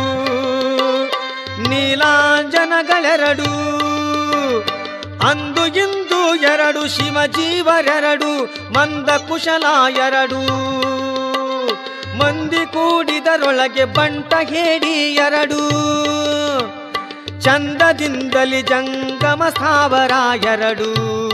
ನೀಲಾಂಜನಗಳೆರಡು ಅಂದು ಇಂದು ಎರಡು ಶಿವ ಜೀವರೆರಡು ಮಂದ ಕುಶಲ ಎರಡು ಮಂದಿ ಕೂಡಿದರೊಳಗೆ ಬಂಟ ಹೇಡಿ ಎರಡು ಚಂದದಿಂದಲಿ ಜಂಗಮ ಸ್ಥಾವರ ಎರಡು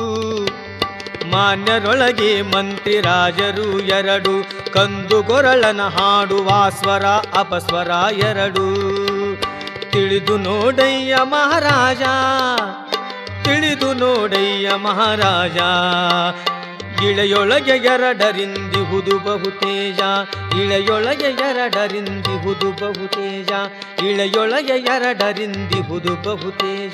ಮಾನ್ಯರೊಳಗೆ ಮಂತ್ರಿ ರಾಜರು ಎರಡು ಕಂದು ಗೊರಳನ ಹಾಡುವ ಸ್ವರ ಅಪಸ್ವರ ಎರಡು ತಿಳಿದು ನೋಡಯ್ಯ ಮಹಾರಾಜ ತಿಳಿದು ನೋಡಯ್ಯ ಮಹಾರಾಜ ಇಳೆಯೊಳಗೆ ಎರಡರಿಂದಿಹುದು ಬಹುತೇಜ ಇಳೆಯೊಳಗೆ ಎರಡರಿಂದಿಹುದು ಬಹುತೇಜ ಇಳೆಯೊಳಗೆ ಎರಡರಿಂದಿಹುದು ಬಹುತೇಜ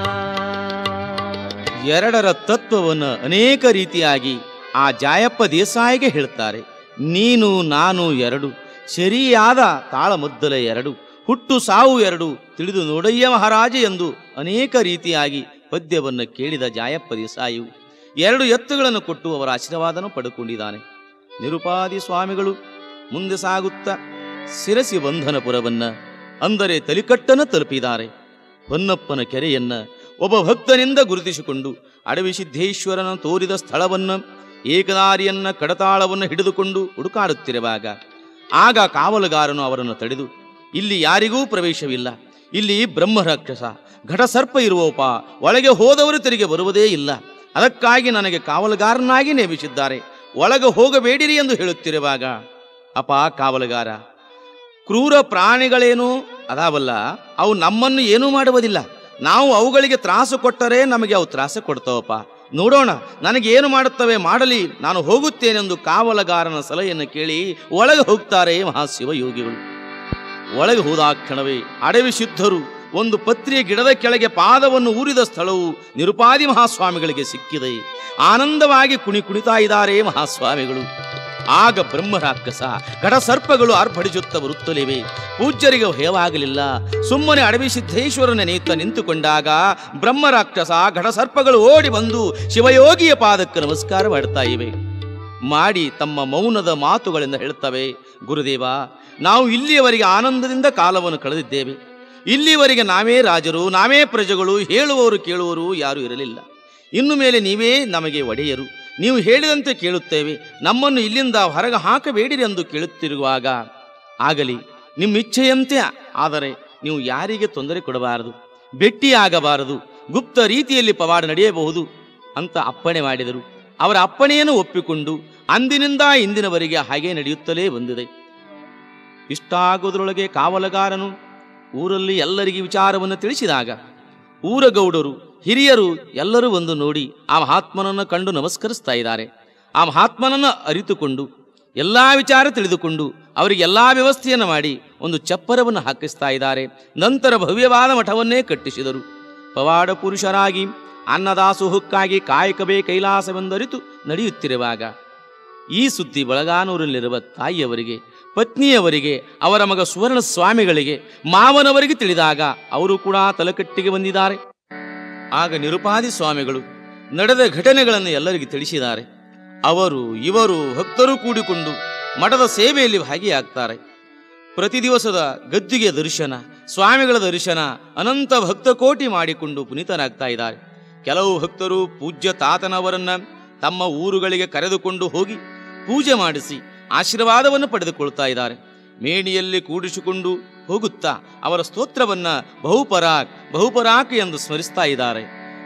ಎರಡರ ತತ್ವವನ್ನು ಅನೇಕ ರೀತಿಯಾಗಿ ಆ ಜಾಯಪ್ಪ ದೇಸಾಯಿಗೆ ಹೇಳ್ತಾರೆ ನೀನು ನಾನು ಎರಡು ಸರಿಯಾದ ತಾಳಮದ್ದಲ ಎರಡು ಹುಟ್ಟು ಸಾವು ಎರಡು ತಿಳಿದು ನೋಡಯ್ಯ ಮಹಾರಾಜ ಎಂದು ಅನೇಕ ರೀತಿಯಾಗಿ ಪದ್ಯವನ್ನು ಕೇಳಿದ ಜಾಯಪ್ಪ ದೇಸಾಯಿಯು ಎರಡು ಎತ್ತುಗಳನ್ನು ಕೊಟ್ಟು ಅವರ ಆಶೀರ್ವಾದನ ಪಡೆದುಕೊಂಡಿದ್ದಾನೆ ನಿರುಪಾದಿ ಸ್ವಾಮಿಗಳು ಮುಂದೆ ಸಾಗುತ್ತಾ ಶಿರಸಿ ಬಂಧನಪುರವನ್ನ ಅಂದರೆ ತಲಿಕಟ್ಟನ್ನು ತಲುಪಿದ್ದಾರೆ ಹೊನ್ನಪ್ಪನ ಕೆರೆಯನ್ನ ಒಬ್ಬ ಭಕ್ತನಿಂದ ಗುರುತಿಸಿಕೊಂಡು ಅಡವಿ ಸಿದ್ದೇಶ್ವರನ ತೋರಿದ ಸ್ಥಳವನ್ನು ಏಕದಾರಿಯನ್ನ ಕಡತಾಳವನ್ನು ಹಿಡಿದುಕೊಂಡು ಹುಡುಕಾಡುತ್ತಿರುವಾಗ ಆಗ ಕಾವಲುಗಾರನು ಅವರನ್ನು ತಡೆದು ಇಲ್ಲಿ ಯಾರಿಗೂ ಪ್ರವೇಶವಿಲ್ಲ ಇಲ್ಲಿ ಬ್ರಹ್ಮರಾಕ್ಷಸ ಘಟಸರ್ಪ ಇರುವೋಪ ಒಳಗೆ ಹೋದವರು ತಿರುಗಿ ಬರುವುದೇ ಇಲ್ಲ ಅದಕ್ಕಾಗಿ ನನಗೆ ಕಾವಲುಗಾರನಾಗಿ ನೇಮಿಸಿದ್ದಾರೆ ಒಳಗೆ ಹೋಗಬೇಡಿರಿ ಎಂದು ಹೇಳುತ್ತಿರುವಾಗ ಅಪ ಕಾವಲುಗಾರ ಕ್ರೂರ ಪ್ರಾಣಿಗಳೇನು ಅದಾವಲ್ಲ ಅವು ನಮ್ಮನ್ನು ಏನೂ ಮಾಡುವುದಿಲ್ಲ ನಾವು ಅವುಗಳಿಗೆ ತ್ರಾಸು ಕೊಟ್ಟರೆ ನಮಗೆ ಅವು ತ್ರಾಸು ಕೊಡ್ತಾವಪ್ಪ ನೋಡೋಣ ನನಗೆ ಏನು ಮಾಡುತ್ತವೆ ಮಾಡಲಿ ನಾನು ಹೋಗುತ್ತೇನೆಂದು ಕಾವಲಗಾರನ ಸಲಹೆಯನ್ನು ಕೇಳಿ ಒಳಗೆ ಹೋಗ್ತಾರೆ ಮಹಾಶಿವಯೋಗಿಗಳು ಒಳಗೆ ಹೋದ ಕ್ಷಣವೇ ಅಡವಿ ಸಿದ್ಧರು ಒಂದು ಪತ್ರಿಯ ಗಿಡದ ಕೆಳಗೆ ಪಾದವನ್ನು ಊರಿದ ಸ್ಥಳವು ನಿರುಪಾದಿ ಮಹಾಸ್ವಾಮಿಗಳಿಗೆ ಸಿಕ್ಕಿದೆ ಆನಂದವಾಗಿ ಕುಣಿ ಕುಣಿತಾ ಇದ್ದಾರೆ ಮಹಾಸ್ವಾಮಿಗಳು ಆಗ ಬ್ರಹ್ಮರಾಕ್ಷಸ ಘಟಸರ್ಪಗಳು ಆರ್ಭಡಿಸುತ್ತ ಬರುತ್ತಲಿವೆ ಪೂಜ್ಯರಿಗೆ ಭಯವಾಗಲಿಲ್ಲ ಸುಮ್ಮನೆ ಅಡವಿ ಸಿದ್ದೇಶ್ವರನ ನೆನೆಯುತ್ತ ನಿಂತುಕೊಂಡಾಗ ಬ್ರಹ್ಮರಾಕ್ಷಸ ಘಟಸರ್ಪಗಳು ಓಡಿ ಬಂದು ಶಿವಯೋಗಿಯ ಪಾದಕ್ಕೆ ನಮಸ್ಕಾರ ಮಾಡ್ತಾ ಇವೆ ಮಾಡಿ ತಮ್ಮ ಮೌನದ ಮಾತುಗಳಿಂದ ಹೇಳ್ತವೆ ಗುರುದೇವ ನಾವು ಇಲ್ಲಿಯವರೆಗೆ ಆನಂದದಿಂದ ಕಾಲವನ್ನು ಕಳೆದಿದ್ದೇವೆ ಇಲ್ಲಿಯವರೆಗೆ ನಾವೇ ರಾಜರು ನಾವೇ ಪ್ರಜೆಗಳು ಹೇಳುವವರು ಕೇಳುವವರು ಯಾರೂ ಇರಲಿಲ್ಲ ಇನ್ನು ಮೇಲೆ ನೀವೇ ನಮಗೆ ಒಡೆಯರು ನೀವು ಹೇಳಿದಂತೆ ಕೇಳುತ್ತೇವೆ ನಮ್ಮನ್ನು ಇಲ್ಲಿಂದ ಹೊರಗೆ ಹಾಕಬೇಡಿರಿ ಎಂದು ಕೇಳುತ್ತಿರುವಾಗ ಆಗಲಿ ನಿಮ್ಮ ಇಚ್ಛೆಯಂತೆ ಆದರೆ ನೀವು ಯಾರಿಗೆ ತೊಂದರೆ ಕೊಡಬಾರದು ಭೆಟ್ಟಿಯಾಗಬಾರದು ಗುಪ್ತ ರೀತಿಯಲ್ಲಿ ಪವಾಡ ನಡೆಯಬಹುದು ಅಂತ ಅಪ್ಪಣೆ ಮಾಡಿದರು ಅವರ ಅಪ್ಪಣೆಯನ್ನು ಒಪ್ಪಿಕೊಂಡು ಅಂದಿನಿಂದ ಇಂದಿನವರೆಗೆ ಹಾಗೆ ನಡೆಯುತ್ತಲೇ ಬಂದಿದೆ ಇಷ್ಟಾಗುವುದರೊಳಗೆ ಕಾವಲಗಾರನು ಊರಲ್ಲಿ ಎಲ್ಲರಿಗೆ ವಿಚಾರವನ್ನು ತಿಳಿಸಿದಾಗ ಊರ ಗೌಡರು ಹಿರಿಯರು ಎಲ್ಲರೂ ಒಂದು ನೋಡಿ ಆ ಮಹಾತ್ಮನನ್ನು ಕಂಡು ನಮಸ್ಕರಿಸ್ತಾ ಇದ್ದಾರೆ ಆ ಮಹಾತ್ಮನನ್ನು ಅರಿತುಕೊಂಡು ಎಲ್ಲ ವಿಚಾರ ತಿಳಿದುಕೊಂಡು ಅವರಿಗೆ ಎಲ್ಲ ವ್ಯವಸ್ಥೆಯನ್ನು ಮಾಡಿ ಒಂದು ಚಪ್ಪರವನ್ನು ಹಾಕಿಸ್ತಾ ಇದ್ದಾರೆ ನಂತರ ಭವ್ಯವಾದ ಮಠವನ್ನೇ ಕಟ್ಟಿಸಿದರು ಪವಾಡ ಪುರುಷರಾಗಿ ಅನ್ನದಾಸೋಹಕ್ಕಾಗಿ ಕಾಯಕವೇ ಕೈಲಾಸವೆಂದರಿತು ನಡೆಯುತ್ತಿರುವಾಗ ಈ ಸುದ್ದಿ ಬಳಗಾನೂರಲ್ಲಿರುವ ತಾಯಿಯವರಿಗೆ ಪತ್ನಿಯವರಿಗೆ ಅವರ ಮಗ ಸುವರ್ಣ ಸ್ವಾಮಿಗಳಿಗೆ ಮಾವನವರಿಗೆ ತಿಳಿದಾಗ ಅವರು ಕೂಡ ತಲಕಟ್ಟಿಗೆ ಬಂದಿದ್ದಾರೆ ಆಗ ನಿರುಪಾದಿ ಸ್ವಾಮಿಗಳು ನಡೆದ ಘಟನೆಗಳನ್ನು ಎಲ್ಲರಿಗೆ ತಿಳಿಸಿದ್ದಾರೆ ಅವರು ಇವರು ಭಕ್ತರು ಕೂಡಿಕೊಂಡು ಮಠದ ಸೇವೆಯಲ್ಲಿ ಭಾಗಿಯಾಗ್ತಾರೆ ಪ್ರತಿ ದಿವಸದ ಗದ್ದಿಗೆ ದರ್ಶನ ಸ್ವಾಮಿಗಳ ದರ್ಶನ ಅನಂತ ಭಕ್ತಕೋಟಿ ಮಾಡಿಕೊಂಡು ಪುನೀತರಾಗ್ತಾ ಇದ್ದಾರೆ ಕೆಲವು ಭಕ್ತರು ಪೂಜ್ಯ ತಾತನವರನ್ನ ತಮ್ಮ ಊರುಗಳಿಗೆ ಕರೆದುಕೊಂಡು ಹೋಗಿ ಪೂಜೆ ಮಾಡಿಸಿ ಆಶೀರ್ವಾದವನ್ನು ಪಡೆದುಕೊಳ್ತಾ ಇದ್ದಾರೆ ಮೇಣಿಯಲ್ಲಿ ಕೂಡಿಸಿಕೊಂಡು ಹೋಗುತ್ತಾ ಅವರ ಸ್ತೋತ್ರವನ್ನ ಬಹುಪರಾಕ್ ಬಹುಪರಾಕ್ ಎಂದು ಸ್ಮರಿಸ್ತಾ ಇದ್ದಾರೆ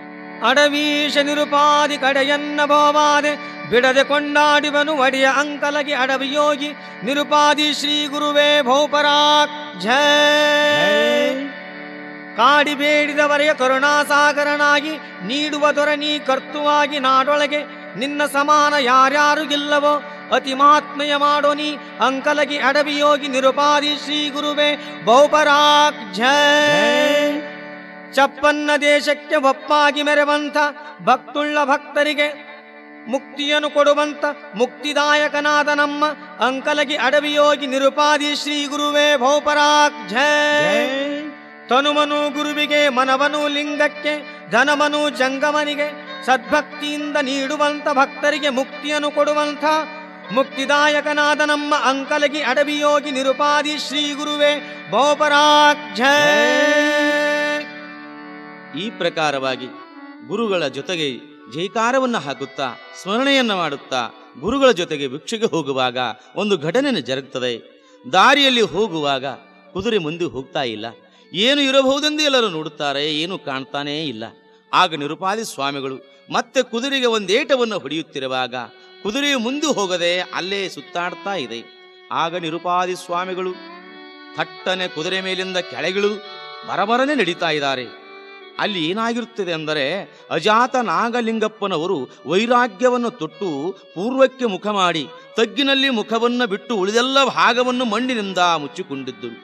ಅಡವೀಶ ನಿರುಪಾದಿ ಕಡೆಯನ್ನ ಬೋವಾದೆ ಬಿಡದೆ ಕೊಂಡಾಡಿವನು ಒಡೆಯ ಅಂಕಲಗಿ ಅಡವಿಯೋಗಿ ನಿರುಪಾದಿ ಶ್ರೀ ಗುರುವೇ ಭೌಪರಾಕ್ ಜಯ ಕಾಡಿ ಬೇಡಿದವರೆಯ ಕರುಣಾಸಾಗರನಾಗಿ ನೀಡುವ ದೊರನಿ ಕರ್ತುವಾಗಿ ನಾಡೊಳಗೆ ನಿನ್ನ ಸಮಾನ ಯಾರ್ಯಾರಿಗಿಲ್ಲವೋ ಅತಿ ಮಹಾತ್ಮೆಯ ಮಾಡೋ ನೀ ಅಂಕಲಗಿ ಅಡವಿಯೋಗಿ ನಿರುಪಾದಿ ಶ್ರೀ ಗುರುವೇ ಬಹುಪರಾಕ್ ಜಯ ಚಪ್ಪನ್ನ ದೇಶಕ್ಕೆ ಒಪ್ಪಾಗಿ ಮೆರೆವಂತ ಭಕ್ತುಳ್ಳ ಭಕ್ತರಿಗೆ ಮುಕ್ತಿಯನ್ನು ಕೊಡುವಂತ ಮುಕ್ತಿದಾಯಕನಾದ ನಮ್ಮ ಅಂಕಲಗಿ ಅಡವಿಯೋಗಿ ನಿರುಪಾದಿ ಶ್ರೀ ಗುರುವೇ ಭೌಪರಾಕ್ ಜಯ ತನುಮನು ಗುರುವಿಗೆ ಮನವನು ಲಿಂಗಕ್ಕೆ ಧನಮನು ಜಂಗಮನಿಗೆ ಸದ್ಭಕ್ತಿಯಿಂದ ನೀಡುವಂತ ಭಕ್ತರಿಗೆ ಮುಕ್ತಿಯನ್ನು ಕೊಡುವಂಥ ಮುಕ್ತಿದಾಯಕನಾದ ನಮ್ಮ ಅಂಕಲಗಿ ಅಡವಿಯೋಗಿ ನಿರುಪಾದಿ ಶ್ರೀ ಗುರುವೇ ಬಹುಪರಾಕ್ ಜಯ ಈ ಪ್ರಕಾರವಾಗಿ ಗುರುಗಳ ಜೊತೆಗೆ ಜೈಕಾರವನ್ನು ಹಾಕುತ್ತಾ ಸ್ಮರಣೆಯನ್ನ ಮಾಡುತ್ತಾ ಗುರುಗಳ ಜೊತೆಗೆ ಭಿಕ್ಷೆಗೆ ಹೋಗುವಾಗ ಒಂದು ಘಟನೆ ಜರುಗುತ್ತದೆ ದಾರಿಯಲ್ಲಿ ಹೋಗುವಾಗ ಕುದುರೆ ಮುಂದೆ ಹೋಗ್ತಾ ಇಲ್ಲ ಏನು ಇರಬಹುದೆಂದು ಎಲ್ಲರೂ ನೋಡುತ್ತಾರೆ ಏನು ಕಾಣ್ತಾನೇ ಇಲ್ಲ ಆಗ ನಿರುಪಾದಿ ಸ್ವಾಮಿಗಳು ಮತ್ತೆ ಕುದುರೆಗೆ ಒಂದೇಟವನ್ನು ಹೊಡೆಯುತ್ತಿರುವಾಗ ಕುದುರೆಯು ಮುಂದೆ ಹೋಗದೆ ಅಲ್ಲೇ ಸುತ್ತಾಡ್ತಾ ಇದೆ ಆಗ ನಿರುಪಾದಿ ಸ್ವಾಮಿಗಳು ಥಟ್ಟನೆ ಕುದುರೆ ಮೇಲಿಂದ ಕೆಳಗಿಳಿದು ಬರಬರನೆ ನಡೀತಾ ಇದ್ದಾರೆ ಅಲ್ಲಿ ಏನಾಗಿರುತ್ತದೆ ಅಂದರೆ ಅಜಾತ ನಾಗಲಿಂಗಪ್ಪನವರು ವೈರಾಗ್ಯವನ್ನು ತೊಟ್ಟು ಪೂರ್ವಕ್ಕೆ ಮುಖ ಮಾಡಿ ತಗ್ಗಿನಲ್ಲಿ ಮುಖವನ್ನು ಬಿಟ್ಟು ಉಳಿದೆಲ್ಲ ಭಾಗವನ್ನು ಮಣ್ಣಿನಿಂದ ಮುಚ್ಚಿಕೊಂಡಿದ್ದರು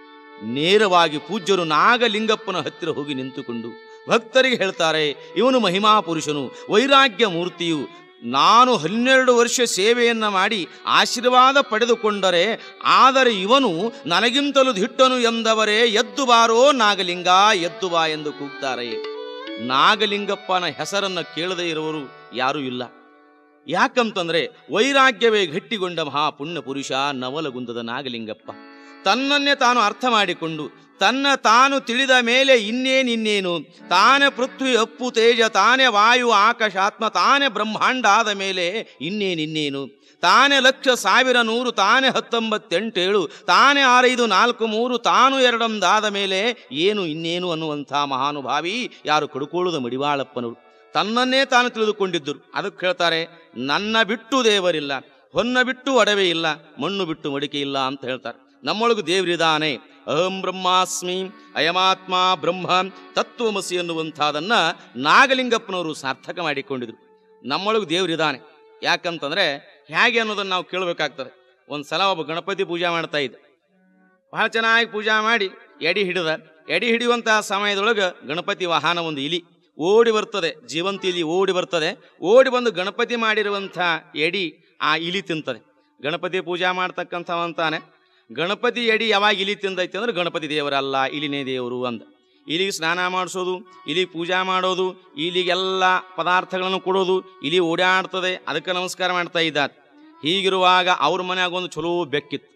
ನೇರವಾಗಿ ಪೂಜ್ಯರು ನಾಗಲಿಂಗಪ್ಪನ ಹತ್ತಿರ ಹೋಗಿ ನಿಂತುಕೊಂಡು ಭಕ್ತರಿಗೆ ಹೇಳ್ತಾರೆ ಇವನು ಮಹಿಮಾ ಪುರುಷನು ವೈರಾಗ್ಯ ಮೂರ್ತಿಯು ನಾನು ಹನ್ನೆರಡು ವರ್ಷ ಸೇವೆಯನ್ನ ಮಾಡಿ ಆಶೀರ್ವಾದ ಪಡೆದುಕೊಂಡರೆ ಆದರೆ ಇವನು ನನಗಿಂತಲೂ ದಿಟ್ಟನು ಎಂದವರೇ ಎದ್ದು ಬಾರೋ ನಾಗಲಿಂಗ ಎದ್ದು ಬಾ ಎಂದು ಕೂಗ್ತಾರೆ ನಾಗಲಿಂಗಪ್ಪನ ಹೆಸರನ್ನು ಕೇಳದೇ ಇರುವವರು ಯಾರೂ ಇಲ್ಲ ಯಾಕಂತಂದ್ರೆ ವೈರಾಗ್ಯವೇ ಗಟ್ಟಿಗೊಂಡ ಮಹಾಪುಣ್ಯ ಪುರುಷ ನವಲಗುಂದದ ನಾಗಲಿಂಗಪ್ಪ ತನ್ನನ್ನೇ ತಾನು ಅರ್ಥ ಮಾಡಿಕೊಂಡು ತನ್ನ ತಾನು ತಿಳಿದ ಮೇಲೆ ಇನ್ನೇನಿನ್ನೇನು ತಾನೇ ಪೃಥ್ವಿ ಅಪ್ಪು ತೇಜ ತಾನೇ ವಾಯು ಆಕಾಶಾತ್ಮ ತಾನೇ ಬ್ರಹ್ಮಾಂಡ ಆದ ಮೇಲೆ ಇನ್ನೇನಿನ್ನೇನು ತಾನೇ ಲಕ್ಷ ಸಾವಿರ ನೂರು ತಾನೇ ಹತ್ತೊಂಬತ್ತೆಂಟೇಳು ತಾನೇ ಆರೈದು ನಾಲ್ಕು ಮೂರು ತಾನು ಎರಡೊಂದಾದ ಮೇಲೆ ಏನು ಇನ್ನೇನು ಅನ್ನುವಂಥ ಮಹಾನುಭಾವಿ ಯಾರು ಕಡುಕೊಳ್ಳುವುದು ಮಡಿವಾಳಪ್ಪನವರು ತನ್ನನ್ನೇ ತಾನು ತಿಳಿದುಕೊಂಡಿದ್ದರು ಅದಕ್ಕೆ ಹೇಳ್ತಾರೆ ನನ್ನ ಬಿಟ್ಟು ದೇವರಿಲ್ಲ ಹೊನ್ನ ಬಿಟ್ಟು ಒಡವೆ ಇಲ್ಲ ಮಣ್ಣು ಬಿಟ್ಟು ಮಡಿಕೆ ಇಲ್ಲ ಅಂತ ಹೇಳ್ತಾರೆ ನಮ್ಮೊಳಗು ದೇವರಿದಾನೆ ಅಹಂ ಬ್ರಹ್ಮಾಸ್ಮಿ ಅಯಮಾತ್ಮ ಬ್ರಹ್ಮ ತತ್ವಮಸಿ ಅನ್ನುವಂಥದ್ದನ್ನ ನಾಗಲಿಂಗಪ್ಪನವರು ಸಾರ್ಥಕ ಮಾಡಿಕೊಂಡಿದ್ರು ನಮ್ಮೊಳಗು ದೇವರಿದಾನೆ ಯಾಕಂತಂದ್ರೆ ಹೇಗೆ ಅನ್ನೋದನ್ನ ನಾವು ಕೇಳಬೇಕಾಗ್ತದೆ ಒಂದು ಸಲ ಒಬ್ಬ ಗಣಪತಿ ಪೂಜೆ ಮಾಡ್ತಾ ಇದ್ದ ಬಹಳ ಚೆನ್ನಾಗಿ ಪೂಜೆ ಮಾಡಿ ಎಡಿ ಹಿಡಿದ ಎಡಿ ಹಿಡಿಯುವಂತಹ ಸಮಯದೊಳಗೆ ಗಣಪತಿ ವಾಹನ ಒಂದು ಇಲಿ ಓಡಿ ಬರ್ತದೆ ಜೀವಂತ ಇಲಿ ಓಡಿ ಬರ್ತದೆ ಓಡಿ ಬಂದು ಗಣಪತಿ ಮಾಡಿರುವಂಥ ಎಡಿ ಆ ಇಲಿ ತಿಂತದೆ ಗಣಪತಿ ಪೂಜಾ ಮಾಡ್ತಕ್ಕಂಥವ ಅಂತಾನೆ ಗಣಪತಿ ಎಡಿ ಯಾವಾಗ ಇಲಿ ತಿಂದೈತೆ ಅಂದ್ರೆ ಗಣಪತಿ ದೇವರಲ್ಲ ಇಲಿನೇ ದೇವರು ಅಂದ ಇಲಿಗೆ ಸ್ನಾನ ಮಾಡಿಸೋದು ಇಲಿಗೆ ಪೂಜಾ ಮಾಡೋದು ಇಲಿಗೆಲ್ಲ ಪದಾರ್ಥಗಳನ್ನು ಕೊಡೋದು ಇಲಿ ಓಡಾಡ್ತದೆ ಅದಕ್ಕೆ ನಮಸ್ಕಾರ ಮಾಡ್ತಾ ಇದ್ದಾರೆ ಹೀಗಿರುವಾಗ ಅವ್ರ ಮನ್ಯಾಗ ಒಂದು ಚಲೋ ಬೆಕ್ಕಿತ್ತು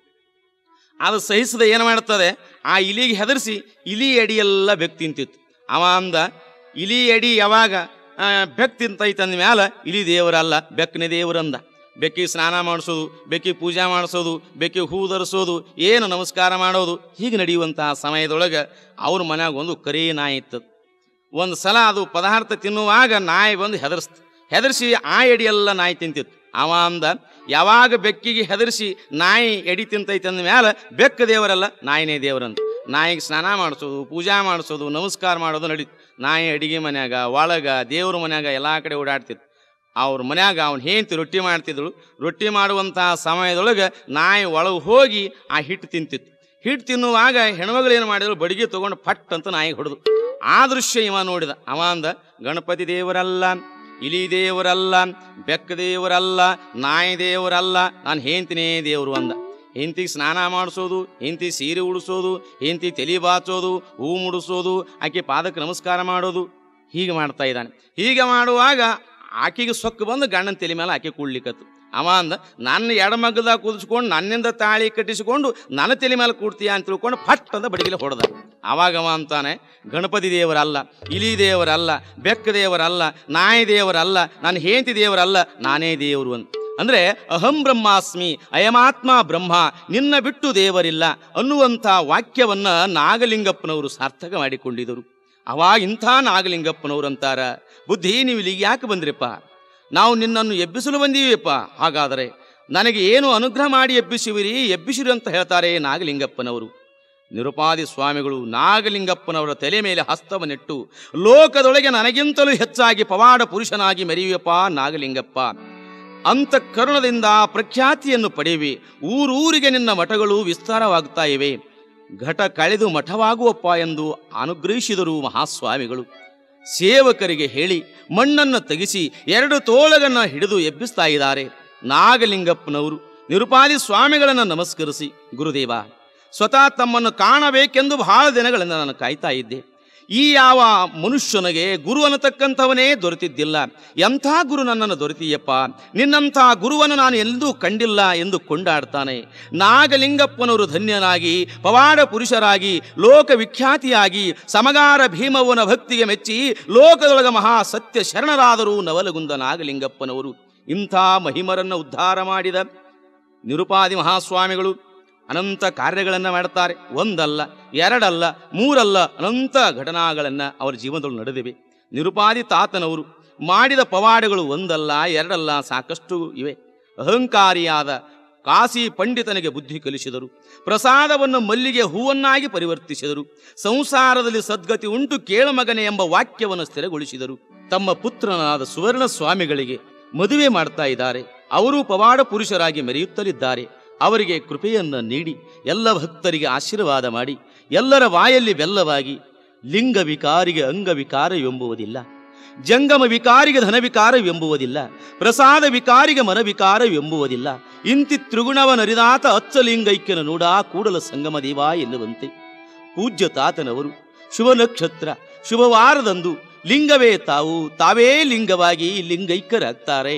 ಅದು ಸಹಿಸದೆ ಏನು ಮಾಡ್ತದೆ ಆ ಇಲಿಗೆ ಹೆದರಿಸಿ ಇಲಿ ಎಡಿಯೆಲ್ಲ ಬೆಕ್ ತಿಂತಿತ್ತು ಅವ ಅಂದ ಇಲಿ ಎಡಿ ಯಾವಾಗ ಆ, ಬೆಕ್ ತಿಂತೈತೆ ಅಂದ ಮ್ಯಾಲ ಇಲಿ ದೇವರಲ್ಲ ಬೆಕ್ಕನೇ ದೇವರಂದ ಬೆಕ್ಕಿಗೆ ಸ್ನಾನ ಮಾಡಿಸೋದು ಬೆಕ್ಕಿಗೆ ಪೂಜೆ ಮಾಡಿಸೋದು ಬೆಕ್ಕಿಗೆ ಹೂ ಧರಿಸೋದು ಏನು ನಮಸ್ಕಾರ ಮಾಡೋದು ಹೀಗೆ ನಡೆಯುವಂತಹ ಸಮಯದೊಳಗೆ ಅವ್ರ ಮನ್ಯಾಗ ಒಂದು ಕರಿ ನಾಯಿ ಇತ್ತು ಒಂದು ಸಲ ಅದು ಪದಾರ್ಥ ತಿನ್ನುವಾಗ ನಾಯಿ ಬಂದು ಹೆದರ್ಸ್ತು ಹೆದರ್ಸಿ ಆ ಎಡಿಯೆಲ್ಲ ನಾಯಿ ತಿಂತಿತ್ತು ಅವ ಅಂದ ಯಾವಾಗ ಬೆಕ್ಕಿಗೆ ಹೆದರ್ಸಿ ನಾಯಿ ಎಡಿ ತಿಂತೈತೆ ಅಂದ ಮ್ಯಾಲ ಬೆಕ್ಕ ದೇವರಲ್ಲ ನಾಯಿನೇ ದೇವರಂತ ನಾಯಿಗೆ ಸ್ನಾನ ಮಾಡಿಸೋದು ಪೂಜಾ ಮಾಡಿಸೋದು ನಮಸ್ಕಾರ ಮಾಡೋದು ನಡೀತು ನಾಯಿ ಅಡಿಗೆ ಮನ್ಯಾಗ ಒಳಗ ದೇವ್ರ ಮನ್ಯಾಗ ಎಲ್ಲ ಕಡೆ ಓಡಾಡ್ತಿತ್ತು ಅವ್ರ ಮನ್ಯಾಗ ಅವ್ನು ಹೆಂಡತಿ ರೊಟ್ಟಿ ಮಾಡ್ತಿದ್ಳು ರೊಟ್ಟಿ ಮಾಡುವಂತಹ ಸಮಯದೊಳಗೆ ನಾಯಿ ಒಳಗೆ ಹೋಗಿ ಆ ಹಿಟ್ಟು ತಿಂತಿತ್ತು ಹಿಟ್ಟು ತಿನ್ನುವಾಗ ಹೆಣ್ಮಗಳು ಏನು ಮಾಡಿದ್ರು ಬಡಿಗೆ ತೊಗೊಂಡು ಪಟ್ ಅಂತ ನಾಯಿಗೆ ಹೊಡೆದು ಆ ದೃಶ್ಯ ಇವ ನೋಡಿದ ಅವ ಅಂದ ಗಣಪತಿ ದೇವರಲ್ಲ ಇಲಿ ದೇವರಲ್ಲ ಬೆಕ್ಕ ದೇವರಲ್ಲ ನಾಯಿ ದೇವರಲ್ಲ ನಾನು ಹೆಂತಿನೇ ದೇವರು ಅಂದ ಹೆಂಡತಿಗೆ ಸ್ನಾನ ಮಾಡಿಸೋದು ಹೆಂಡತಿ ಸೀರೆ ಉಡಿಸೋದು ಹೆಂಡತಿ ತಲೆ ಬಾಚೋದು ಹೂ ಮುಡಿಸೋದು ಆಕೆ ಪಾದಕ್ಕೆ ನಮಸ್ಕಾರ ಮಾಡೋದು ಹೀಗೆ ಮಾಡ್ತಾ ಇದ್ದಾನೆ ಹೀಗೆ ಮಾಡುವಾಗ ಆಕೆಗೆ ಸೊಕ್ಕು ಬಂದು ಗಂಡನ ತಲೆ ಮೇಲೆ ಆಕೆ ಕೂಡ್ಲಿಕ್ಕತ್ತು ಅವ ಅಂದ ನನ್ನ ಎಡಮಗ್ಗದಾಗ ಕುದಿಸ್ಕೊಂಡು ನನ್ನಿಂದ ತಾಳಿ ಕಟ್ಟಿಸಿಕೊಂಡು ನನ್ನ ತಲೆ ಮೇಲೆ ಕೂಡ್ತೀಯ ಅಂತ ತಿಳ್ಕೊಂಡು ಫಟ್ ಅಂತ ಬಡಿಗಿಲೆ ಹೊಡೆದ ಅವಾಗ ಅವ ಅಂತಾನೆ ಗಣಪತಿ ದೇವರಲ್ಲ ಇಲಿ ದೇವರಲ್ಲ ಬೆಕ್ಕ ದೇವರಲ್ಲ ನಾಯಿ ದೇವರಲ್ಲ ನನ್ನ ಹೇಂತಿ ದೇವರಲ್ಲ ನಾನೇ ದೇವರು ಅಂತ ಅಂದ್ರೆ ಅಹಂ ಬ್ರಹ್ಮಾಸ್ಮಿ ಅಯಮಾತ್ಮ ಬ್ರಹ್ಮ ನಿನ್ನ ಬಿಟ್ಟು ದೇವರಿಲ್ಲ ಅನ್ನುವಂಥ ವಾಕ್ಯವನ್ನ ನಾಗಲಿಂಗಪ್ಪನವರು ಸಾರ್ಥಕ ಮಾಡಿಕೊಂಡಿದ್ದರು ಅವಾಗ ಇಂಥ ನಾಗಲಿಂಗಪ್ಪನವರು ಅಂತಾರ ಬುದ್ಧಿ ನೀವು ಇಲ್ಲಿಗೆ ಯಾಕೆ ಬಂದ್ರಿಪ್ಪ ನಾವು ನಿನ್ನನ್ನು ಎಬ್ಬಿಸಲು ಬಂದೀವಿಯಪ್ಪ ಹಾಗಾದರೆ ನನಗೆ ಏನು ಅನುಗ್ರಹ ಮಾಡಿ ಎಬ್ಬಿಸುವಿರಿ ಎಬ್ಬಿಸಿರಿ ಅಂತ ಹೇಳ್ತಾರೆ ನಾಗಲಿಂಗಪ್ಪನವರು ನಿರುಪಾದಿ ಸ್ವಾಮಿಗಳು ನಾಗಲಿಂಗಪ್ಪನವರ ತಲೆ ಮೇಲೆ ಹಸ್ತವನ್ನಿಟ್ಟು ಲೋಕದೊಳಗೆ ನನಗಿಂತಲೂ ಹೆಚ್ಚಾಗಿ ಪವಾಡ ಪುರುಷನಾಗಿ ಮೆರೆಯುವಪ್ಪ ನಾಗಲಿಂಗಪ್ಪ ಅಂತಃಕರುಣದಿಂದ ಪ್ರಖ್ಯಾತಿಯನ್ನು ಪಡೆಯುವಿ ಊರೂರಿಗೆ ನಿನ್ನ ಮಠಗಳು ವಿಸ್ತಾರವಾಗ್ತಾ ಇವೆ ಘಟ ಕಳೆದು ಮಠವಾಗುವಪ್ಪ ಎಂದು ಅನುಗ್ರಹಿಸಿದರು ಮಹಾಸ್ವಾಮಿಗಳು ಸೇವಕರಿಗೆ ಹೇಳಿ ಮಣ್ಣನ್ನು ತೆಗೆಸಿ ಎರಡು ತೋಳಗನ್ನ ಹಿಡಿದು ಎಬ್ಬಿಸ್ತಾ ಇದ್ದಾರೆ ನಾಗಲಿಂಗಪ್ಪನವರು ನಿರುಪಾದಿ ಸ್ವಾಮಿಗಳನ್ನು ನಮಸ್ಕರಿಸಿ ಗುರುದೇವ ಸ್ವತಃ ತಮ್ಮನ್ನು ಕಾಣಬೇಕೆಂದು ಬಹಳ ದಿನಗಳಿಂದ ನಾನು ಕಾಯ್ತಾ ಇದ್ದೆ ಈ ಯಾವ ಮನುಷ್ಯನಿಗೆ ಗುರು ಅನ್ನತಕ್ಕಂಥವನೇ ದೊರೆತಿದ್ದಿಲ್ಲ ಎಂಥ ಗುರು ನನ್ನನ್ನು ದೊರೆತೀಯಪ್ಪ ನಿನ್ನಂಥ ಗುರುವನ್ನು ನಾನು ಎಂದೂ ಕಂಡಿಲ್ಲ ಎಂದು ಕೊಂಡಾಡ್ತಾನೆ ನಾಗಲಿಂಗಪ್ಪನವರು ಧನ್ಯನಾಗಿ ಪವಾಡ ಪುರುಷರಾಗಿ ಲೋಕವಿಖ್ಯಾತಿಯಾಗಿ ಸಮಗಾರ ಭೀಮವನ ಭಕ್ತಿಗೆ ಮೆಚ್ಚಿ ಲೋಕದೊಳಗ ಮಹಾ ಸತ್ಯ ಶರಣರಾದರೂ ನವಲಗುಂದ ನಾಗಲಿಂಗಪ್ಪನವರು ಇಂಥ ಮಹಿಮರನ್ನು ಉದ್ಧಾರ ಮಾಡಿದ ನಿರುಪಾದಿ ಮಹಾಸ್ವಾಮಿಗಳು ಅನಂತ ಕಾರ್ಯಗಳನ್ನು ಮಾಡ್ತಾರೆ ಒಂದಲ್ಲ ಎರಡಲ್ಲ ಮೂರಲ್ಲ ಅನಂತ ಘಟನಾಗಳನ್ನು ಅವರ ಜೀವನದೊಳಗೆ ನಡೆದಿವೆ ನಿರುಪಾದಿ ತಾತನವರು ಮಾಡಿದ ಪವಾಡಗಳು ಒಂದಲ್ಲ ಎರಡಲ್ಲ ಸಾಕಷ್ಟು ಇವೆ ಅಹಂಕಾರಿಯಾದ ಕಾಶಿ ಪಂಡಿತನಿಗೆ ಬುದ್ಧಿ ಕಲಿಸಿದರು ಪ್ರಸಾದವನ್ನು ಮಲ್ಲಿಗೆ ಹೂವನ್ನಾಗಿ ಪರಿವರ್ತಿಸಿದರು ಸಂಸಾರದಲ್ಲಿ ಸದ್ಗತಿ ಉಂಟು ಕೇಳಮಗನೆ ಎಂಬ ವಾಕ್ಯವನ್ನು ಸ್ಥಿರಗೊಳಿಸಿದರು ತಮ್ಮ ಪುತ್ರನಾದ ಸುವರ್ಣ ಸ್ವಾಮಿಗಳಿಗೆ ಮದುವೆ ಮಾಡ್ತಾ ಇದ್ದಾರೆ ಅವರು ಪವಾಡ ಪುರುಷರಾಗಿ ಮೆರೆಯುತ್ತಲಿದ್ದಾರೆ ಅವರಿಗೆ ಕೃಪೆಯನ್ನು ನೀಡಿ ಎಲ್ಲ ಭಕ್ತರಿಗೆ ಆಶೀರ್ವಾದ ಮಾಡಿ ಎಲ್ಲರ ವಾಯಲ್ಲಿ ಬೆಲ್ಲವಾಗಿ ಲಿಂಗ ವಿಕಾರಿಗೆ ಅಂಗವಿಕಾರ ಎಂಬುವುದಿಲ್ಲ ಜಂಗಮ ವಿಕಾರಿಗೆ ಧನವಿಕಾರವೆಂಬುವುದಿಲ್ಲ ಪ್ರಸಾದ ವಿಕಾರಿಗೆ ಮನವಿಕಾರವೆಂಬುವುದಿಲ್ಲ ಇಂತಿ ತ್ರಿಗುಣವನರಿದಾತ ಅಚ್ಚಲಿಂಗೈಕ್ಯನ ನೋಡ ಕೂಡಲ ಸಂಗಮ ದೇವ ಎನ್ನುವಂತೆ ಪೂಜ್ಯ ತಾತನವರು ಶುಭ ನಕ್ಷತ್ರ ಶುಭವಾರದಂದು ಲಿಂಗವೇ ತಾವು ತಾವೇ ಲಿಂಗವಾಗಿ ಲಿಂಗೈಕ್ಯರಾಗ್ತಾರೆ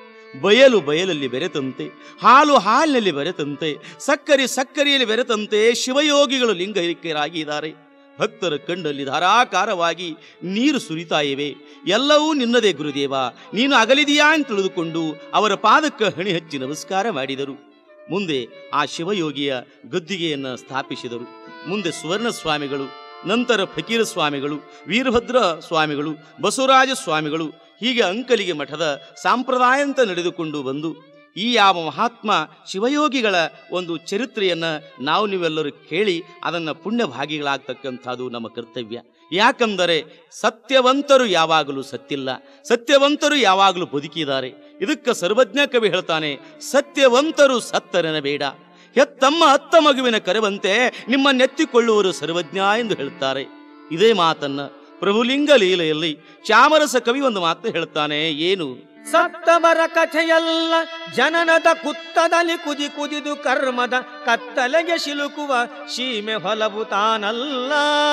ಬಯಲು ಬಯಲಲ್ಲಿ ಬೆರೆತಂತೆ ಹಾಲು ಹಾಲಿನಲ್ಲಿ ಬೆರೆತಂತೆ ಸಕ್ಕರೆ ಸಕ್ಕರೆಯಲ್ಲಿ ಬೆರೆತಂತೆ ಶಿವಯೋಗಿಗಳು ಲಿಂಗೈಕ್ಯರಾಗಿದ್ದಾರೆ ಭಕ್ತರ ಕಣ್ಣಲ್ಲಿ ಧಾರಾಕಾರವಾಗಿ ನೀರು ಸುರಿತಾ ಇವೆ ಎಲ್ಲವೂ ನಿನ್ನದೇ ಗುರುದೇವ ನೀನು ಅಗಲಿದೆಯಾ ಅಂತ ತಿಳಿದುಕೊಂಡು ಅವರ ಪಾದಕ್ಕೆ ಹಣಿ ಹಚ್ಚಿ ನಮಸ್ಕಾರ ಮಾಡಿದರು ಮುಂದೆ ಆ ಶಿವಯೋಗಿಯ ಗದ್ದಿಗೆಯನ್ನು ಸ್ಥಾಪಿಸಿದರು ಮುಂದೆ ಸುವರ್ಣ ಸ್ವಾಮಿಗಳು ನಂತರ ಫಕೀರ ಸ್ವಾಮಿಗಳು ವೀರಭದ್ರ ಸ್ವಾಮಿಗಳು ಬಸವರಾಜ ಸ್ವಾಮಿಗಳು ಹೀಗೆ ಅಂಕಲಿಗೆ ಮಠದ ಸಂಪ್ರದಾಯ ಅಂತ ನಡೆದುಕೊಂಡು ಬಂದು ಈ ಯಾವ ಮಹಾತ್ಮ ಶಿವಯೋಗಿಗಳ ಒಂದು ಚರಿತ್ರೆಯನ್ನು ನಾವು ನೀವೆಲ್ಲರೂ ಕೇಳಿ ಅದನ್ನು ಪುಣ್ಯಭಾಗಿಗಳಾಗ್ತಕ್ಕಂಥದ್ದು ನಮ್ಮ ಕರ್ತವ್ಯ ಯಾಕಂದರೆ ಸತ್ಯವಂತರು ಯಾವಾಗಲೂ ಸತ್ತಿಲ್ಲ ಸತ್ಯವಂತರು ಯಾವಾಗಲೂ ಬದುಕಿದ್ದಾರೆ ಇದಕ್ಕೆ ಸರ್ವಜ್ಞ ಕವಿ ಹೇಳ್ತಾನೆ ಸತ್ಯವಂತರು ಸತ್ತರೆನಬೇಡ ಹೆತ್ತಮ್ಮ ಅತ್ತ ಮಗುವಿನ ಕರೆವಂತೆ ನಿಮ್ಮ ನೆತ್ತಿಕೊಳ್ಳುವರು ಸರ್ವಜ್ಞ ಎಂದು ಹೇಳ್ತಾರೆ ಇದೇ ಮಾತನ್ನ ಪ್ರಭುಲಿಂಗ ಲೀಲೆಯಲ್ಲಿ ಚಾಮರಸ ಕವಿ ಒಂದು ಮಾತು ಹೇಳ್ತಾನೆ ಏನು ಸತ್ತವರ ಕಥೆಯಲ್ಲ ಜನನದ ಕುತ್ತದಲ್ಲಿ ಕುದಿ ಕುದಿದು ಕರ್ಮದ ಕತ್ತಲೆಗೆ ಸಿಲುಕುವ ಸೀಮೆ ಹೊಲವು ತಾನಲ್ಲ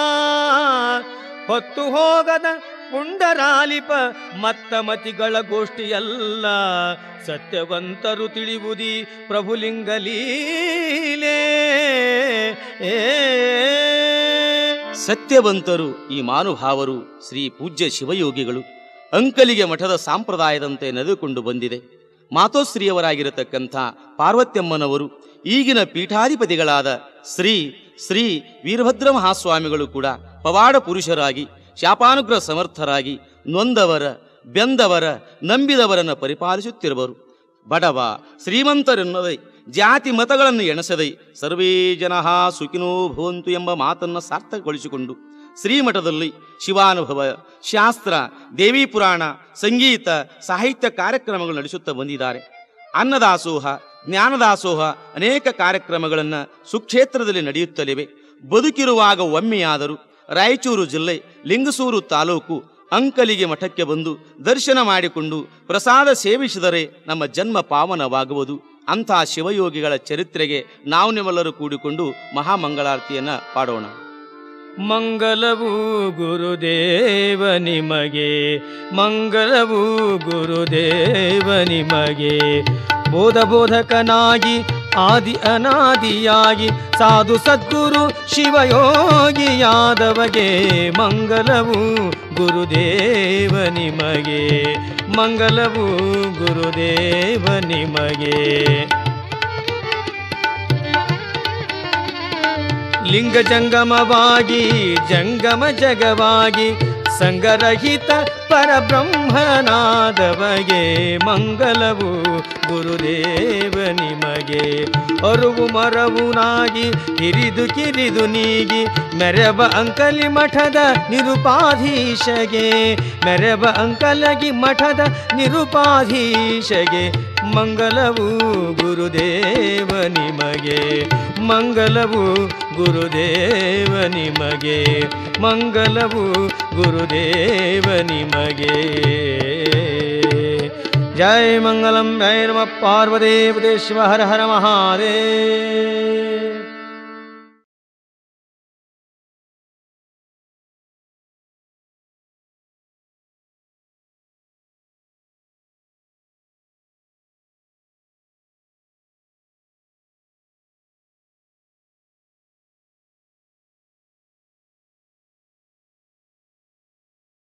ಹೊತ್ತು ಹೋಗದ ಪುಂಡರಾಲಿಪ ಮತ್ತ ಮತಿಗಳ ಗೋಷ್ಠಿಯಲ್ಲ ಸತ್ಯವಂತರು ತಿಳಿಯುವುದಿ ಪ್ರಭುಲಿಂಗಲೀಲೇ ಏ ಸತ್ಯವಂತರು ಈ ಮಾನುಭಾವರು ಶ್ರೀ ಪೂಜ್ಯ ಶಿವಯೋಗಿಗಳು ಅಂಕಲಿಗೆ ಮಠದ ಸಂಪ್ರದಾಯದಂತೆ ನಡೆದುಕೊಂಡು ಬಂದಿದೆ ಮಾತೋಶ್ರೀಯವರಾಗಿರತಕ್ಕಂಥ ಪಾರ್ವತ್ಯಮ್ಮನವರು ಈಗಿನ ಪೀಠಾಧಿಪತಿಗಳಾದ ಶ್ರೀ ಶ್ರೀ ವೀರಭದ್ರ ಮಹಾಸ್ವಾಮಿಗಳು ಕೂಡ ಪವಾಡ ಪುರುಷರಾಗಿ ಶಾಪಾನುಗ್ರಹ ಸಮರ್ಥರಾಗಿ ನೊಂದವರ ಬೆಂದವರ ನಂಬಿದವರನ್ನು ಪರಿಪಾಲಿಸುತ್ತಿರುವರು ಬಡವ ಶ್ರೀಮಂತರೆನ್ನದೇ ಜಾತಿ ಮತಗಳನ್ನು ಎಣಸದೆ ಸರ್ವೇ ಜನಃ ಸುಖಿನೋ ಭವಂತು ಎಂಬ ಮಾತನ್ನು ಸಾರ್ಥಕಗೊಳಿಸಿಕೊಂಡು ಶ್ರೀಮಠದಲ್ಲಿ ಶಿವಾನುಭವ ಶಾಸ್ತ್ರ ದೇವಿ ಪುರಾಣ ಸಂಗೀತ ಸಾಹಿತ್ಯ ಕಾರ್ಯಕ್ರಮಗಳು ನಡೆಸುತ್ತಾ ಬಂದಿದ್ದಾರೆ ಅನ್ನದಾಸೋಹ ಜ್ಞಾನದಾಸೋಹ ಅನೇಕ ಕಾರ್ಯಕ್ರಮಗಳನ್ನು ಸುಕ್ಷೇತ್ರದಲ್ಲಿ ನಡೆಯುತ್ತಲಿವೆ ಬದುಕಿರುವಾಗ ಒಮ್ಮೆಯಾದರೂ ರಾಯಚೂರು ಜಿಲ್ಲೆ ಲಿಂಗಸೂರು ತಾಲೂಕು ಅಂಕಲಿಗೆ ಮಠಕ್ಕೆ ಬಂದು ದರ್ಶನ ಮಾಡಿಕೊಂಡು ಪ್ರಸಾದ ಸೇವಿಸಿದರೆ ನಮ್ಮ ಜನ್ಮ ಪಾವನವಾಗುವುದು ಅಂಥ ಶಿವಯೋಗಿಗಳ ಚರಿತ್ರೆಗೆ ನಾವು ನಿಮ್ಮೆಲ್ಲರೂ ಕೂಡಿಕೊಂಡು ಮಹಾಮಂಗಳಾರತಿಯನ್ನ ಪಾಡೋಣ ಮಂಗಲವು ಗುರುದೇವ ನಿಮಗೆ ಮಂಗಲವು ಗುರುದೇವ ನಿಮಗೆ ಬೋಧ ಬೋಧಕನಾಗಿ ಆದಿ ಅನಾದಿಯಾಗಿ ಸಾಧು ಸದ್ಗುರು ಶಿವಯೋಗಿಯಾದವಗೆ ಮಂಗಲವು ಗುರುದೇವ ನಿಮಗೆ ಮಂಗಲವು ಗುರುದೇವ ನಿಮಗೆ ಲಿಂಗ ಜಂಗಮವಾಗಿ ಜಂಗಮ ಜಗವಾಗಿ ಸಂಗರಹಿತ ಪರಬ್ರಹ್ಮನಾದವಗೆ ಮಂಗಲವು ಗುರುದೇವ ನಿಮಗೆ ಅರುವು ಮರವುನಾಗಿ ಹಿರಿದು ಕಿರಿದು ನೀಗಿ ಮೆರಬ ಅಂಕಲಿ ಮಠದ ನಿರುಪಾಧೀಶಗೆ ಮೆರಬ ಅಂಕಲಗಿ ಮಠದ ನಿರುಪಾಧೀಶಗೆ ಮಂಗಲವು ಗುರುದೇವ ನಿಮಗೆ ಮಂಗಲವು ಗುರುದೇವ ನಿಮಗೆ ಮಂಗಲವು ಗುರುದೇವ ನಿಮಗೆ ಜಯ ಮಂಗಲಂ ಜಯ ನಮ ಪಾರ್ವದೇವ ಶಿವ ಹರ ಹರ ಮಹಾದೇವ